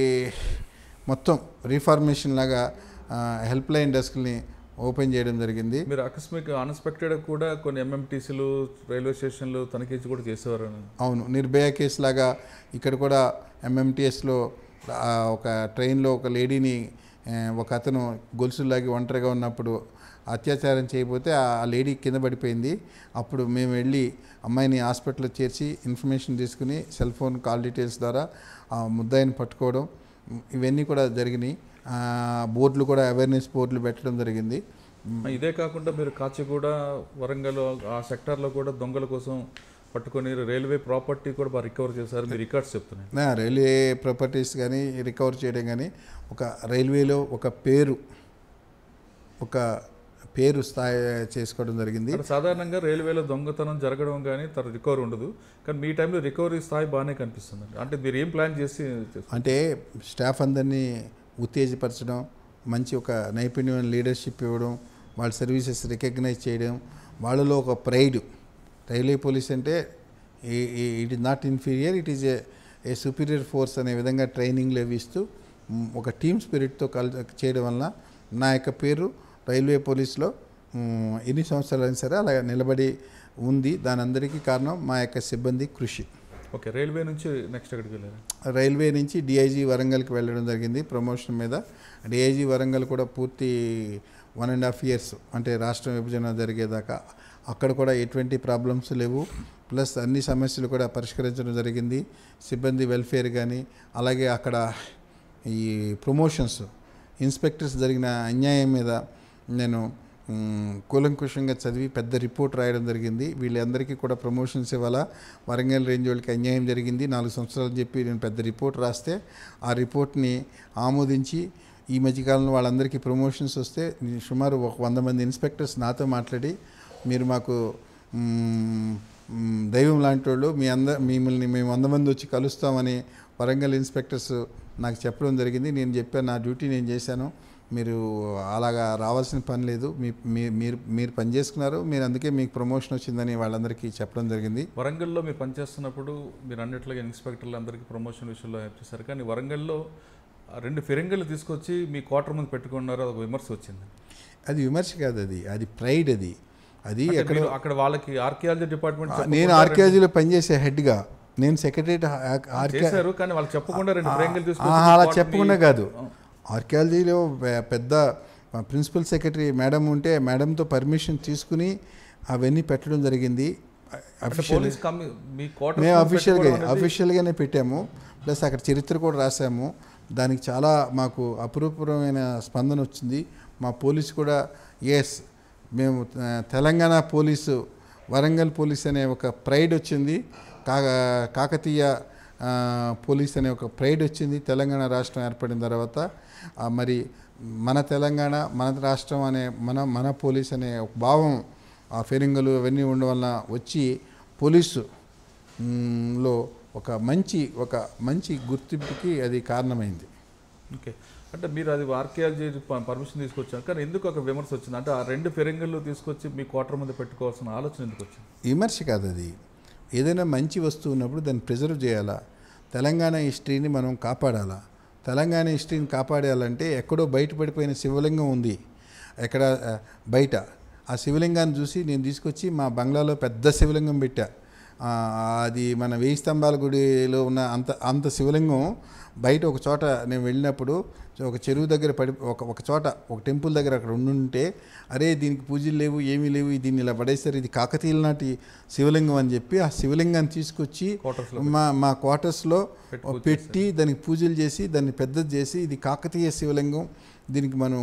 మొత్తం రీఫార్మేషన్ లాగా హెల్ప్ లైన్ డెస్క్ని ఓపెన్ చేయడం జరిగింది మీరు అకస్మాత్ అన్ఎక్స్పెక్టెడ్ కూడా కొన్ని ఎంఎంటీసీలు రైల్వే స్టేషన్లు తనిఖీ కూడా చేసేవారు అవును నిర్భయ కేసు లాగా ఇక్కడ కూడా ఎంఎంటీఎస్లో ఒక ట్రైన్లో ఒక లేడీని ఆ, ఒక అతను గొలుసులాగి ఒంటరిగా ఉన్నప్పుడు అత్యాచారం చేయబోతే ఆ లేడీ కింద పడిపోయింది అప్పుడు మేము వెళ్ళి అమ్మాయిని హాస్పిటల్లో చేర్చి ఇన్ఫర్మేషన్ తీసుకుని సెల్ ఫోన్ కాల్ డీటెయిల్స్ ద్వారా ఆ ముద్దాయిని పట్టుకోవడం ఇవన్నీ కూడా జరిగినాయి ఆ, బోర్డులు కూడా అవేర్నెస్ బోర్డులు పెట్టడం జరిగింది ఇదే కాకుండా మీరు కాచిగూడ వరంగల్ ఆ సెక్టార్లో కూడా దొంగల కోసం పట్టుకొని రైల్వే ప్రాపర్టీ కూడా బాగా రికవర్ చేశారు మీ రికార్డ్స్ చెప్తున్నాయి నా రైల్వే ప్రాపర్టీస్ కానీ రికవర్ చేయడం కానీ ఒక రైల్వేలో ఒక పేరు ఒక పేరు స్థాయి చేసుకోవడం జరిగింది అంటే సాధారణంగా రైల్వేలో దొంగతనం జరగడం కానీ తర్వాత రికవరీ ఉండదు కానీ మీ టైంలో రికవరీ స్థాయి బాగానే కనిపిస్తుంది అంటే మీరు ఏం ప్లాన్ చేసి చేస్తారు? అంటే స్టాఫ్ అందరినీ ఉత్తేజపరచడం మంచి ఒక నైపుణ్యం లీడర్షిప్ ఇవ్వడం వాళ్ళ సర్వీసెస్ రికగ్నైజ్ చేయడం వాళ్ళలో ఒక ప్రైడ్ రైల్వే పోలీస్ అంటే it is not inferior it is a a superior force అనే విధంగా ట్రైనింగ్లు అవి ఇస్తూ మ్, ఒక టీమ్ స్పిరిట్తో కల్ చేయడం వలన నా యొక్క పేరు రైల్వే పోలీస్లో మ్, ఎన్ని సంవత్సరాలు అయినా సరే అలా నిలబడి ఉంది దాని అందరికీ కారణం మా యొక్క సిబ్బంది కృషి ఓకే రైల్వే నుంచి నెక్స్ట్ ఎక్కడికి వెళ్ళారు రైల్వే నుంచి డిఐజీ వరంగల్కి వెళ్ళడం జరిగింది ప్రమోషన్ మీద డిఐజీ వరంగల్ కూడా పూర్తి వన్ అండ్ హాఫ్ ఇయర్స్ అంటే రాష్ట్ర విభజన జరిగేదాకా అక్కడ కూడా ఎటువంటి ప్రాబ్లమ్స్ లేవు ప్లస్ అన్ని సమస్యలు కూడా పరిష్కరించడం జరిగింది సిబ్బంది వెల్ఫేర్ కానీ అలాగే అక్కడ ఈ ప్రమోషన్స్ ఇన్స్పెక్టర్స్ జరిగిన అన్యాయం మీద నేను మ్, కూలంకుషంగా చదివి పెద్ద రిపోర్ట్ రాయడం జరిగింది వీళ్ళందరికీ కూడా ప్రమోషన్స్ ఇవ్వాలా వరంగల్ రేంజ్ వాళ్ళకి అన్యాయం జరిగింది నాలుగు సంవత్సరాలు చెప్పి నేను పెద్ద రిపోర్ట్ రాస్తే ఆ రిపోర్ట్ని ఆమోదించి ఈ మధ్యకాలంలో వాళ్ళందరికీ ప్రమోషన్స్ వస్తే నేను సుమారు ఒక వంద మంది ఇన్స్పెక్టర్స్ నాతో మాట్లాడి మీరు మాకు మ్, మ్, దైవం లాంటి వాళ్ళు మీ అంద మిమ్మల్ని మేము వంద మంది వచ్చి కలుస్తామని వరంగల్ ఇన్స్పెక్టర్స్ నాకు చెప్పడం జరిగింది నేను చెప్పాను నా డ్యూటీ నేను చేశాను మీరు అలాగా రావాల్సిన పని లేదు మీ మీ- మీరు మీరు పని చేసుకున్నారు మీరు అందుకే మీకు ప్రమోషన్ వచ్చిందని వాళ్ళందరికీ చెప్పడం జరిగింది వరంగల్లో మీరు పనిచేస్తున్నప్పుడు మీరు అన్నిట్లాగా ఇన్స్పెక్టర్లు అందరికీ ప్రమోషన్ విషయంలో హెల్ప్ చేశారు కానీ వరంగల్లో ఆ రెండు ఫిరంగిలు తీసుకొచ్చి మీ క్వార్టర్ ముందు పెట్టుకున్నారు అది ఒక విమర్శ వచ్చింది అది విమర్శ కాదు అది అది ప్రైడ్ అది అది అంటే ఎక్కడ మీరు అక్కడ వాళ్ళకి ఆర్కియాలజీ డిపార్ట్మెంట్ నేను ఆర్కియాలజీలో పనిచేసే హెడ్గా నేను సెక్రటరీ ఆర్కియా చేశారు కానీ వాళ్ళు చెప్పకుండా రెండు ఫిరంగిలు తీసుకొచ్చి ఆహా, అలా మీ quater- చెప్పకుండా మీ- కాదు ఆర్కియాలజీలో పె- పెద్ద ప్రిన్సిపల్ సెక్రటరీ మేడం ఉంటే మేడంతో పర్మిషన్ తీసుకుని అవన్నీ పెట్టడం జరిగింది అంటే official police committee quarter మేము ముందు అఫీషియల్గా పెట్టుకోవడం అనేది- అఫీషియల్గానే పెట్టాము ప్లస్ అక్కడ చరిత్ర కూడా రాసాము దానికి చాలా మాకు అపురూపమైన స్పందన వచ్చింది మా పోలీసు కూడా ఎస్ మేము ఆ, తెలంగాణ పోలీసు వరంగల్ పోలీస్ అనే ఒక ప్రైడ్ వచ్చింది కా కాకతీయ ఆ, పోలీస్ అనే ఒక ప్రైడ్ వచ్చింది తెలంగాణ రాష్ట్రం ఏర్పడిన తర్వాత ఆ, మరి మన తెలంగాణ మన రాష్ట్రం అనే మన మన పోలీస్ అనే ఒక భావం ఆ ఫిరింగులు అవన్నీ ఉండడం వలన వచ్చి పోలీసు మ్, లో ఒక మంచి ఒక మంచి గుర్తింపుకి అది కారణమైంది ఓకే అంటే మీరు అది ఆర్కియాలజీ పర్మిషన్ తీసుకొచ్చారు కానీ ఎందుకు ఒక విమర్శ వచ్చింది అంటే ఆ రెండు ఫిరంగులు తీసుకొచ్చి మీ క్వార్టర్ మీద పెట్టుకోవాల్సిన ఆలోచన ఎందుకు వచ్చింది విమర్శ కాదు అది ఏదైనా మంచి వస్తువు ఉన్నప్పుడు దాన్ని ప్రిజర్వ్ చేయాలా తెలంగాణ హిస్టరీని మనం కాపాడాలా తెలంగాణ హిస్టరీని కాపాడాలంటే ఎక్కడో బయటపడిపోయిన శివలింగం ఉంది ఎక్కడ ఆ, బయట ఆ శివలింగాన్ని చూసి నేను తీసుకొచ్చి మా బంగ్లాలో పెద్ద శివలింగం పెట్టా ఆ, అది మన వేయి స్తంభాల గుడిలో ఉన్న అంత అంత శివలింగం బయట ఒక చోట నేను వెళ్ళినప్పుడు ఒక చెరువు దగ్గర పడి ఒక ఒక చోట ఒక టెంపుల్ దగ్గర అక్కడ ఉండుంటే అరే దీనికి పూజలు లేవు ఏమీ లేవు దీన్ని ఇలా పడేస్తారు ఇది కాకతీయుల నాటి శివలింగం అని చెప్పి ఆ శివలింగాన్ని తీసుకొచ్చి క్వార్టర్స్లో మా మా క్వార్టర్స్లో పెట్టి పూజ పెట్టి దానికి పూజలు చేసి దాన్ని పెద్దది చేసి ఇది కాకతీయ శివలింగం దీనికి మనం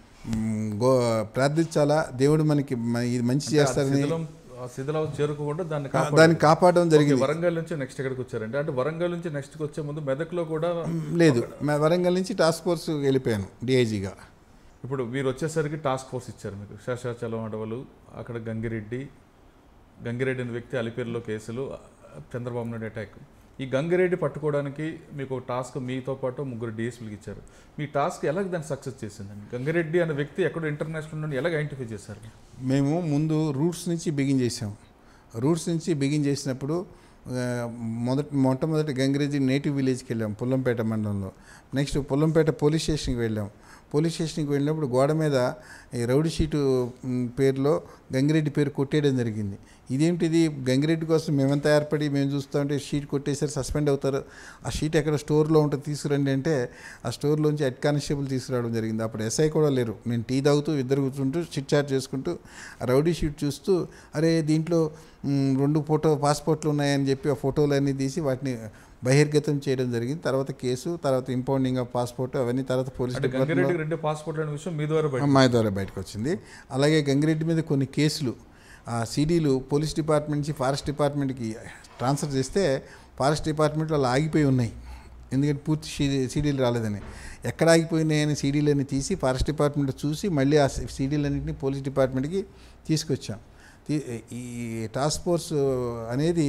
మ్, గో ప్రార్థించాలా దేవుడు మనకి మ- ఇది మంచి అంటే ఆ చేస్తారని శిథిలం ఆ శిథిలం చేరుకోకుండా దాన్ని ఆ, కాపాడారు. దాన్ని కాపాడడం ఓకే, జరిగింది వరంగల్ నుంచి నెక్స్ట్ ఎక్కడికి వచ్చారంటే అంటే వరంగల్ నుంచి నెక్స్ట్ వచ్చే ముందు మెదక్లో కూడా లేదు మ- వరంగల్ నుంచి టాస్క్ ఫోర్స్ వెళ్ళిపోయాను డిఐజీగా ఇప్పుడు మీరు వచ్చేసరికి టాస్క్ ఫోర్స్ ఇచ్చారు మీకు శేషాచలం అడవులు అక్కడ గంగిరెడ్డి గంగిరెడ్డి అనే వ్యక్తి అలిపేరులో కేసులు చంద్రబాబు నాయుడు అటాక్ ఈ గంగిరెడ్డి పట్టుకోవడానికి మీకు ఒక టాస్క్ మీతో పాటు ముగ్గురు డిఎస్పీలకి ఇచ్చారు మీ టాస్క్ ఎలాగ దాన్ని సక్సెస్ చేసిందండి గంగిరెడ్డి అనే వ్యక్తి ఎక్కడో ఇంటర్నేషనల్ నుండి ఎలాగ ఐడెంటిఫై చేశారు మేము ముందు రూట్స్ నుంచి బిగిన్ చేసాం రూట్స్ నుంచి బిగిన్ చేసినప్పుడు ఆ, మొదట మొట్టమొదటి గంగిరెడ్డి నేటివ్ విలేజ్కి వెళ్ళాం పుల్లంపేట మండలంలో నెక్స్ట్ పుల్లంపేట పోలీస్ స్టేషన్కి వెళ్ళాం పోలీస్ స్టేషన్కి వెళ్ళినప్పుడు గోడ మీద ఈ రౌడీ షీటు మ్, పేరులో గంగిరెడ్డి పేరు కొట్టేయడం జరిగింది ఇదేంటిది గంగిరెడ్డి కోసం మేమంతా ఏర్పడి మేము చూస్తూ ఉంటే షీట్ కొట్టేసారి సస్పెండ్ అవుతారు ఆ షీట్ ఎక్కడ స్టోర్లో ఉంటుంది తీసుకురండి అంటే ఆ స్టోర్లోంచి హెడ్ కానిస్టేబుల్ తీసుకురావడం జరిగింది అప్పుడు ఎస్ఐ కూడా లేరు నేను టీ తాగుతూ ఇద్దరు కూర్చుంటూ చిట్ చాట్ చేసుకుంటూ ఆ రౌడీ షీట్ చూస్తూ అరే దీంట్లో మ్, రెండు ఫోటో పాస్పోర్ట్లు ఉన్నాయని చెప్పి ఆ ఫోటోలు అన్నీ తీసి వాటిని బహిర్గతం చేయడం జరిగింది తర్వాత కేసు తర్వాత ఇంపౌండింగ్ ఆఫ్ పాస్పోర్ట్ అవన్నీ తర్వాత పోలీస్ అంటే డిపార్ట్మెంట్ గంగిరెడ్డి రెండు పాస్పోర్ట్ అనే విషయం మీ ద్వారా బయట మా ద్వారా బయటకు వచ్చింది అలాగే గంగిరెడ్డి మీద కొన్ని కేసులు ఆ సీడీలు పోలీస్ డిపార్ట్మెంట్ నుంచి ఫారెస్ట్ డిపార్ట్మెంట్కి ట్రాన్స్ఫర్ చేస్తే ఫారెస్ట్ డిపార్ట్మెంట్లో అలా ఆగిపోయి ఉన్నాయి ఎందుకంటే పూర్తి సీడీలు రాలేదని ఎక్కడ ఆగిపోయినాయని సీడీలన్నీ తీసి ఫారెస్ట్ డిపార్ట్మెంట్ చూసి మళ్ళీ ఆ సీడీలన్నింటినీ పోలీస్ డిపార్ట్మెంట్కి తీసుకొచ్చాం తీ- ఈ టాస్క్ ఫోర్స్ అనేది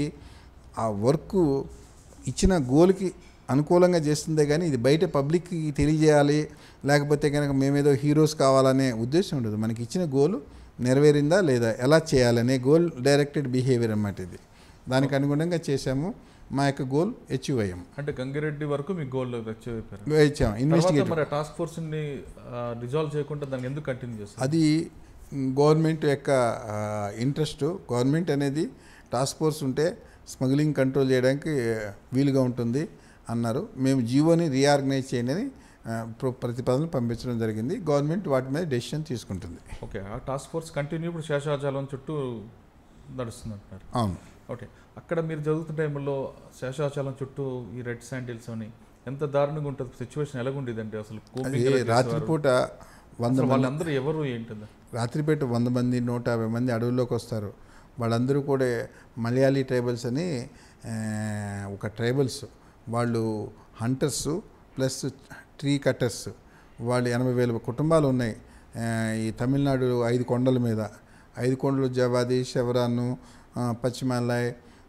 ఆ వర్క్ ఇచ్చిన గోల్కి అనుకూలంగా చేస్తుందే కానీ ఇది బయట పబ్లిక్కి తెలియజేయాలి లేకపోతే కనుక మేమేదో హీరోస్ కావాలనే ఉద్దేశం ఉండదు మనకి ఇచ్చిన గోల్ నెరవేరిందా లేదా ఎలా చేయాలనే గోల్ డైరెక్టెడ్ బిహేవియర్ అన్నమాట ఇది దానికి అనుగుణంగా చేశాము మా యొక్క గోల్ అచీవ్ అయ్యాం అంటే గంగిరెడ్డి వరకు మీ గోల్ అచీవ్ అయిపోయారు ఇచ్చాం తర్వాత ఇన్వెస్టిగేట్ మరి టాస్క్ ఫోర్స్ ని రిజాల్వ్ చేయకుండా దాన్ని ఎందుకు కంటిన్యూ చేస్తారు అది గవర్నమెంట్ యొక్క ఇంట్రెస్ట్ గవర్నమెంట్ అనేది టాస్క్ ఫోర్స్ ఉంటే స్మగ్లింగ్ కంట్రోల్ చేయడానికి వీలుగా ఉంటుంది అన్నారు మేము జీవోని రీఆర్గనైజ్ చేయండి అని ఆ, ప్ర- ప్రతిపాదనలు పంపించడం జరిగింది గవర్నమెంట్ వాటి మీద డెసిషన్ తీసుకుంటుంది ఓకే ఆ టాస్క్ ఫోర్స్ కంటిన్యూ ఇప్పుడు శేషాచలం చుట్టూ నడుస్తుంది అంటున్నారు అవును ఓకే అక్కడ మీరు చదువుతున్న టైంలో శేషాచలం చుట్టూ ఈ రెడ్ శాండిల్స్ అని ఎంత దారుణంగా ఉంటుంది సిచ్యువేషన్ ఎలాగుండేది అంటే అసలు అది కూపింగ్ ఎలా చేసేవారు? రాత్రిపూట వంద అసలు మంది వాళ్ళందరూ ఎవరు ఏంటిది రాత్రిపేట వంద మంది నూట యాభై మంది అడవుల్లోకి వస్తారు వాళ్ళందరూ కూడా మలయాళీ ట్రైబల్స్ అని ఆ, ఒక ట్రైబల్స్ వాళ్ళు హంటర్స్ ప్లస్ ట్రీ కట్టర్స్ వాళ్ళు ఎనభై వేల కుటుంబాలు ఉన్నాయి ఆ, ఈ తమిళనాడు ఐదు కొండల మీద ఐదు కొండలు జవాది శవరాను ఆ, పశ్చిమలై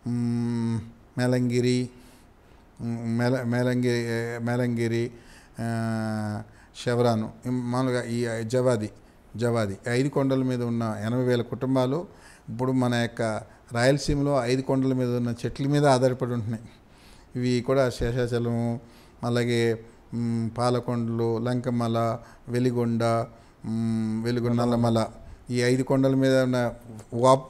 మ్, మేలంగిరి మ్, మేల మేలంగిరి మేలంగిరి ఆ, శవరాను ఇం- మామూలుగా ఈ జవాది జవాది ఐదు కొండల మీద ఉన్న ఎనభై వేల కుటుంబాలు ఇప్పుడు మన యొక్క రాయలసీమలో ఐదు కొండల మీద ఉన్న చెట్ల మీద ఆధారపడి ఉంటున్నాయి ఇవి కూడా శేషాచలం అలాగే మ్, పాలకొండలు లంకమల వెలిగొండ మ్, వెలిగొండ నల్లమల ఈ ఐదు కొండల మీద ఉన్న వాప్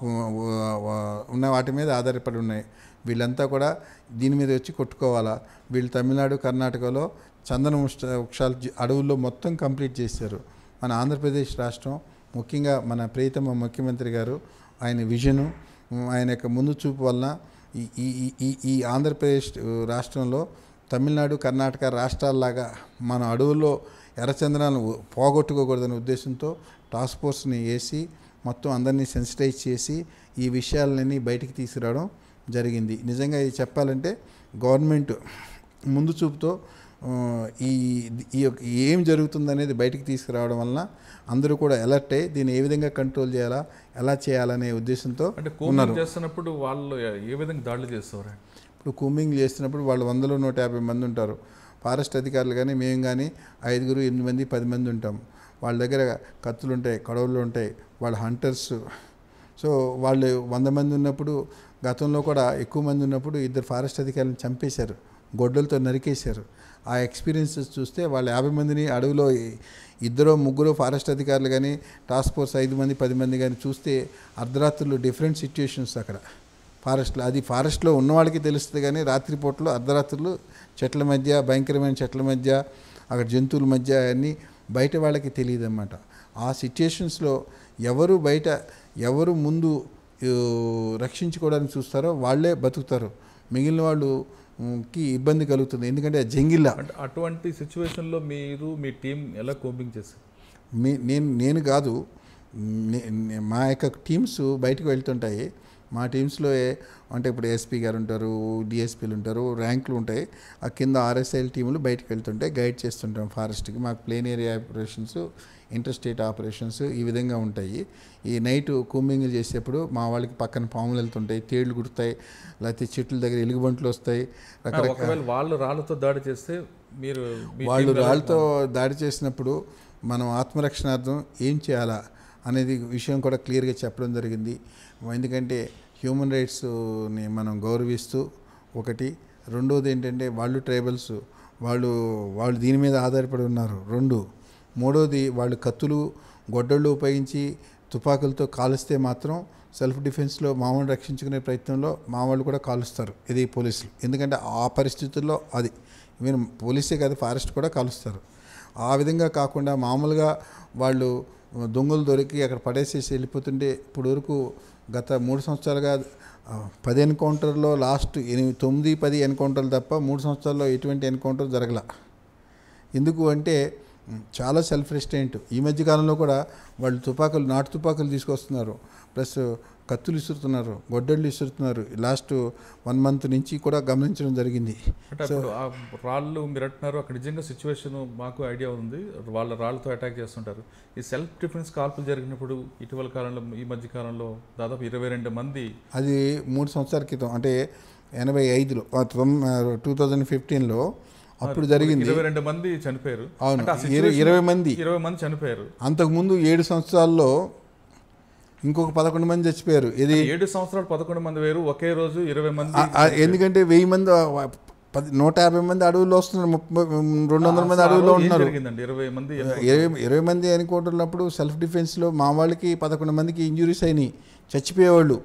ఉన్న వాటి మీద ఆధారపడి ఉన్నాయి వీళ్ళంతా కూడా దీని మీద వచ్చి కొట్టుకోవాలా వీళ్ళు తమిళనాడు కర్ణాటకలో చందన వృక్ష- వృక్షాలు జి- అడవుల్లో మొత్తం కంప్లీట్ చేశారు మన ఆంధ్రప్రదేశ్ రాష్ట్రం ముఖ్యంగా మన ప్రియతమ ముఖ్యమంత్రి గారు ఆయన విజను ఉమ్, ఆయన యొక్క ముందు చూపు వలన ఈ ఈ ఈ- ఈ ఈ ఆంధ్రప్రదేశ్ ఉ, రాష్ట్రంలో తమిళనాడు కర్ణాటక రాష్ట్రాల్లాగా మన అడవుల్లో ఎర్రచందనాలను ఉ- పోగొట్టుకోకూడదనే ఉద్దేశంతో టాస్క్ ఫోర్స్ని వేసి మొత్తం అందరినీ సెన్సిటైజ్ చేసి ఈ విషయాలన్నీ బయటికి తీసుకురావడం జరిగింది నిజంగా ఇది చెప్పాలంటే గవర్నమెంట్ ముందు చూపుతో ఆ, ఈ ఈ యొక్క ఏం జరుగుతుందనేది బయటికి తీసుకురావడం వలన అందరూ కూడా అలర్ట్ అయ్యి దీన్ని ఏ విధంగా కంట్రోల్ చేయాలా ఎలా చేయాలనే ఉద్దేశంతో అంటే ఉన్నారు కోమింగ్ చేస్తున్నప్పుడు వాళ్ళు ఏ విధంగా దాడులు చేస్తారు ఇప్పుడు కూమింగ్ చేస్తున్నప్పుడు వాళ్ళు వందలో నూట యాభై మంది ఉంటారు ఫారెస్ట్ అధికారులు కానీ మేము కానీ ఐదుగురు ఎనిమిది మంది పది మంది ఉంటాం వాళ్ళ దగ్గర కత్తులు ఉంటాయి కడవలు ఉంటాయి వాళ్ళ హంటర్స్ సో వాళ్ళు వంద మంది ఉన్నప్పుడు గతంలో కూడా ఎక్కువ మంది ఉన్నప్పుడు ఇద్దరు ఫారెస్ట్ అధికారులను చంపేశారు గొడ్డలతో నరికేశారు ఆ ఎక్స్పీరియన్సెస్ చూస్తే వాళ్ళు యాభై మందిని అడవిలో ఇ- ఇద్దరు ముగ్గురు ఫారెస్ట్ అధికారులు కానీ టాస్క్ ఫోర్స్ ఐదు మంది పది మంది కానీ చూస్తే అర్ధరాత్రులు డిఫరెంట్ సిచ్యుయేషన్స్ అక్కడ ఫారెస్ట్లో అది ఫారెస్ట్లో ఉన్న వాళ్ళకి తెలుస్తుంది కానీ రాత్రిపూటలో అర్ధరాత్రులు చెట్ల మధ్య భయంకరమైన చెట్ల మధ్య అక్కడ జంతువుల మధ్య అన్నీ బయట వాళ్ళకి తెలియదు అన్నమాట ఆ సిచ్యుయేషన్స్లో ఎవరు బయట ఎవరు ముందు ఆ, రక్షించుకోవడానికి చూస్తారో వాళ్ళే బతుకుతారు మిగిలిన వాళ్ళు ఉమ్, కి ఇబ్బంది కలుగుతుంది ఎందుకంటే జంగిల్లా అంటే అటువంటి సిచ్యువేషన్లో మీరు మీ టీం ఎలా కోంబింగ్ చేశారు మీ నేను నేను కాదు నే- నే- మా యొక్క టీమ్స్ బయటకు వెళ్తుంటాయి మా టీమ్స్లో ఏ- అంటే ఇప్పుడు ఎస్పీ గారు ఉంటారు డిఎస్పీలు ఉంటారు ర్యాంకులు ఉంటాయి ఆ కింద ఆర్ఎస్ఐల్ టీములు బయటకు వెళ్తుంటాయి గైడ్ చేస్తుంటాం ఫారెస్ట్కి మాకు plain area operations inter state operations ఈ విధంగా ఉంటాయి ఈ నైట్ కూంబింగ్ చేసేప్పుడు మా వాళ్ళకి పక్కన పాములు వెళ్తుంటాయి తేళ్లు కుడతాయి లేకపోతే చెట్ల దగ్గర ఎలుగుబంట్లు వస్తాయి రకరకాల ఒకవేళ వాళ్ళు రాళ్ళతో దాడి చేస్తే మీరు మీ వాళ్ళు team ఎలా- రాళ్ళతో దాడి చేసినప్పుడు మనం ఆత్మరక్షణార్థం ఏం చేయాలా అనేది విషయం కూడా క్లియర్గా చెప్పడం జరిగింది ఎందుకంటే హ్యూమన్ రైట్స్ని మనం గౌరవిస్తూ ఒకటి రెండోది ఏంటంటే వాళ్ళు ట్రైబల్స్ వాళ్ళు వాళ్ళు దీని మీద ఆధారపడి ఉన్నారు రెండు మూడోది వాళ్ళు కత్తులు గొడ్డళ్ళు ఉపయోగించి తుపాకులతో కాలుస్తే మాత్రం సెల్ఫ్ డిఫెన్స్లో మామూలు రక్షించుకునే ప్రయత్నంలో మా వాళ్ళు కూడా కాలుస్తారు ఇది పోలీసులు ఎందుకంటే ఆ పరిస్థితుల్లో అది ఈవెన్ పోలీసే కాదు ఫారెస్ట్ కూడా కాలుస్తారు ఆ విధంగా కాకుండా మామూలుగా వాళ్ళు దొంగలు దొరికి అక్కడ పడేసేసి వెళ్ళిపోతుంటే ఇప్పుడు వరకు గత మూడు సంవత్సరాలుగా ఆ, పది ఎన్కౌంటర్లో లాస్ట్ ఎనిమిది తొమ్మిది పది ఎన్కౌంటర్లు తప్ప మూడు సంవత్సరాల్లో ఎటువంటి ఎన్కౌంటర్ జరగల ఎందుకు అంటే మ్, చాలా సెల్ఫ్ రెస్టెంట్ ఈ మధ్య కాలంలో కూడా వాళ్ళు తుపాకులు నాటు తుపాకులు తీసుకొస్తున్నారు ప్లస్ కత్తులు ఇస్తున్నారు గొడ్డళ్ళు ఇస్తున్నారు లాస్ట్ వన్ మంత్ నుంచి కూడా గమనించడం జరిగింది అంటే అప్పుడు ఆ రాళ్ళు మీరు అంటున్నారు అక్కడ నిజంగా సిచ్యువేషన్ మాకు ఐడియా ఉంది వాళ్ళ రాళ్ళతో అటాక్ చేస్తుంటారు ఈ సెల్ఫ్ డిఫెన్స్ కాల్పులు జరిగినప్పుడు ఇటీవల కాలంలో ఈ మధ్య కాలంలో దాదాపు ఇరవై రెండు మంది అది మూడు సంవత్సరాల క్రితం అంటే ఎనభై ఐదులో టూ థౌజండ్ ఫిఫ్టీన్లో అప్పుడు జరిగింది ఇరవై రెండు మంది చనిపోయారు అవును అంటే ఆ ఇరవై situation- ఇరవై మంది ఇరవై మంది చనిపోయారు అంతకుముందు ఏడు సంవత్సరాల్లో ఇంకొక పదకొండు మంది చచ్చిపోయారు ఇది ఏడు సంవత్సరాలు పదకొండు మంది వేరు ఒకే రోజు ఇరవై మంది ఆ- ఆ- ఎందుకంటే వెయ్యి మంది ఆ, పది నూట యాభై మంది అడవుల్లో వస్తున్నారు ముప్పై రెండు వందల మంది అసలు ఆ అడవుల్లో రోజు ఏం ఉన్నారు జరిగిందండి ఇరవై మంది ఇరవై ఇరవై మంది అనుకుంటున్నప్పుడు సెల్ఫ్ డిఫెన్స్లో మా వాళ్ళకి పదకొండు మందికి ఇంజురీస్ అయినాయి చచ్చిపోయేవాళ్ళు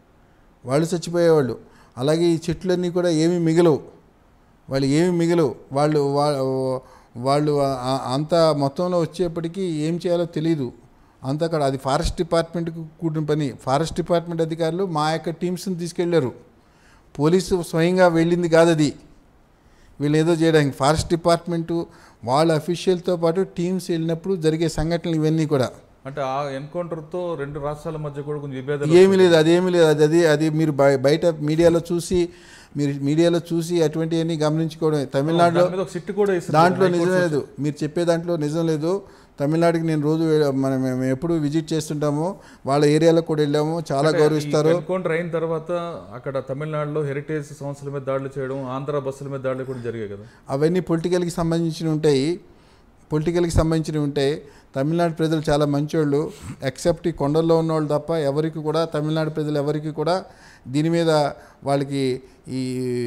వాళ్ళు చచ్చిపోయేవాళ్ళు అలాగే ఈ చెట్లన్నీ కూడా ఏమీ మిగలవు వాళ్ళు ఏమి మిగలవు వాళ్ళు వా- వాళ్ళు ఆ- అంత మొత్తంలో వచ్చేప్పటికీ ఏం చేయాలో తెలియదు అంత అక్కడ అది ఫారెస్ట్ డిపార్ట్మెంట్కి కూడిన పని ఫారెస్ట్ డిపార్ట్మెంట్ అధికారులు మా యొక్క టీమ్స్ని తీసుకెళ్లారు పోలీసు స్వయంగా వెళ్ళింది కాదు అది వీళ్ళు ఏదో చేయడానికి ఫారెస్ట్ డిపార్ట్మెంటు వాళ్ళ అఫీషియల్తో పాటు టీమ్స్ వెళ్ళినప్పుడు జరిగే సంఘటనలు ఇవన్నీ కూడా అంటే ఆ ఎన్కౌంటర్ తో రెండు రాష్ట్రాల మధ్య కూడా కొంచెం విభేదాలు ఏమీ లేదు అదేమీ లేదు అది అది అది మీరు బయ- బయట మీడియాలో చూసి మీరు మీడియాలో చూసి అటువంటివన్నీ గమనించుకోవడం తమిళనాడులో దాని మీద ఒక సిట్ కూడా వేసారు. దాంట్లో హైకోర్టు నిజం లేదు మీరు చెప్పే దాంట్లో నిజం లేదు తమిళనాడుకి నేను రోజు వె- మనం మేము ఎప్పుడు విజిట్ చేస్తుంటాము వాళ్ళ ఏరియాలో కూడా వెళ్ళాము చాలా అంటే గౌరవిస్తారు ఈ ఎన్కౌంటర్ అయిన తర్వాత అక్కడ తమిళనాడులో హెరిటేజ్ సంస్థల మీద దాడులు చేయడం ఆంధ్ర బస్సుల మీద దాడులు కూడా జరిగాయి కదా అవన్నీ పొలిటికల్కి సంబంధించినవి ఉంటాయి పొలిటికల్కి సంబంధించినవి ఉంటాయి తమిళనాడు ప్రజలు చాలా మంచోళ్ళు ఎక్సెప్ట్ ఈ కొండల్లో ఉన్నవాళ్ళు తప్ప ఎవరికి కూడా తమిళనాడు ప్రజలు ఎవరికి కూడా దీని మీద వాళ్ళకి ఈ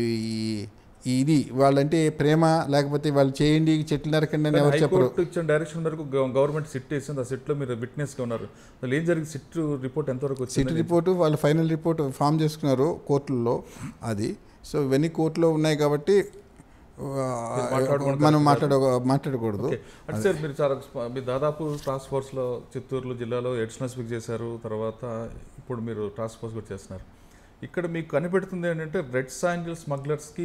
ఈ- ఈ ఇది వాళ్ళంటే ప్రేమ లేకపోతే వాళ్ళు చేయండి చెట్లు నరకండి అని ఎవరు చెప్పరు హైకోర్టు ఇచ్చిన డైరెక్షన్ మేరకు గవ- గవర్నమెంట్ సిట్ వేసింది ఆ సిట్ లో మీరు విట్నెస్ గా ఉన్నారు అసలు ఏం జరిగింది సిట్ రిపోర్ట్ ఎంతవరకు సిటీ వచ్చింది రిపోర్టు వాళ్ళు ఫైనల్ రిపోర్ట్ ఫామ్ చేసుకున్నారు కోర్టుల్లో అది సో ఇవన్నీ కోర్టులో ఉన్నాయి కాబట్టి ఆ, మాట్లాడుకోవడం మనం మాట్లాడ మాట్లాడకూడదు ఓకే. అంటే సార్ మీరు చాలా స్ప- మీరు దాదాపు టాస్క్ ఫోర్స్లో చిత్తూరు జిల్లాలో ఎడిషనల్ స్పీక్ చేశారు తర్వాత ఇప్పుడు మీరు టాస్క్ ఫోర్స్ కూడా చేస్తున్నారు ఇక్కడ మీకు కనిపెడుతుంది ఏంటంటే రెడ్ శాండిల్ స్మగ్లర్స్కి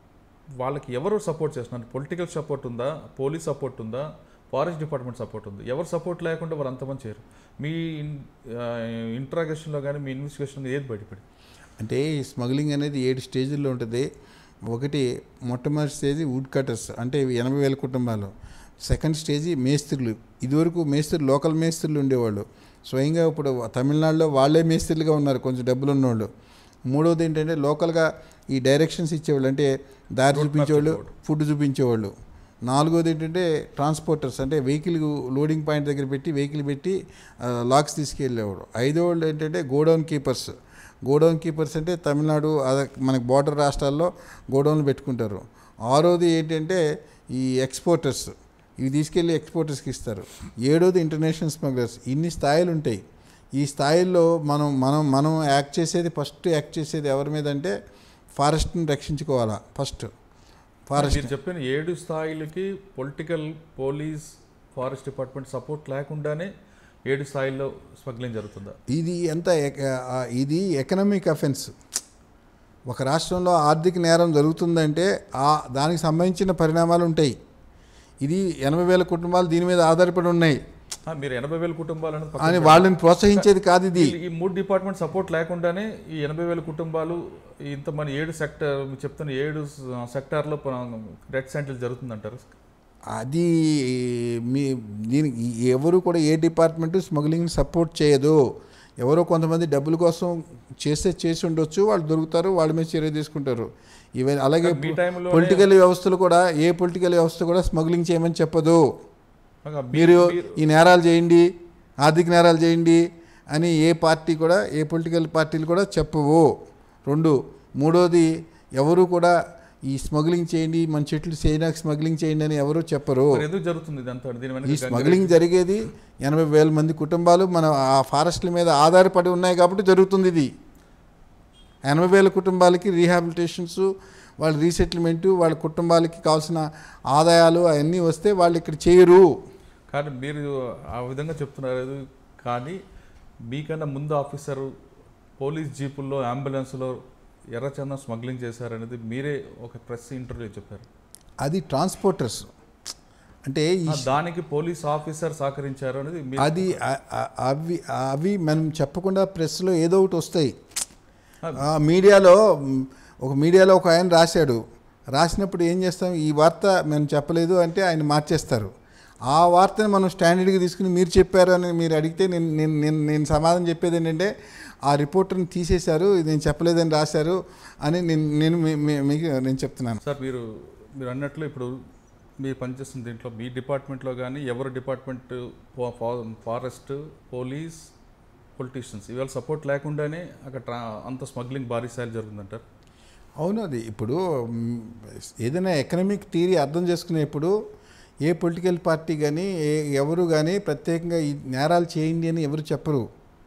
వాళ్ళకి ఎవరు సపోర్ట్ చేస్తున్నారు పొలిటికల్ సపోర్ట్ ఉందా పోలీస్ సపోర్ట్ ఉందా ఫారెస్ట్ డిపార్ట్మెంట్ సపోర్ట్ ఉంది ఎవరు సపోర్ట్ లేకుండా వాళ్ళు అంతమంది చేయరు మీ ఇంట్రాగేషన్లో కానీ మీ ఇన్వెస్టిగేషన్ ఏది బయటపడి అంటే ఈ స్మగ్లింగ్ అనేది ఏడు స్టేజ్ల్లో ఉంటుంది ఒకటి మొట్టమొదటి స్టేజ్ వుడ్ కటర్స్ అంటే ఇవి ఎనభై వేల కుటుంబాలు సెకండ్ స్టేజీ మేస్త్రులు ఇదివరకు మేస్త్రులు లోకల్ మేస్త్రులు ఉండేవాళ్ళు స్వయంగా ఇప్పుడు తమిళనాడులో వాళ్ళే మేస్త్రులుగా ఉన్నారు కొంచెం డబ్బులు ఉన్నవాళ్ళు మూడవది ఏంటంటే లోకల్గా ఈ డైరెక్షన్స్ ఇచ్చేవాళ్ళు అంటే దారి చూపించేవాళ్ళు ఫుడ్ చూపించేవాళ్ళు నాలుగోది ఏంటంటే ట్రాన్స్పోర్టర్స్ అంటే వెహికల్ లోడింగ్ పాయింట్ దగ్గర పెట్టి వెహికల్ పెట్టి ఆ, లాక్స్ తీసుకెళ్ళేవాడు ఐదోళ్ళు ఏంటంటే గోడౌన్ కీపర్స్ గోడౌన్ కీపర్స్ అంటే తమిళనాడు అద- మనకి బార్డర్ రాష్ట్రాల్లో గోడౌన్లు పెట్టుకుంటారు ఆరోది ఏంటంటే ఈ ఎక్స్పోర్టర్స్ ఇవి తీసుకెళ్ళి ఎక్స్పోర్టర్స్కి ఇస్తారు ఏడోది ఇంటర్నేషనల్ స్మగ్లర్స్ ఇన్ని స్థాయిలు ఉంటాయి ఈ స్థాయిల్లో మనం మనం మనం యాక్ట్ చేసేది ఫస్ట్ యాక్ట్ చేసేది ఎవరి మీద అంటే ఫారెస్ట్ని రక్షించుకోవాలా ఫస్ట్ ఫారెస్ట్ మీరు చెప్పిన ఏడు స్థాయిలకి political police forest department support లేకుండానే ఏడు స్థాయిల్లో స్మగ్లింగ్ జరుగుతుందా ఇది ఎంత ఎక- ఆ, ఇది ఎకనామిక్ అఫెన్స్ ఒక రాష్ట్రంలో ఆర్థిక నేరం జరుగుతుందంటే ఆ దానికి సంబంధించిన పరిణామాలు ఉంటాయి ఇది ఎనభై వేల కుటుంబాలు దీని మీద ఆధారపడి ఉన్నాయి ఆ, మీరు ఎనభై వేల కుటుంబాలు అనేది పక్కన అని వాళ్ళని ప్రోత్సహించేది కాదు ఇది ఈ- ఈ మూడు డిపార్ట్మెంట్ సపోర్ట్ లేకుండానే ఈ ఎనభై వేల కుటుంబాలు ఇంతమంది ఏడు సెక్టర్ మీరు చెప్తున్న ఏడు సెక్టార్లో రెడ్ సెంటర్ జరుగుతుందంటారు అది మీ దీనికి ఎవరు కూడా ఏ డిపార్ట్మెంట్ స్మగ్లింగ్ సపోర్ట్ చేయదు ఎవరో కొంతమంది డబ్బుల కోసం చేస్తే చేసి ఉండొచ్చు వాళ్ళు దొరుకుతారు వాళ్ళ మీద చర్య తీసుకుంటారు ఈవెన్ అలాగే మీ టైంలో పొలిటికల్ వ్యవస్థలు కూడా ఏ పొలిటికల్ వ్యవస్థ కూడా స్మగ్లింగ్ చేయమని చెప్పదు మీరు ఈ నేరాలు చేయండి ఆర్థిక నేరాలు చేయండి అని ఏ పార్టీ కూడా ఏ పొలిటికల్ పార్టీలు కూడా చెప్పవు రెండు మూడోది ఎవరు కూడా ఈ స్మగ్లింగ్ చేయండి మన చెట్లు చేయడానికి స్మగ్లింగ్ చేయండి అని ఎవరు చెప్పరు మరి ఎందుకు జరుగుతుంది ఇదంతా దీని ఈ వెనక స్మగ్లింగ్ జరిగేది ఎనభై వేల మంది కుటుంబాలు మన ఆ ఫారెస్ట్ల మీద ఆధారపడి ఉన్నాయి కాబట్టి జరుగుతుంది ఇది ఎనభై వేల కుటుంబాలకి రీహాబిలిటేషన్స్ వాళ్ళ రీసెటిల్మెంటు వాళ్ళ కుటుంబాలకి కావాల్సిన ఆదాయాలు అవన్నీ వస్తే వాళ్ళు ఇక్కడ చేయరు కానీ మీరు ఆ విధంగా చెప్తున్నారు కానీ మీకన్నా ముందు ఆఫీసరు పోలీస్ జీపుల్లో అంబులెన్స్లో ఎర్రచందనం స్మగ్లింగ్ చేశారనేది మీరే ఒక ప్రెస్ ఇంటర్వ్యూ చెప్పారు అది ట్రాన్స్పోర్టర్స్ అంటే ఈ ఆ, దానికి పోలీస్ ఆఫీసర్ సహకరించారు అనేది మీ అది అ- అ- అవి అవి మనం చెప్పకుండా ప్రెస్లో ఏదో ఒకటి వస్తాయి ఆ మీడియాలో మ్, ఒక మీడియాలో ఒక ఆయన రాశాడు రాసినప్పుడు ఏం చేస్తాం ఈ వార్త మేము చెప్పలేదు అంటే ఆయన మార్చేస్తారు ఆ వార్తని మనం స్టాండర్డ్గా తీసుకుని మీరు చెప్పారు అని మీరు అడిగితే నేను నేను నేను నేను సమాధానం చెప్పేది ఏంటంటే ఆ రిపోర్టర్ని తీసేశారు ఇది నేను చెప్పలేదని రాశారు అని నేను నేను మీ- మీ- మీకు నేను చెప్తున్నాను సార్ మీరు మీరు అన్నట్లు ఇప్పుడు మీరు పనిచేస్తున్న దీంట్లో మీ డిపార్ట్మెంట్లో కానీ ఎవరి డిపార్ట్మెంట్ ఫారెస్ట్ పోలీస్ పొలిటీషియన్స్ ఇవాళ సపోర్ట్ లేకుండానే అక్కడ ట్రా- అంత స్మగ్లింగ్ భారీ స్థాయిలో జరుగుతుందంటారు అవును అది ఇప్పుడు మ్, ఏదైనా ఎకనామిక్ థియరీ అర్థం చేసుకునేప్పుడు ఏ పొలిటికల్ పార్టీ కానీ ఏ ఎవరు కానీ ప్రత్యేకంగా ఈ నేరాలు చేయండి అని ఎవరు చెప్పరు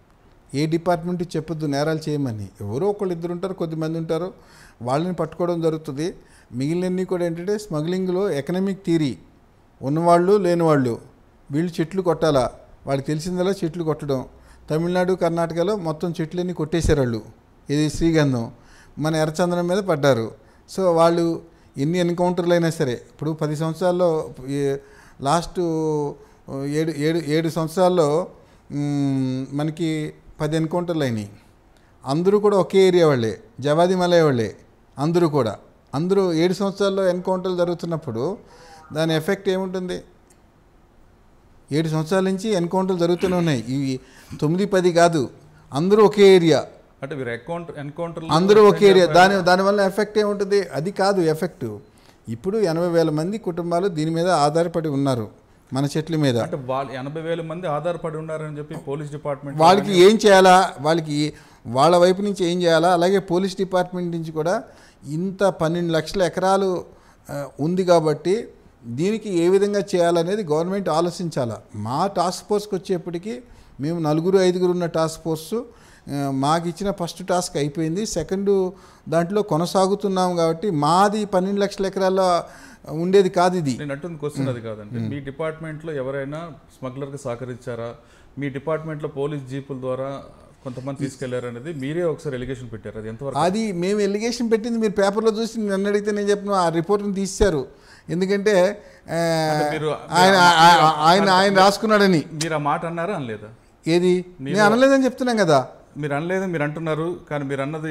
ఏ డిపార్ట్మెంట్ చెప్పొద్దు నేరాలు చేయమని ఎవరో ఒకళ్ళు ఇద్దరు ఉంటారు కొద్దిమంది ఉంటారు వాళ్ళని పట్టుకోవడం జరుగుతుంది మిగిలినన్ని కూడా ఏంటంటే స్మగ్లింగ్లో ఎకనామిక్ థియరీ ఉన్నవాళ్ళు లేనివాళ్ళు వీళ్ళు చెట్లు కొట్టాలా వాళ్ళకి తెలిసిందలా చెట్లు కొట్టడం తమిళనాడు కర్ణాటకలో మొత్తం చెట్లన్నీ కొట్టేశారు వాళ్ళు ఇది శ్రీగంధం మన ఎర్రచందనం మీద పడ్డారు సో వాళ్ళు ఎన్ని ఎన్కౌంటర్లు అయినా సరే ఇప్పుడు పది సంవత్సరాల్లో ఈ లాస్ట్ ఏడు ఏడు ఏడు సంవత్సరాల్లో మ్, మనకి పది ఎన్కౌంటర్లు అయినాయి అందరూ కూడా ఒకే ఏరియా వాళ్ళే జవాది మలయ వాళ్ళే అందరూ కూడా అందరూ ఏడు సంవత్సరాల్లో ఎన్కౌంటర్లు జరుగుతున్నప్పుడు దాని ఎఫెక్ట్ ఏముంటుంది ఏడు సంవత్సరాల నుంచి ఎన్కౌంటర్లు జరుగుతూనే ఉన్నాయి ఇవి తొమ్మిది పది కాదు అందరూ ఒకే ఏరియా అంటే మీరు అకౌంట్ ఎన్కౌంటర్ అందరూ ఒకే ఏరియా దాని దానివల్ల ఎఫెక్ట్ ఏముంటుంది అది కాదు ఎఫెక్ట్ ఇప్పుడు ఎనభై వేల మంది కుటుంబాలు దీని మీద ఆధారపడి ఉన్నారు మన చెట్ల మీద అంటే వాళ్ళు ఎనభై వేల మంది ఆధారపడి ఉన్నారని చెప్పి పోలీస్ డిపార్ట్మెంట్ వాళ్ళకి ఏం చేయాలా వాళ్ళకి వాళ్ళ వైపు నుంచి ఏం చేయాలా అలాగే పోలీస్ డిపార్ట్మెంట్ నుంచి కూడా ఇంత పన్నెండు లక్షల ఎకరాలు ఆ, ఉంది కాబట్టి దీనికి ఏ విధంగా చేయాలనేది గవర్నమెంట్ ఆలోచించాలా మా టాస్క్ ఫోర్స్కి వచ్చేప్పటికి మేము నలుగురు ఐదుగురు ఉన్న టాస్క్ ఫోర్సు ఆ, మాకు ఇచ్చిన ఫస్ట్ టాస్క్ అయిపోయింది సెకండ్ దాంట్లో కొనసాగుతున్నాం కాబట్టి మాది పన్నెండు లక్షల ఎకరాల్లో ఉండేది కాదు ఇది నేను అంటుంది క్వశ్చన్ అది కాదండి మీ డిపార్ట్మెంట్లో ఎవరైనా స్మగ్లర్కి సహకరించారా మీ డిపార్ట్మెంట్లో పోలీస్ జీపుల ద్వారా కొంతమంది తీసుకెళ్లారు అనేది మీరే ఒకసారి ఎలిగేషన్ పెట్టారు అది ఎంతవరకు అది మేము ఎలిగేషన్ పెట్టింది మీరు పేపర్లో చూసి నన్ను అడిగితే నేను చెప్పిన ఆ రిపోర్ట్ని తీశారు ఎందుకంటే ఆ, మీరు- ఆయన ఆ- ఆయన ఆయన రాసుకున్నాడని మీరు ఆ మాట అన్నారా అనలేదా ఏది నేను అనలేదని చెప్తున్నాం కదా మీరు అనలేదు మీరు అంటున్నారు కానీ మీరు అన్నది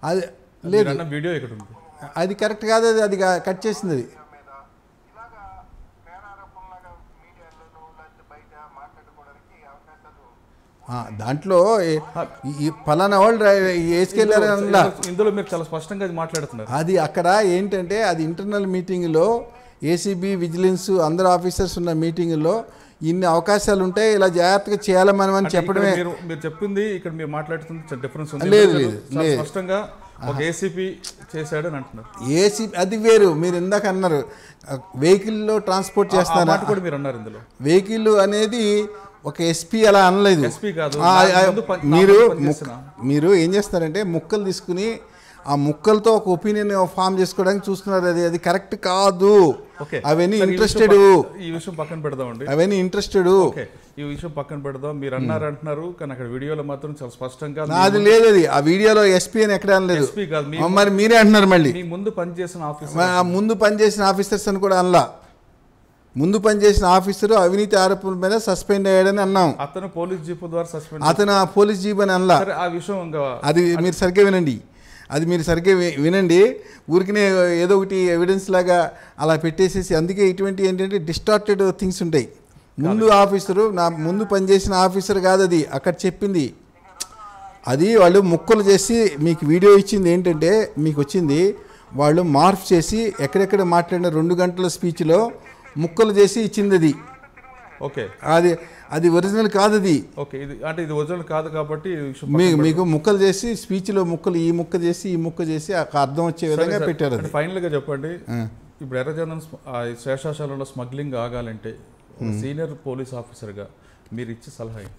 అది మీరు లేదు అన్న వీడియో ఇక్కడ ఉంది అది కరెక్ట్ కాదు అది అది కట్ చేసింది అది మీద ఇలాగా నేరారోపణలాగా మీడియాలోనూ లేకపోతే బయట మాట్లాడుకోవడానికి అవకాశాలు ఆ, దాంట్లో ఏ- ఈ- ఈ పలానా వాళ్ళు వేసుకెళ్ళారు అనలా ఇందులో- ఇందులో మీరు చాలా స్పష్టంగా అది మాట్లాడుతున్నారు అది అక్కడ ఏంటంటే అది ఇంటర్నల్ మీటింగ్లో ఏసీబీ విజిలెన్స్ అందరు ఆఫీసర్స్ ఉన్న మీటింగ్లో ఇన్ని అవకాశాలు ఉంటాయి ఇలా జాగ్రత్తగా చేయాలి మనం అని అంటే చెప్పడమే ఇక్కడ మీరు మీరు చెప్పింది ఇక్కడ మీరు మాట్లాడుతుంది చాలా డిఫరెన్స్ ఉంది లేదు, ఎందుకంటే లేదు, చాలా లేదు. స్పష్టంగా ఒక ఏసీపీ చేశాడు అని అంటున్నారు ఏసీ అది వేరు మీరు ఇందాక అన్నారు వెహికల్లో ట్రాన్స్పోర్ట్ ఆ చేస్తారా మాట కూడా మీరు అన్నారు ఇందులో వెహికల్ అనేది ఒక ఎస్పీ అలా అనలేదు ఎస్పీ కాదు ఆ, నా ఆ, ముందు పని- నా మీరు ముందు పని ముక్- చేసిన. మీరు ఏం చేస్తారంటే ముక్కలు తీసుకుని ఆ ముక్కలతో ఒక ఒపీనియన్ ఫామ్ చేసుకోవడానికి చూస్తున్నారు అది అది కరెక్ట్ కాదు ఓకే అవన్నీ సరే, ఈ విషయం ఇంట్రెస్టెడ్ పక్క- ఈ విషయం పక్కన పెడదామండి అవన్నీ ఇంట్రెస్టెడ్ ఓకే ఈ విషయం పక్కన పెడదాం మీరు అన్నారు అంటున్నారు కానీ అక్కడ వీడియోలో మాత్రం చాలా స్పష్టంగా నాది లేదు అది ఆ వీడియోలో ఎస్పీ అని ఎక్కడ అనలేదు ఎస్పీ కాదు మీ మరి మీరే అంటున్నారు మళ్ళీ మీ ముందు పనిచేసిన ఆఫీసర్ మా- ఆ ముందు పనిచేసిన ఆఫీసర్స్ అని కూడా అనలా ముందు పనిచేసిన ఆఫీసరు అవినీతి ఆరోపణల మీద సస్పెండ్ అయ్యాడని అన్నాం అతను పోలీస్ జీప్ ద్వారా సస్పెండ్ అతను ఆ పోలీస్ జీప్ అని అనలా సరే ఆ విషయం ఇంకా అది మీరు సరిగ్గా వినండి అది మీరు సరిగ్గా వి- వినండి ఊరికనే ఏదో ఒకటి ఎవిడెన్స్ లాగా అలా పెట్టేసేసి అందుకే ఇటువంటి ఏంటంటే డిస్టార్టెడ్ థింగ్స్ ఉంటాయి ముందు ఆఫీసరు నా ముందు పనిచేసిన ఆఫీసర్ కాదు అది అక్కడ చెప్పింది అది వాళ్ళు ముక్కలు చేసి మీకు వీడియో ఇచ్చింది ఏంటంటే మీకు వచ్చింది వాళ్ళు మార్ఫ్ చేసి ఎక్కడెక్కడ మాట్లాడిన రెండు గంటల స్పీచ్లో ముక్కలు చేసి ఇచ్చింది అది ఓకే అది అది ఒరిజినల్ కాదు అది ఓకే ఇది అంటే ఇది ఒరిజినల్ కాదు కాబట్టి ఈ విషయం మీ పక్కన మీకు ముక్కలు చేసి స్పీచ్లో ముక్కలు ఈ ముక్క చేసి ఈ ముక్క చేసి ఆ అర్థం వచ్చే విధంగా సరే, పెట్టారు అంటే అది ఫైనల్ గా చెప్పండి ఆ. ఇప్పుడు ఎర్రచందనం స్మ- ఆ శేషాశాలలో స్మగ్లింగ్ ఆగాలంటే ఒక సీనియర్ పోలీస్ ఆఫీసర్గా మీరు ఇచ్చే సలహా ఏంటి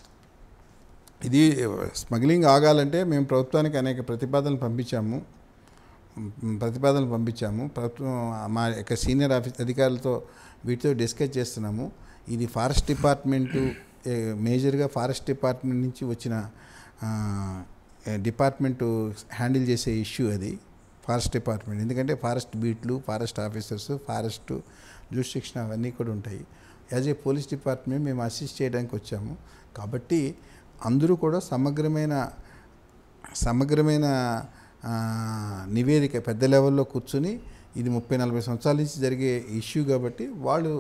ఇది స్మగ్లింగ్ ఆగాలంటే మేము ప్రభుత్వానికి అనేక ప్రతిపాదనలు పంపించాము మ్, ప్రతిపాదనలు పంపించాము ప్రభుత్వం మా యొక్క సీనియర్ ఆఫీస్ అధికారులతో వీటితో డిస్కస్ చేస్తున్నాము ఇది ఫారెస్ట్ డిపార్ట్మెంటు ఏ, మేజర్గా ఫారెస్ట్ డిపార్ట్మెంట్ నుంచి వచ్చిన ఆ, ఏ, డిపార్ట్మెంటు హ్యాండిల్ చేసే ఇష్యూ అది ఫారెస్ట్ డిపార్ట్మెంట్ ఎందుకంటే ఫారెస్ట్ బీట్లు ఫారెస్ట్ ఆఫీసర్స్ ఫారెస్ట్ జ్యూరిస్డిక్షన్ అవన్నీ కూడా ఉంటాయి యాజ్ ఏ పోలీస్ డిపార్ట్మెంట్ మేము అసిస్ట్ చేయడానికి వచ్చాము కాబట్టి అందరూ కూడా సమగ్రమైన సమగ్రమైన ఆ, నివేదిక పెద్ద లెవెల్లో కూర్చుని ఇది ముప్పై నలభై సంవత్సరాల నుంచి జరిగే ఇష్యూ కాబట్టి వాళ్ళు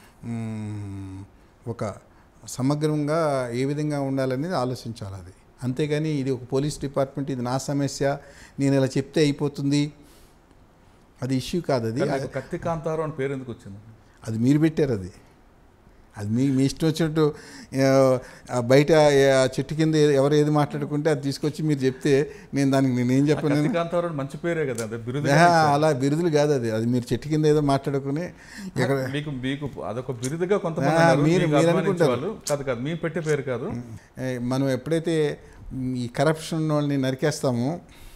మ్, ఒక సమగ్రంగా ఏ విధంగా ఉండాలనేది ఆలోచించాలి అది అంతేగాని ఇది ఒక పోలీస్ డిపార్ట్మెంట్ ఇది నా సమస్య నేను ఇలా చెప్తే అయిపోతుంది అది ఇష్యూ కాదు అది కానీ నాకు కత్తి కాంతారు అని పేరు ఎందుకు వచ్చింది అది మీరు పెట్టారు అది అది మీ మీ ఇష్టం వచ్చినట్టు ఆ, ఆ బయట ఆ చెట్టు కింద ఏ- ఎవరు ఏది మాట్లాడుకుంటే అది తీసుకొచ్చి మీరు చెప్తే నేను దానికి నేనేం చెప్పను కత్తి కాంతారు అని మంచి పేరే కదా అది బిరుదు ఆహా, అలా బిరుదులు కాదు అది అది మీరు చెట్టు కింద ఏదో మాట్లాడుకుని ఎక్కడ మీకు మీకు అదొక బిరుదుగా కొంతమంది ఆ, అన్నారు. మీరు- మీకు మీరు అభిమానించే అనుకుంటారు. వాళ్ళు కాదు కాదు మీ పెట్టే పేరు కాదు ఏ, మనం ఎప్పుడైతే మ్, ఈ కరప్షన్ వాళ్ళని నరికేస్తామో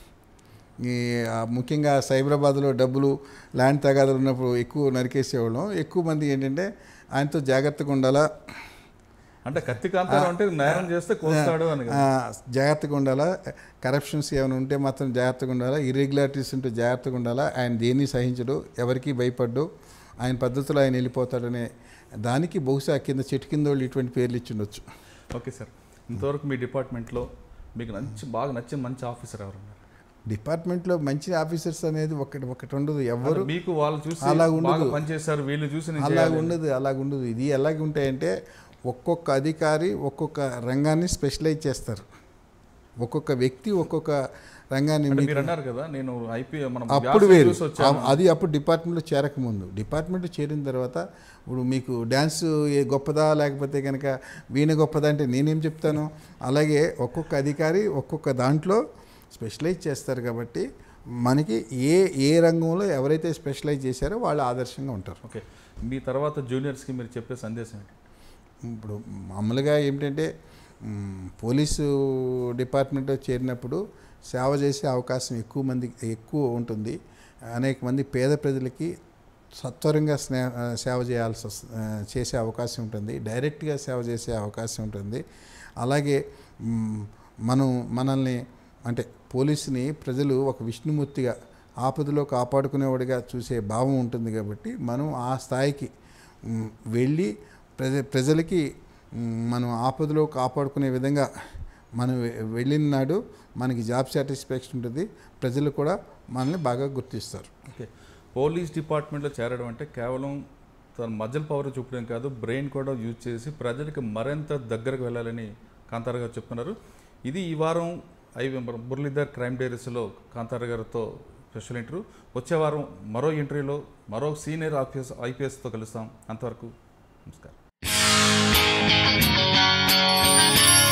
ఈ ఆ, ముఖ్యంగా సైబరాబాద్లో డబ్బులు ల్యాండ్ తగాదాలు ఉన్నప్పుడు ఎక్కువ నరికేసేవాళ్ళం ఎక్కువ మంది ఏంటంటే ఆయనతో జాగ్రత్తగా ఉండాలా అంటే కత్తి కాంతారు అంటే నేరం చేస్తే కోస్తాడు అని కదా. ఆ, జాగ్రత్తగా ఉండాలా కరప్షన్స్ ఏమైనా ఉంటే మాత్రం జాగ్రత్తగా ఉండాలా ఇర్రెగ్యులారిటీస్ ఉంటే జాగ్రత్తగా ఉండాలా ఆయన దేన్ని సహించడు ఎవరికి భయపడ్డు ఆయన పద్ధతిలో ఆయన వెళ్ళిపోతాడనే దానికి బహుశా కింద చెట్టు కింద వాళ్ళు ఇటువంటి పేర్లు ఇచ్చిండొచ్చు ఓకే సార్ ఇంతవరకు మీ డిపార్ట్మెంట్లో మీకు నచ్చి బాగా నచ్చిన మంచి ఆఫీసర్ ఎవరు ఉన్నారు డిపార్ట్మెంట్లో మంచి ఆఫీసర్స్ అనేది ఒకటి ఒకటి ఉండదు ఎవరు అంటే మీకు వాళ్ళు చూసి అలా ఉండదు. బాగా పనిచేశారు వీళ్ళు చూసి నేను అలాగ చేయాలి. ఉండదు అలాగ ఉండదు ఇది ఎలాగ ఉంటాయంటే ఒక్కొక్క అధికారి ఒక్కొక్క రంగాన్ని స్పెషలైజ్ చేస్తారు ఒక్కొక్క వ్యక్తి ఒక్కొక్క రంగాన్ని అంటే మీకు- మీరు అన్నారు కదా నేను ఐపీ మనం అప్పుడు వ్యాసం వేరు చూసి వచ్చాను. ఆ- అది అప్పుడు డిపార్ట్మెంట్లో చేరకముందు డిపార్ట్మెంట్లో చేరిన తర్వాత ఇప్పుడు మీకు డ్యాన్స్ ఏ గొప్పదా లేకపోతే కనుక వీణ గొప్పదా అంటే నేనేం చెప్తాను అలాగే ఒక్కొక్క అధికారి ఒక్కొక్క దాంట్లో స్పెషలైజ్ చేస్తారు కాబట్టి మనకి ఏ ఏ రంగంలో ఎవరైతే స్పెషలైజ్ చేశారో వాళ్ళు ఆదర్శంగా ఉంటారు ఓకే మీ తర్వాత జూనియర్స్కి మీరు చెప్పే సందేశం ఏంటి ఇప్పుడు మామూలుగా ఏమిటంటే మ్, పోలీసు డిపార్ట్మెంట్లో చేరినప్పుడు సేవ చేసే అవకాశం ఎక్కువ మంది ఎక్కువ ఉంటుంది అనేక మంది పేద ప్రజలకి సత్వరంగా స్నే ఆ, సేవ చేయాల్సి వస్తు ఆ, చేసే అవకాశం ఉంటుంది డైరెక్ట్గా సేవ చేసే అవకాశం ఉంటుంది అలాగే మ్, మనం మనల్ని అంటే పోలీసుని ప్రజలు ఒక విష్ణుమూర్తిగా ఆపదలో కాపాడుకునేవాడిగా చూసే భావం ఉంటుంది కాబట్టి మనం ఆ స్థాయికి మ్, వెళ్ళి ప్రజ ప్రజలకి మ్, మనం ఆపదలో కాపాడుకునే విధంగా మనం వె- వెళ్ళిన నాడు మనకి జాబ్ సాటిస్ఫాక్షన్ ఉంటుంది ప్రజలు కూడా మనల్ని బాగా గుర్తిస్తారు ఓకే పోలీస్ డిపార్ట్మెంట్లో చేరడం అంటే కేవలం తన మజిల్ పవర్ చూపడం కాదు బ్రెయిన్ కూడా యూజ్ చేసి ప్రజలకు మరింత దగ్గరకు వెళ్ళాలని కాంతార గారు చెప్తున్నారు ఇది ఈ వారం ఐ మురళీధర్ క్రైమ్ డైరీస్లో కాంతార గారితో స్పెషల్ ఇంటర్వ్యూ వచ్చే వారం మరో ఇంటర్వ్యూలో మరో సీనియర్ ఐపీఎస్ ఐపీఎస్తో కలుస్తాం అంతవరకు నమస్కారం